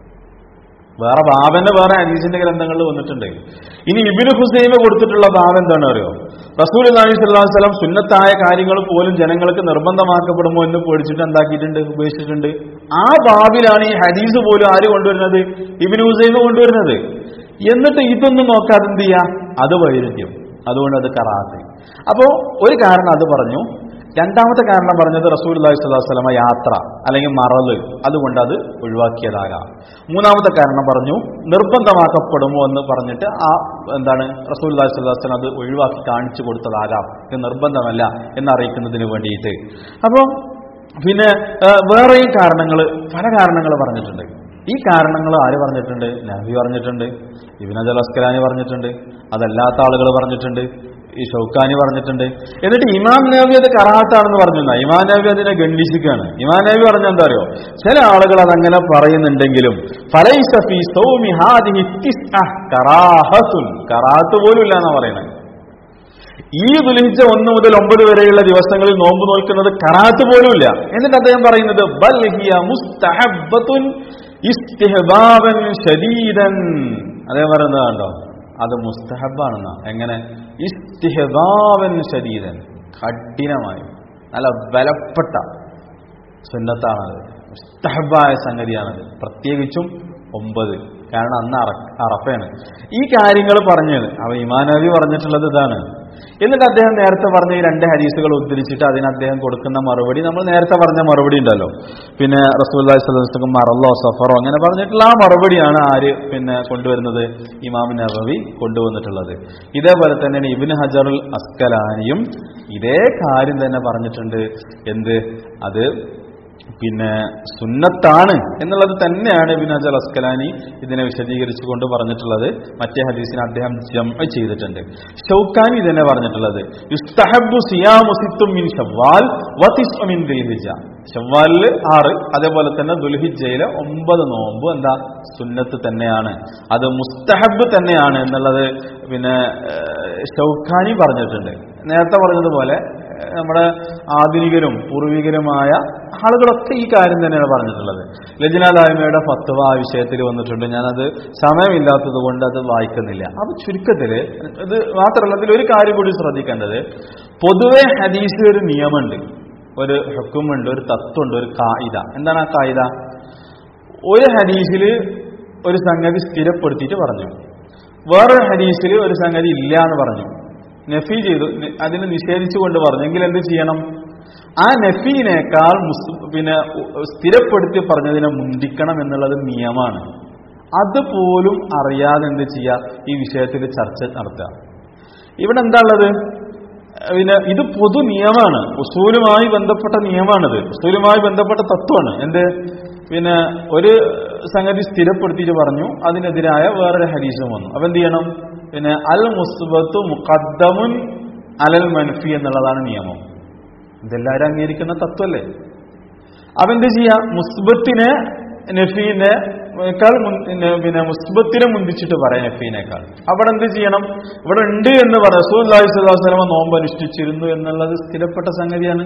വേറെ ബാബന്റെ വേറെ അനീസിന്റെ ഗ്രന്ഥങ്ങളിൽ വന്നിട്ടുണ്ട് ഇനി ഇബിന് ഹുസൈമ കൊടുത്തിട്ടുള്ള ബാബ് എന്താണ് അറിയോ റസൂൽ അലി സ്വല്ലാഹു വസ്ലം സുന്നത്തായ കാര്യങ്ങൾ പോലും ജനങ്ങൾക്ക് നിർബന്ധമാക്കപ്പെടുമോ എന്ന് പേടിച്ചിട്ട് എന്താക്കിയിട്ടുണ്ട് ഉപേക്ഷിച്ചിട്ടുണ്ട് ആ ബാബിലാണ് ഈ ഹദീസ് പോലും ആര് കൊണ്ടുവരുന്നത് ഇബിന് ഹുസൈമ കൊണ്ടുവരുന്നത് എന്നിട്ട് ഇതൊന്നും നോക്കാതെ എന്ത് ചെയ്യാം അത് വൈരുദ്ധ്യം അതുകൊണ്ട് അത് കറാത്ത് അപ്പോ ഒരു കാരണം അത് പറഞ്ഞു രണ്ടാമത്തെ കാരണം പറഞ്ഞത് റസൂൽ അള്ളഹി സ്വലാസ്ലമ യാത്ര അല്ലെങ്കിൽ മറല് അതുകൊണ്ട് അത് ഒഴിവാക്കിയതാകാം മൂന്നാമത്തെ കാരണം പറഞ്ഞു നിർബന്ധമാക്കപ്പെടുമോ എന്ന് പറഞ്ഞിട്ട് ആ എന്താണ് റസൂൽ അള്ളഹി സ്വലാസ്ലം അത് ഒഴിവാക്കി കാണിച്ചു കൊടുത്തതാകാം ഇത് നിർബന്ധമല്ല എന്നറിയിക്കുന്നതിന് വേണ്ടിയിട്ട് അപ്പോൾ പിന്നെ വേറെയും കാരണങ്ങൾ പല കാരണങ്ങൾ പറഞ്ഞിട്ടുണ്ട് ഈ കാരണങ്ങൾ ആര് പറഞ്ഞിട്ടുണ്ട് നബി പറഞ്ഞിട്ടുണ്ട് ഇബിനജൽ അസ്കലാനി പറഞ്ഞിട്ടുണ്ട് അതല്ലാത്ത ആളുകൾ പറഞ്ഞിട്ടുണ്ട് ഈ ഷൗക്കാനി പറഞ്ഞിട്ടുണ്ട് എന്നിട്ട് ഇമാം നബി അത് കറാത്താണെന്ന് പറഞ്ഞില്ല ഇമാം നബി അതിനെ ഗണ്ഡിച്ചിക്കാണ് ഇമാം നബി പറഞ്ഞ എന്താ അറിയോ ചില ആളുകൾ അതങ്ങനെ പറയുന്നുണ്ടെങ്കിലും കറാത്ത് പോലും ഇല്ല എന്നാ പറയുന്നത് ഈ ദുലിഹിച്ച ഒന്ന് മുതൽ ഒമ്പത് വരെയുള്ള ദിവസങ്ങളിൽ നോമ്പ് നോക്കുന്നത് കറാത്ത് പോലുമില്ല എന്നിട്ട് അദ്ദേഹം പറയുന്നത് ബൽഹിയ മുസ്തഹബത്തുൻ ഇസ്തിഹബാബൻ ശദീദൻ അദ്ദേഹം പറയുന്നത് കണ്ടോ അത് മുസ്തഹബാണെന്ന എങ്ങനെ ഇസ്തിഹബാവൻ ശരീരൻ കഠിനമായി നല്ല ബലപ്പെട്ട സുന്നത്താണത് മുസ്തഹബായ സംഗതിയാണത് പ്രത്യേകിച്ചും ഒമ്പത് കാരണം അന്ന് അറ അറഫയാണ് ഈ കാര്യങ്ങൾ പറഞ്ഞത് അവ ഇമാനവി പറഞ്ഞിട്ടുള്ളത് ഇതാണ് എന്നിട്ട് അദ്ദേഹം നേരത്തെ പറഞ്ഞ ഈ രണ്ട് ഹരീസുകൾ ഉദ്ധരിച്ചിട്ട് അതിന് അദ്ദേഹം കൊടുക്കുന്ന മറുപടി നമ്മൾ നേരത്തെ പറഞ്ഞ മറുപടി ഉണ്ടല്ലോ പിന്നെ റസൂല്ലാഹി സ്വലം മറല്ലോ സഫറോ അങ്ങനെ പറഞ്ഞിട്ടുള്ള ആ മറുപടിയാണ് ആര് പിന്നെ കൊണ്ടുവരുന്നത് ഇമാം നബവി കൊണ്ടുവന്നിട്ടുള്ളത് ഇതേപോലെ തന്നെ ഇബിൻ ഹജറുൽ അസ്കലാനിയും ഇതേ കാര്യം തന്നെ പറഞ്ഞിട്ടുണ്ട് എന്ത് അത് പിന്നെ സുന്നത്താണ് എന്നുള്ളത് തന്നെയാണ് ഇബിൻ ഹജർ അസ്കലാനി ഇതിനെ വിശദീകരിച്ചുകൊണ്ട് പറഞ്ഞിട്ടുള്ളത് മറ്റേ ഹദീസിനെ അദ്ദേഹം ജം ചെയ്തിട്ടുണ്ട് ഷൗക്കാനി ഇതിനെ പറഞ്ഞിട്ടുള്ളത് യുസ്തഹബു സിയാമു സിത്തും മിൻ ഷവ്വാൽ വതിസ് മിൻ ദുൽഹിജ ഷവ്വാലില് ആറ് അതേപോലെ തന്നെ ദുൽഹിജയിലെ ഒമ്പത് നോമ്പ് എന്താ സുന്നത്ത് തന്നെയാണ് അത് മുസ്തഹബ് തന്നെയാണ് എന്നുള്ളത് പിന്നെ ഏഹ്, ഷൗക്കാനി പറഞ്ഞിട്ടുണ്ട് നേരത്തെ പറഞ്ഞതുപോലെ ഏഹ്, നമ്മുടെ ആധുനികരും പൂർവികരുമായ ആളുകളൊക്കെ ഈ കാര്യം തന്നെയാണ് പറഞ്ഞിട്ടുള്ളത് ലജ്നാലായ്മയുടെ ഫത്വ ആ വിഷയത്തിൽ വന്നിട്ടുണ്ട് ഞാനത് സമയമില്ലാത്തത് കൊണ്ട് അത് വായിക്കുന്നില്ല അപ്പൊ ചുരുക്കത്തിൽ ഇത് മാത്രമല്ല അതിൽ ഒരു കാര്യം കൂടി ശ്രദ്ധിക്കേണ്ടത് പൊതുവെ ഹദീസ് ഒരു നിയമമുണ്ട് ഒരു ഹുക്കുമുണ്ട് ഒരു തത്വമുണ്ട് ഒരു കായിക എന്താണ് ആ കായിക ഒരു ഹദീസിൽ ഒരു സംഗതി സ്ഥിരപ്പെടുത്തിയിട്ട് പറഞ്ഞു വേറൊരു ഹദീസിൽ ഒരു സംഗതി ഇല്ല എന്ന് പറഞ്ഞു നഫി ചെയ്തു നി- അതിനെ നിഷേധിച്ചുകൊണ്ട് പറഞ്ഞു എങ്കിൽ എന്ത് ചെയ്യണം ആ നഫീനേക്കാൾ മുസ് പിന്നെ ഉ- സ്ഥിരപ്പെടുത്തി പറഞ്ഞതിനെ മുന്തിക്കണം എന്നുള്ളത് നിയമമാണ് അതുപോലും അറിയാതെ എന്ത് ചെയ്യുക ഈ വിഷയത്തിൽ ചർച്ച നടത്തുക ഇവിടെ എന്താ ഉള്ളത് പിന്നെ ഇത് പൊതു നിയമമാണ് ഉസൂലുമായി ബന്ധപ്പെട്ട നിയമമാണിത് ഉസൂലുമായി ബന്ധപ്പെട്ട തത്വമാണ് എന്ത് പിന്നെ ഒരു സംഗതി സ്ഥിരപ്പെടുത്തിയിട്ട് പറഞ്ഞു അതിനെതിരായ വേറൊരു ഹരീസും വന്നു അപ്പൊ എന്ത് ചെയ്യണം പിന്നെ അൽ മുസ്ബത്ത് മുഖദ്ദമുൻ അലൽ മൻഫി എന്നുള്ളതാണ് നിയമം ഇതെല്ലാവരും അംഗീകരിക്കുന്ന തത്വല്ലേ അപ്പൊ എന്ത് ചെയ്യാം മുസ്ബത്തിനെ നഫീനെ ക്കാൾ മുൻ- പിന്നെ പിന്നെ മുസ്ബത്തിനെ മുന്തിച്ചിട്ട് പറയാം നഫീനേക്കാൾ അവിടെ എന്ത് ചെയ്യണം ഇവിടെ ഉണ്ട് എന്ന് പറയാം റസൂലുള്ളാഹി സ്വല്ലല്ലാഹു അലൈഹി വസല്ലം നോമ്പ് അനുഷ്ഠിച്ചിരുന്നു എന്നുള്ളത് സ്ഥിരപ്പെട്ട സംഗതിയാണ്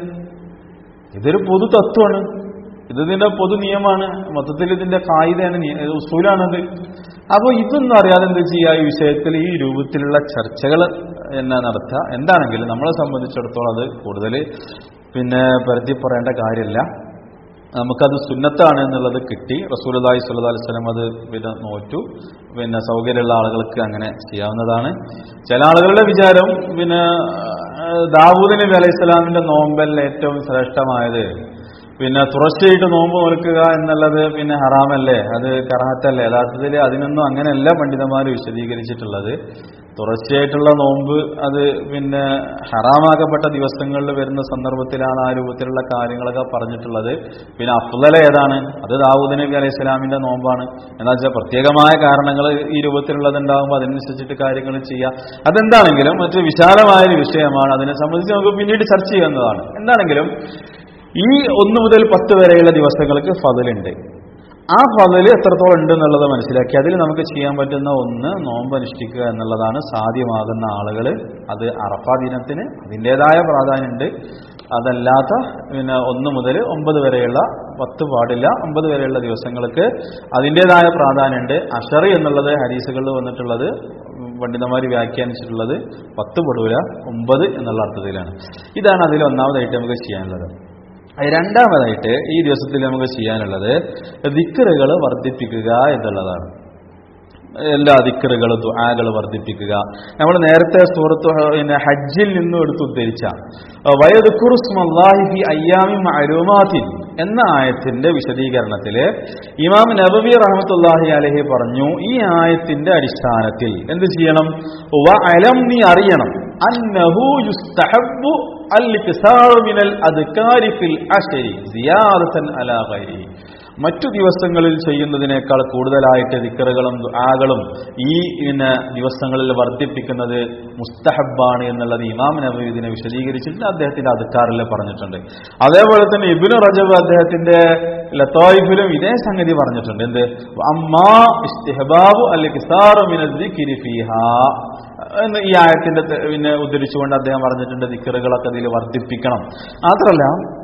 ഇതൊരു പൊതു തത്വമാണ് ഇത് ഇതിന്റെ പൊതു നിയമമാണ് മൊത്തത്തിൽ ഇതിന്റെ കായികയാണ് ഉസൂലാണത് അപ്പോൾ ഇതൊന്നും അറിയാതെ എന്ത് ചെയ്യുക ഈ വിഷയത്തിൽ ഈ രൂപത്തിലുള്ള ചർച്ചകൾ എന്നെ നടത്തുക എന്താണെങ്കിലും നമ്മളെ സംബന്ധിച്ചിടത്തോളം അത് കൂടുതൽ പിന്നെ പരത്തി പറയേണ്ട കാര്യമില്ല നമുക്കത് സുന്നത്താണ് എന്നുള്ളത് കിട്ടി റസൂലി സ്വല്ലു അലൈഹി സ്വലം അത് പിന്നെ നോറ്റു പിന്നെ സൗകര്യമുള്ള ആളുകൾക്ക് അങ്ങനെ ചെയ്യാവുന്നതാണ് ചില ആളുകളുടെ വിചാരം പിന്നെ ആ, ദാവൂദ് നബി അലൈഹി സ്വലാമിന്റെ നോമ്പല്ല ഏറ്റവും ശ്രേഷ്ഠമായത് പിന്നെ തുടർച്ചയായിട്ട് നോമ്പ് നോൽക്കുക എന്നുള്ളത് പിന്നെ ഹറാമല്ലേ അത് കറാത്തല്ലേ യഥാർത്ഥത്തിൽ അതിനൊന്നും അങ്ങനെയല്ല പണ്ഡിതന്മാർ വിശദീകരിച്ചിട്ടുള്ളത് തുടർച്ചയായിട്ടുള്ള നോമ്പ് അത് പിന്നെ ഹറാമാക്കപ്പെട്ട ദിവസങ്ങളിൽ വരുന്ന സന്ദർഭത്തിലാണ് ആ രൂപത്തിലുള്ള കാര്യങ്ങളൊക്കെ പറഞ്ഞിട്ടുള്ളത് പിന്നെ അഫ്ലല ഏതാണ് അത് ദാവൂദ് നബി അലൈഹി സ്വലാമിന്റെ നോമ്പാണ് എന്താ വെച്ചാൽ പ്രത്യേകമായ കാരണങ്ങൾ ഈ രൂപത്തിലുള്ളത് ഉണ്ടാകുമ്പോൾ അതിനനുസരിച്ചിട്ട് കാര്യങ്ങൾ ചെയ്യാം അതെന്താണെങ്കിലും മറ്റു വിശാലമായ ഒരു വിഷയമാണ് അതിനെ സംബന്ധിച്ച് നമുക്ക് പിന്നീട് ചർച്ച ചെയ്യുന്നതാണ് എന്താണെങ്കിലും ഈ ഒന്ന് മുതൽ പത്ത് വരെയുള്ള ദിവസങ്ങൾക്ക് ഫതിലുണ്ട് ആ ഫതില് എത്രത്തോളം ഉണ്ട് എന്നുള്ളത് മനസ്സിലാക്കി അതിൽ നമുക്ക് ചെയ്യാൻ പറ്റുന്ന ഒന്ന് നോമ്പ് അനുഷ്ഠിക്കുക എന്നുള്ളതാണ് സാധ്യമാകുന്ന ആളുകൾ അത് അറഫാ ദിനത്തിന് അതിൻ്റെതായ പ്രാധാന്യമുണ്ട് അതല്ലാത്ത പിന്നെ ഒന്ന് മുതൽ ഒമ്പത് വരെയുള്ള പത്ത് പാടില്ല ഒമ്പത് വരെയുള്ള ദിവസങ്ങൾക്ക് അതിൻ്റെതായ പ്രാധാന്യമുണ്ട് അഷറി എന്നുള്ളത് ഹരീസുകളിൽ വന്നിട്ടുള്ളത് പണ്ഡിതന്മാർ വ്യാഖ്യാനിച്ചിട്ടുള്ളത് പത്ത് പെടൂല ഒമ്പത് എന്നുള്ള അർത്ഥത്തിലാണ് ഇതാണ് അതിൽ ഒന്നാമതായിട്ട് നമുക്ക് ചെയ്യാനുള്ളത് രണ്ടാമതായിട്ട് ഈ ദിവസത്തിൽ നമുക്ക് ചെയ്യാനുള്ളത് ദിക്കറുകൾ വർദ്ധിപ്പിക്കുക എന്നുള്ളതാണ് എല്ലാ ദിക്കറുകളും ദുആകൾ വർദ്ധിപ്പിക്കുക നമ്മൾ നേരത്തെ സൂറത്ത് ഹ- പിന്നെ ഹജ്ജിൽ നിന്നും എടുത്ത് ഉദ്ധരിച്ച വയദുക്കുറുസ്മല്ലാഹി ഫി അയ്യാമി മഅലൂമാത്തിൻ എന്ന ആയത്തിന്റെ വിശദീകരണത്തില് ഇമാം നബവി റഹ്മത്തുള്ളാഹി അലഹി പറഞ്ഞു ഈ ആയത്തിന്റെ അടിസ്ഥാനത്തിൽ എന്ത് ചെയ്യണം വ അലം നീ അറിയണം അന്നഹു യുസ്തഹബ്ബു അൽ മിനൽ അദ്കാരി ഫിൽ അശരി സിയാദത്തൻ അലാ ഗൈരിഹി മറ്റു ദിവസങ്ങളിൽ ചെയ്യുന്നതിനേക്കാൾ കൂടുതലായിട്ട് ദിക്കറുകളും ദുആകളും ഈ പിന്നെ ദിവസങ്ങളിൽ വർദ്ധിപ്പിക്കുന്നത് മുസ്തഹബാണ് എന്നുള്ളത് ഇമാം നബി ഇതിനെ വിശദീകരിച്ചിട്ട് അദ്ദേഹത്തിന്റെ അധികാറിൽ പറഞ്ഞിട്ടുണ്ട് അതേപോലെ തന്നെ ഇബിനു റജബ് അദ്ദേഹത്തിന്റെ ലത്തോയിഫിലും ഇതേ സംഗതി പറഞ്ഞിട്ടുണ്ട് എന്ത് അമ്മാ ഇസ്തിഹബാബു അല്ലെങ്കിൽ എന്ന് ഈ ആയത്തിന്റെ തെ- പിന്നെ ഉദ്ധരിച്ചുകൊണ്ട് അദ്ദേഹം പറഞ്ഞിട്ടുണ്ട് ദിക്കറുകളൊക്കെ അതിൽ വർദ്ധിപ്പിക്കണം മാത്രമല്ല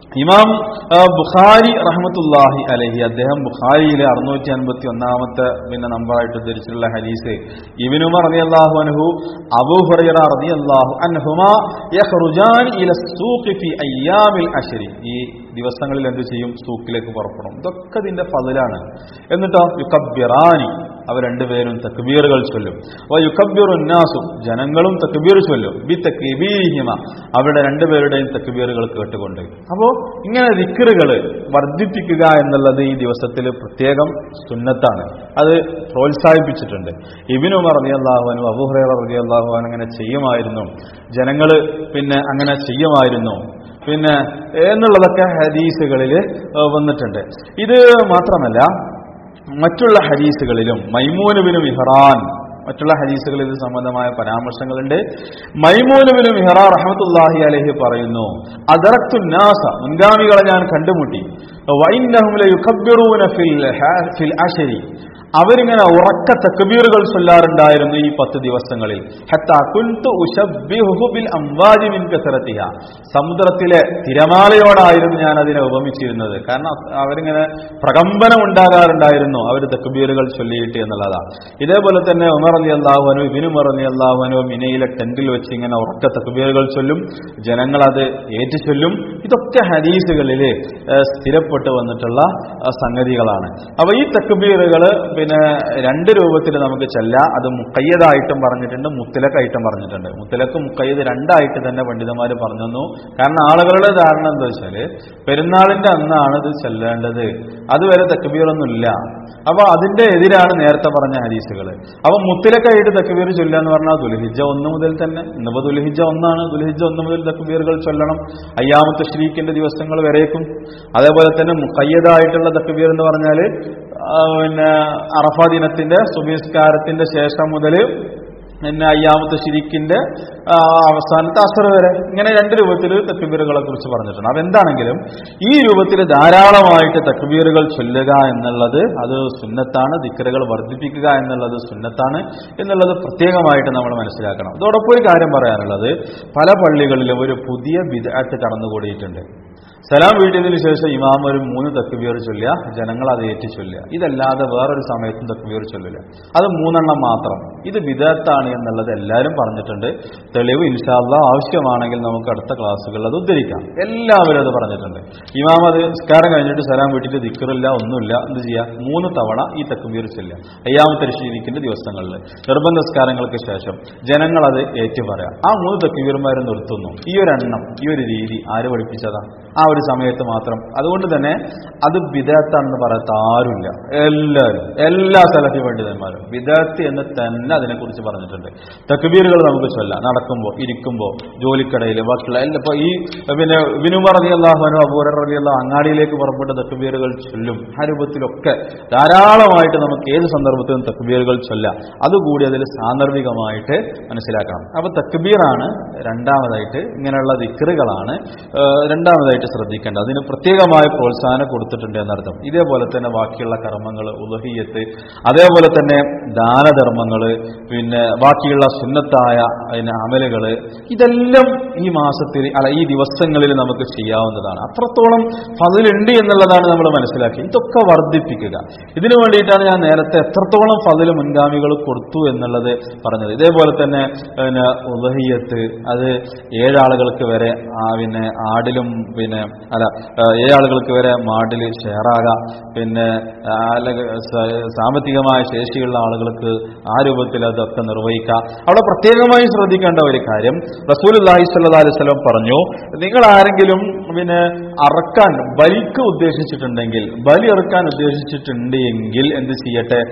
ഇമാം ആ, ബുഖാരി റഹ്മത്തുല്ലാഹി അലഹി അദ്ദേഹം ബുഖാരിയിലെ അറുന്നൂറ്റി അൻപത്തി ഒന്നാമത്തെ പിന്നെ നമ്പറായിട്ട് ഉദ്ധരിച്ചിട്ടുള്ള ഹദീസ് ഇബിനുമർ റതി അള്ളാഹു അൻഹു അബൂ ഹുറൈറ റതി അള്ളാഹു അൻഹുമാ യഖ്റുജാൻ ഇല സൂഖി ഫി അയ്യാമിൽ അശ്രി ഈ ദിവസങ്ങളിൽ എന്ത് ചെയ്യും സൂക്കിലേക്ക് പുറപ്പെടും ഇതൊക്കെ ഇതിന്റെ ഫതിലാണ് എന്നിട്ടോ യുക്കബ്ബിറാനി അവർ രണ്ടുപേരും തക്ബീറുകൾ ചൊല്ലും വ യുക്കബ്ബിറു നാസും ജനങ്ങളും തക്ബീർ ചൊല്ലും ബി തക്ബീഹിമ അവരുടെ രണ്ടുപേരുടെയും തക്ബീറുകൾ കേട്ടുകൊണ്ട് അപ്പോ ഇങ്ങനെ ദിക്കറുകൾ വർദ്ധിപ്പിക്കുക എന്നുള്ളത് ഈ ദിവസത്തിൽ പ്രത്യേകം സുന്നത്താണ് അത് പ്രോത്സാഹിപ്പിച്ചിട്ടുണ്ട് ഇബിനു റളിയല്ലാഹുവിനും അബൂഹുറൈറ റളിയല്ലാഹുവിനും അങ്ങനെ ചെയ്യുമായിരുന്നു ജനങ്ങൾ പിന്നെ അങ്ങനെ ചെയ്യുമായിരുന്നു പിന്നെ എന്നുള്ളതൊക്കെ ഹദീസുകളിൽ വന്നിട്ടുണ്ട് ഇത് മാത്രമല്ല മറ്റുള്ള ഹദീസുകളിലും മൈമൂനുബിന് മിഹ്റാൻ മറ്റുള്ള ഹദീസുകളിൽ ഇത് സംബന്ധമായ പരാമർശങ്ങളുണ്ട് മൈമൂനുബിന് മിഹ്റാൻ റഹമത്തുല്ലാഹി അലഹി പറയുന്നു അതറത്തുന്നാസ മുൻഗാമികളെ ഞാൻ കണ്ടുമുട്ടി വൈന്നഹും ലയുഖബ്ബിറൂന ഫിൽ ഹാ- ഫിൽ അശരി അവരിങ്ങനെ ഉറക്ക തക്ബീറുകൾ ചൊല്ലാറുണ്ടായിരുന്നു ഈ പത്ത് ദിവസങ്ങളിൽ ഹത്താ കുൻതു ഉശബ്ബിഹുഹു ബിൽ അംവാജി മിൻ കസറത്തിഹ സമുദ്രത്തിലെ തിരമാലയോടായിരുന്നു ഞാൻ അതിനെ ഉപമിച്ചിരുന്നത് കാരണം അവരിങ്ങനെ പ്രകമ്പനം ഉണ്ടാകാറുണ്ടായിരുന്നു അവർ തക്ബീറുകൾ ചൊല്ലിയിട്ട് എന്നുള്ളതാണ് ഇതേപോലെ തന്നെ ഉമർ അലി അള്ളാഹുനു ഇബിനു ഉമർ അലി അള്ളാഹുനു മിനയിലെ ടെന്റിൽ വെച്ച് ഇങ്ങനെ ഉറക്ക തക്ബീറുകൾ ചൊല്ലും ജനങ്ങൾ അത് ഏറ്റു ചൊല്ലും ഇതൊക്കെ ഹദീസുകളിൽ സ്ഥിരപ്പെട്ട് വന്നിട്ടുള്ള ആ, സംഗതികളാണ് അപ്പൊ ഈ തക്ബീറുകൾ പിന്നെ രണ്ട് രൂപത്തിൽ നമുക്ക് ചെല്ല അത് മുക്കയ്യതായിട്ടും പറഞ്ഞിട്ടുണ്ട് മുത്തലക്കായിട്ടും പറഞ്ഞിട്ടുണ്ട് മുത്തലക്ക് മുക്കയ്യത് രണ്ടായിട്ട് തന്നെ പണ്ഡിതന്മാർ പറഞ്ഞു തന്നു കാരണം ആളുകളുടെ ധാരണ എന്താ വെച്ചാല് പെരുന്നാളിന്റെ അന്നാണ് ഇത് ചെല്ലേണ്ടത് അതുവരെ തക്ബീറൊന്നുമില്ല അപ്പൊ അതിന്റെ എതിരാണ് നേരത്തെ പറഞ്ഞ ഹദീസുകൾ അപ്പൊ മുത്തിലക്കായിട്ട് തക്ബീർ ചൊല്ലുക എന്ന് പറഞ്ഞാൽ ദുൽഹിജ ഒന്ന് മുതൽ തന്നെ ഇന്നിപ്പോ ദുൽഹിജ ഒന്നാണ് ദുൽഹിജ ഒന്ന് മുതൽ തക്ബീറുകൾ ചൊല്ലണം അയ്യാമത്തെ ഷ്രീക്കിന്റെ ദിവസങ്ങൾ വരേക്കും അതേപോലെ തന്നെ മുക്കയ്യതായിട്ടുള്ള തക്ബീർ എന്ന് പറഞ്ഞാൽ പിന്നെ അറഫ ദിനത്തിന്റെ സുബിസ്കാരത്തിന്റെ ശേഷം മുതൽ പിന്നെ അയ്യാമത്തെ ശിരിക്കിന്റെ ആ, അവസാനത്തെ അസർ വരെ ഇങ്ങനെ രണ്ട് രൂപത്തിൽ തക്ബീറുകളെ കുറിച്ച് പറഞ്ഞിട്ടുണ്ട് അപ്പൊ എന്താണെങ്കിലും ഈ രൂപത്തിൽ ധാരാളമായിട്ട് തക്ബീറുകൾ ചൊല്ലുക എന്നുള്ളത് അത് സുന്നത്താണ് ദിക്കറുകൾ വർദ്ധിപ്പിക്കുക എന്നുള്ളത് സുന്നത്താണ് എന്നുള്ളത് പ്രത്യേകമായിട്ട് നമ്മൾ മനസ്സിലാക്കണം അതോടൊപ്പം ഒരു കാര്യം പറയാനുള്ളത് പല പള്ളികളിലും ഒരു പുതിയ വിദഗ്ധ കടന്നുകൂടിയിട്ടുണ്ട് സലാം വീട്ടിയതിനു ശേഷം ഇമാം ഒരു മൂന്ന് തക്ബീർ ചൊല്ലുക ജനങ്ങൾ അത് ഏറ്റു ചൊല്ലുക ഇതല്ലാതെ വേറൊരു സമയത്തും തക്ബീർ ചൊല്ലില്ല അത് മൂന്നെണ്ണം മാത്രം ഇത് വിദഗ്ധാണ് എന്നുള്ളത് എല്ലാവരും പറഞ്ഞിട്ടുണ്ട് തെളിവ് ഇൻഷാല്ല ആവശ്യമാണെങ്കിൽ നമുക്ക് അടുത്ത ക്ലാസ്സുകളിൽ അത് ഉദ്ധരിക്കാം എല്ലാവരും അത് പറഞ്ഞിട്ടുണ്ട് ഇമാം അത് നിസ്കാരം കഴിഞ്ഞിട്ട് സലാം വീട്ടിട്ട് ദിക്കറില്ല ഒന്നുമില്ല എന്ത് ചെയ്യുക മൂന്ന് തവണ ഈ തക്ബീർ ചൊല്ലുക അയ്യാമത്തെ ഋഷിരിക്കിന്റെ ദിവസങ്ങളിൽ നിർബന്ധ നിസ്കാരങ്ങൾക്ക് ശേഷം ജനങ്ങൾ അത് ഏറ്റു പറയാം ആ മൂന്ന് തക്ബീർമാരെ നിർത്തുന്നു ഈ ഒരു എണ്ണം ഈ ഒരു രീതി ആര് പഠിപ്പിച്ചതാ ആ ഒരു സമയത്ത് മാത്രം അതുകൊണ്ട് തന്നെ അത് വിദഗ്ധാണെന്ന് പറയാത്ത ആരുമില്ല എല്ലാവരും എല്ലാ സലഫി പണ്ഡിതന്മാരും വിദഗ്ധി എന്ന് തന്നെ അതിനെക്കുറിച്ച് പറഞ്ഞിട്ടുണ്ട് തക്ബീറുകൾ നമുക്ക് ചൊല്ലാം നടക്കുമ്പോൾ ഇരിക്കുമ്പോൾ ജോലിക്കടയിൽ ബാക്കിയുള്ള എല്ലാ ഇപ്പൊ ഈ പിന്നെ വിനുമർ അലി അള്ളാഹുനോ അബൂറർ അലി അള്ളാഹ് അങ്ങാടിയിലേക്ക് പുറപ്പെട്ട തക്ബീറുകൾ ചൊല്ലും ആ രൂപത്തിലൊക്കെ ധാരാളമായിട്ട് നമുക്ക് ഏത് സന്ദർഭത്തിലും തക്ബീറുകൾ ചൊല്ലാം അതുകൂടി അതിൽ സാന്ദർഭികമായിട്ട് മനസ്സിലാക്കണം അപ്പൊ തക്ബീറാണ് രണ്ടാമതായിട്ട് ഇങ്ങനെയുള്ള ദിക്കറുകളാണ് ഏഹ്, രണ്ടാമതായിട്ട് ശ്രദ്ധിക്കേണ്ടത് അതിന് പ്രത്യേകമായ പ്രോത്സാഹനം കൊടുത്തിട്ടുണ്ട് എന്നർത്ഥം ഇതേപോലെ തന്നെ ബാക്കിയുള്ള കർമ്മങ്ങൾ ഉലഹിയത്ത് അതേപോലെ തന്നെ ദാനധർമ്മങ്ങൾ പിന്നെ ബാക്കിയുള്ള സുന്നത്തായ പിന്നെ അമലുകൾ ഇതെല്ലാം ഈ മാസത്തിൽ അല്ല ഈ ദിവസങ്ങളിൽ നമുക്ക് ചെയ്യാവുന്നതാണ് അത്രത്തോളം ഫതിലുണ്ട് എന്നുള്ളതാണ് നമ്മൾ മനസ്സിലാക്കി ഇതൊക്കെ വർദ്ധിപ്പിക്കുക ഇതിനു വേണ്ടിയിട്ടാണ് ഞാൻ നേരത്തെ എത്രത്തോളം ഫതില് മുൻഗാമികൾ കൊടുത്തു എന്നുള്ളത് പറഞ്ഞത് ഇതേപോലെ തന്നെ പിന്നെ ഉലഹിയത്ത് അത് ഏഴാളുകൾക്ക് വരെ ആ പിന്നെ ആടിലും പിന്നെ അല്ല ആ, ഏഴാളുകൾക്ക് വരെ മാടിൽ ഷെയറാകാം പിന്നെ ആ, അല്ലെങ്കിൽ സ- സാമ്പത്തികമായ ശേഷിയുള്ള ആളുകൾക്ക് ആ രൂപത്തിൽ അതൊക്കെ നിർവഹിക്കാം അവിടെ പ്രത്യേകമായി ശ്രദ്ധിക്കേണ്ട ഒരു കാര്യം റസൂൽ അള്ളാഹി സ്വല്ലാ അലൈഹി സ്വലം പറഞ്ഞു നിങ്ങൾ ആരെങ്കിലും പിന്നെ അറക്കാൻ ബലിക്ക് ഉദ്ദേശിച്ചിട്ടുണ്ടെങ്കിൽ ബലി ഇറക്കാൻ ഉദ്ദേശിച്ചിട്ടുണ്ട് എങ്കിൽ എന്ത് ചെയ്യട്ടെ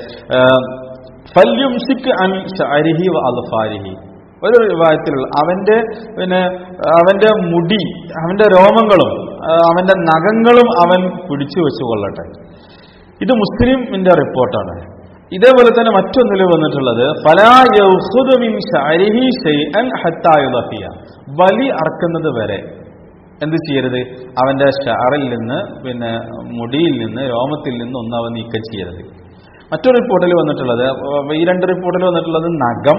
ഫല്യുംസിക്ക് അൻ ഷഅരിഹി വ അൽഫാരിഹി ഒരു വിഭാഗത്തിലുള്ള അവന്റെ പിന്നെ അവന്റെ മുടി അവന്റെ രോമങ്ങളും ആ, അവന്റെ നഖങ്ങളും അവൻ പിടിച്ചു വെച്ചു കൊള്ളട്ടെ ഇത് മുസ്ലിമിന്റെ റിപ്പോർട്ടാണ് ഇതേപോലെ തന്നെ മറ്റൊന്നിൽ വന്നിട്ടുള്ളത് ഫലാ യഖുദു മിൻ ശഅരിഹി ശൈഅൻ ഹത്താ യുദഹിയ ബലി അറക്കുന്നത് വരെ എന്ത് ചെയ്യരുത് അവന്റെ ഷാറിൽ നിന്ന് പിന്നെ മുടിയിൽ നിന്ന് രോമത്തിൽ നിന്ന് ഒന്നും അവൻ നീക്കം ചെയ്യരുത് മറ്റൊരു റിപ്പോർട്ടിൽ വന്നിട്ടുള്ളത് അഹ് ഈ രണ്ട് റിപ്പോർട്ടിൽ വന്നിട്ടുള്ളത് നഖം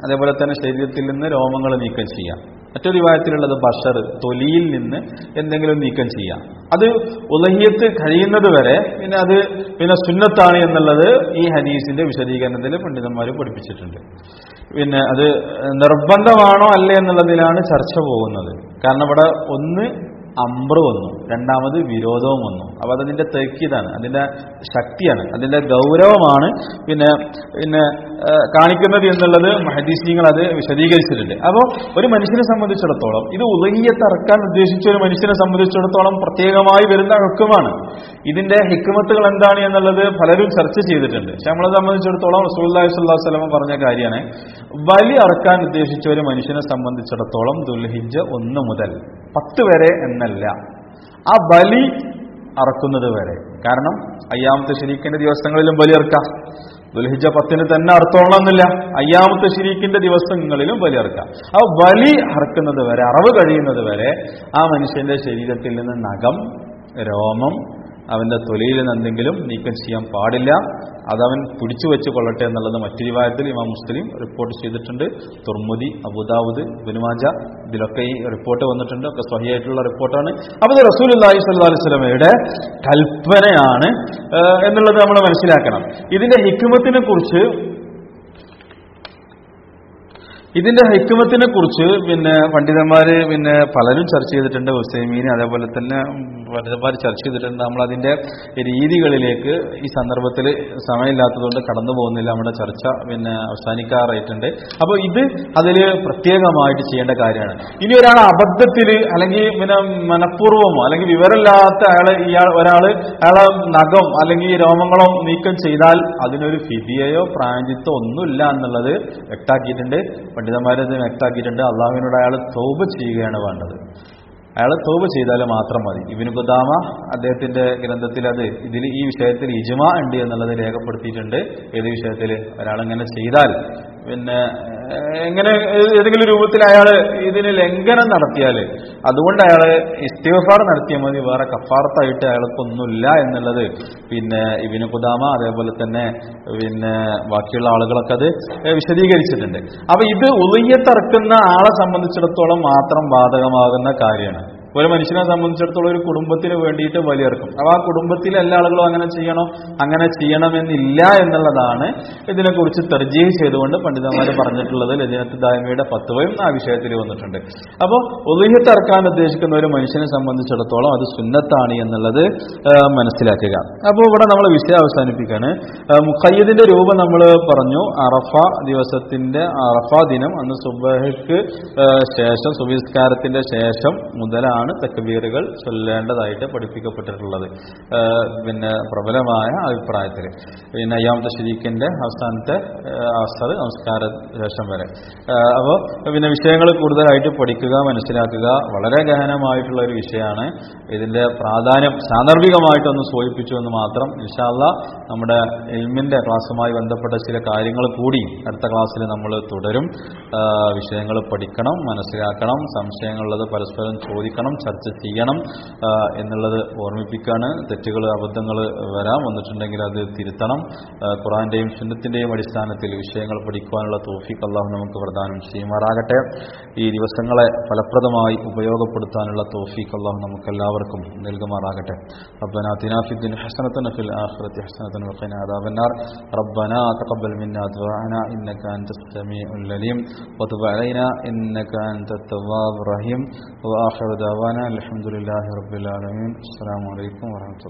അതേപോലെ തന്നെ ശരീരത്തിൽ നിന്ന് രോമങ്ങൾ നീക്കം ചെയ്യാം മറ്റൊരു വിഭാഗത്തിലുള്ളത് ബഷർ തൊലിയിൽ നിന്ന് എന്തെങ്കിലും നീക്കം ചെയ്യാം അത് ഉലഹിയത്ത് കഴിയുന്നത് വരെ പിന്നെ അത് പിന്നെ സുന്നത്താണ് എന്നുള്ളത് ഈ ഹദീസിന്റെ വിശദീകരണത്തിൽ പണ്ഡിതന്മാർ പഠിപ്പിച്ചിട്ടുണ്ട് പിന്നെ അത് നിർബന്ധമാണോ അല്ലേ എന്നുള്ളതിലാണ് ചർച്ച പോകുന്നത് കാരണം ഇവിടെ ഒന്ന് അമ്ര വന്നു രണ്ടാമത് വിരോധവും വന്നു അപ്പൊ അതതിന്റെ തെക്കീതാണ് അതിന്റെ ശക്തിയാണ് അതിന്റെ ഗൗരവമാണ് പിന്നെ പിന്നെ ആ, കാണിക്കുന്നത് എന്നുള്ളത് ഹദീസിങ്ങൾ അത് വിശദീകരിച്ചിട്ടുണ്ട് അപ്പോൾ ഒരു മനുഷ്യനെ സംബന്ധിച്ചിടത്തോളം ഇത് ഉലഹിയത്ത് ഇറക്കാൻ ഉദ്ദേശിച്ച ഒരു മനുഷ്യനെ സംബന്ധിച്ചിടത്തോളം പ്രത്യേകമായി വരുന്ന ഹുക്കുമാണ് ഇതിന്റെ ഹിക്കുമത്തുകൾ എന്താണ് എന്നുള്ളത് പലരും ചർച്ച ചെയ്തിട്ടുണ്ട് പക്ഷെ നമ്മളെ സംബന്ധിച്ചിടത്തോളം റസൂല്ലി സ്വല്ലാ വസ്ലമ പറഞ്ഞ കാര്യമാണ് ബലി അറക്കാൻ ഉദ്ദേശിച്ച ഒരു മനുഷ്യനെ സംബന്ധിച്ചിടത്തോളം ദുൽഹിജ ഒന്ന് മുതൽ പത്ത് വരെ എന്നല്ല ആ ബലി അറക്കുന്നത് വരെ കാരണം അയ്യാമത്തെ ശരീക്കിന്റെ ദിവസങ്ങളിലും ബലി അറക്കാം ദുൽഹിജ പത്തിന് തന്നെ അർത്ഥമാണെന്നില്ല അയ്യാമത്തെ ശരീക്കിന്റെ ദിവസങ്ങളിലും ബലി അറക്കാം ആ ബലി അറക്കുന്നത് വരെ അറവ് കഴിയുന്നത് വരെ ആ മനുഷ്യന്റെ ശരീരത്തിൽ നിന്ന് നഖം രോമം അവന്റെ തൊലിയിൽ നിന്ന് എന്തെങ്കിലും നീക്കം ചെയ്യാൻ പാടില്ല അതവൻ പിടിച്ചു വെച്ച് കൊള്ളട്ടെ എന്നുള്ളത് മറ്റൊരു വിഭാഗത്തിൽ ഇമാം മുസ്ലിം റിപ്പോർട്ട് ചെയ്തിട്ടുണ്ട് തുർമുദി അബുദാവുദ് ബുനുമാജ ഇതിലൊക്കെ ഈ റിപ്പോർട്ട് വന്നിട്ടുണ്ട് ഒക്കെ സ്വഹിയായിട്ടുള്ള റിപ്പോർട്ടാണ് അപ്പോൾ ഇത് റസൂൽ അള്ളാഹി സ്വല്ലാ അലൈഹി സ്വലമയുടെ കൽപ്പനയാണ് ഏഹ്, എന്നുള്ളത് നമ്മൾ മനസ്സിലാക്കണം ഇതിന്റെ ഹിക്കുമത്തിനെ കുറിച്ച് ഇതിന്റെ ഹൈക്കമത്തിനെ കുറിച്ച് പിന്നെ പണ്ഡിതന്മാര് പിന്നെ പലരും ചർച്ച ചെയ്തിട്ടുണ്ട് ഹുസൈമീൻ അതേപോലെ തന്നെ പണ്ഡിതന്മാർ ചർച്ച ചെയ്തിട്ടുണ്ട് നമ്മൾ അതിന്റെ രീതികളിലേക്ക് ഈ സന്ദർഭത്തിൽ സമയമില്ലാത്തതുകൊണ്ട് കടന്നു പോകുന്നില്ല നമ്മുടെ ചർച്ച പിന്നെ അവസാനിക്കാറായിട്ടുണ്ട് അപ്പോൾ ഇത് അതിൽ പ്രത്യേകമായിട്ട് ചെയ്യേണ്ട കാര്യമാണ് ഇനി ഒരാൾ അബദ്ധത്തിൽ അല്ലെങ്കിൽ പിന്നെ മനഃപൂർവ്വമോ അല്ലെങ്കിൽ വിവരമില്ലാത്ത അയാള് ഇയാൾ ഒരാൾ അയാളെ നഖം അല്ലെങ്കിൽ രോമങ്ങളോ നീക്കം ചെയ്താൽ അതിനൊരു ഫിദിയയോ പ്രായഞ്ചിത്തോ ഒന്നുമില്ല എന്നുള്ളത് വ്യക്താക്കിയിട്ടുണ്ട് പണ്ഡിതന്മാരത് വ്യക്താക്കിയിട്ടുണ്ട് അള്ളാഹുവിനോട് അയാൾ തോപ ചെയ്യുകയാണ് വേണ്ടത് അയാൾ തോപ ചെയ്താൽ മാത്രം മതി ഇബിന് ഖുദാമ അദ്ദേഹത്തിന്റെ ഗ്രന്ഥത്തിൽ അത് ഇതിൽ ഈ വിഷയത്തിൽ ഇജ്മ ഉണ്ട് എന്നുള്ളത് രേഖപ്പെടുത്തിയിട്ടുണ്ട് ഏത് വിഷയത്തിൽ ഒരാളിങ്ങനെ ചെയ്താൽ പിന്നെ ഏഹ്, എങ്ങനെ ഏതെങ്കിലും രൂപത്തിൽ അയാൾ ഇതിന് ലംഘനം നടത്തിയാൽ അതുകൊണ്ട് അയാൾ ഇസ്തിഫാർ നടത്തിയാൽ മതി വേറെ കഫാർത്തായിട്ട് അയാൾക്കൊന്നുമില്ല എന്നുള്ളത് പിന്നെ ഇബിന് ഖുദാമ അതേപോലെ തന്നെ പിന്നെ ബാക്കിയുള്ള ആളുകളൊക്കെ അത് ഏഹ്, വിശദീകരിച്ചിട്ടുണ്ട് അപ്പൊ ഇത് ഉളിയത്തിറക്കുന്ന ആളെ സംബന്ധിച്ചിടത്തോളം മാത്രം ബാധകമാകുന്ന കാര്യമാണ് ഒരു മനുഷ്യനെ സംബന്ധിച്ചിടത്തോളം ഒരു കുടുംബത്തിന് വേണ്ടിയിട്ട് ബലിയിറക്കും അപ്പൊ ആ കുടുംബത്തിലെ എല്ലാ ആളുകളും അങ്ങനെ ചെയ്യണോ അങ്ങനെ ചെയ്യണമെന്നില്ല എന്നുള്ളതാണ് ഇതിനെക്കുറിച്ച് തെർജീഹ് ചെയ്തുകൊണ്ട് പണ്ഡിതന്മാർ പറഞ്ഞിട്ടുള്ളത് ലജനത്ത് ദായ്മയുടെ ഫത്വയും ആ വിഷയത്തിൽ വന്നിട്ടുണ്ട് അപ്പോൾ ഒതുഹിത്ത് ഇറക്കാൻ ഉദ്ദേശിക്കുന്ന ഒരു മനുഷ്യനെ സംബന്ധിച്ചിടത്തോളം അത് സുന്നത്താണ് എന്നുള്ളത് ആ, മനസ്സിലാക്കുക അപ്പോൾ ഇവിടെ നമ്മൾ വിഷയം അവസാനിപ്പിക്കാണ് ആ, മുഖയ്യദിന്റെ രൂപം നമ്മൾ പറഞ്ഞു അറഫ ദിവസത്തിന്റെ അറഫ ദിനം അന്ന് സുബഹയ്ക്ക് ആ, ശേഷം സുബിസ്കാരത്തിന്റെ ശേഷം മുതലാണ് തക്ബീറുകൾ ചൊല്ലേണ്ടതായിട്ട് പഠിപ്പിക്കപ്പെട്ടിട്ടുള്ളത് ആ, പിന്നെ പ്രബലമായ അഭിപ്രായത്തിൽ പിന്നെ അയ്യാമത്തെ ശരീക്കിന്റെ അവസാനത്തെ അവസ്ഥ നമസ്കാര ശേഷം വരെ അപ്പോൾ പിന്നെ വിഷയങ്ങൾ കൂടുതലായിട്ട് പഠിക്കുക മനസ്സിലാക്കുക വളരെ ഗഹനമായിട്ടുള്ള ഒരു വിഷയമാണ് ഇതിന്റെ പ്രാധാന്യം സാന്ദർഭികമായിട്ടൊന്ന് സൂചിപ്പിച്ചു എന്ന് മാത്രം ഇൻഷാല്ല നമ്മുടെ എൽമിന്റെ ക്ലാസ്സുമായി ബന്ധപ്പെട്ട ചില കാര്യങ്ങൾ കൂടി അടുത്ത ക്ലാസ്സിൽ നമ്മൾ തുടരും വിഷയങ്ങൾ പഠിക്കണം മനസ്സിലാക്കണം സംശയങ്ങളുള്ളത് പരസ്പരം ചോദിക്കണം ചർച്ച ചെയ്യണം ആ, എന്നുള്ളത് ഓർമ്മിപ്പിക്കുകയാണ് തെറ്റുകൾ അബദ്ധങ്ങൾ വരാൻ വന്നിട്ടുണ്ടെങ്കിൽ അത് തിരുത്തണം ആ, ഖുറാന്റെയും സുന്നത്തിന്റെയും അടിസ്ഥാനത്തിൽ വിഷയങ്ങൾ പഠിക്കുവാനുള്ള തോഫിക്ക് അള്ളാഹു നമുക്ക് പ്രദാനം ചെയ്യുമാറാകട്ടെ ഈ ദിവസങ്ങളെ ഫലപ്രദമായി ഉപയോഗപ്പെടുത്താനുള്ള തോഫിക്ക് അള്ളാഹു നമുക്ക് എല്ലാവർക്കും നൽകുമാറാകട്ടെ ربنا آتنا في الدنيا حسنة وفي الآخرة حسنة وقنا عذاب النار ربنا تقبل منا دعاءنا إنك أنت السميع العليم وتب علينا إنك أنت التواب الرحيم وآخر دعوانا الحمد لله رب العالمين السلام عليكم ورحمة الله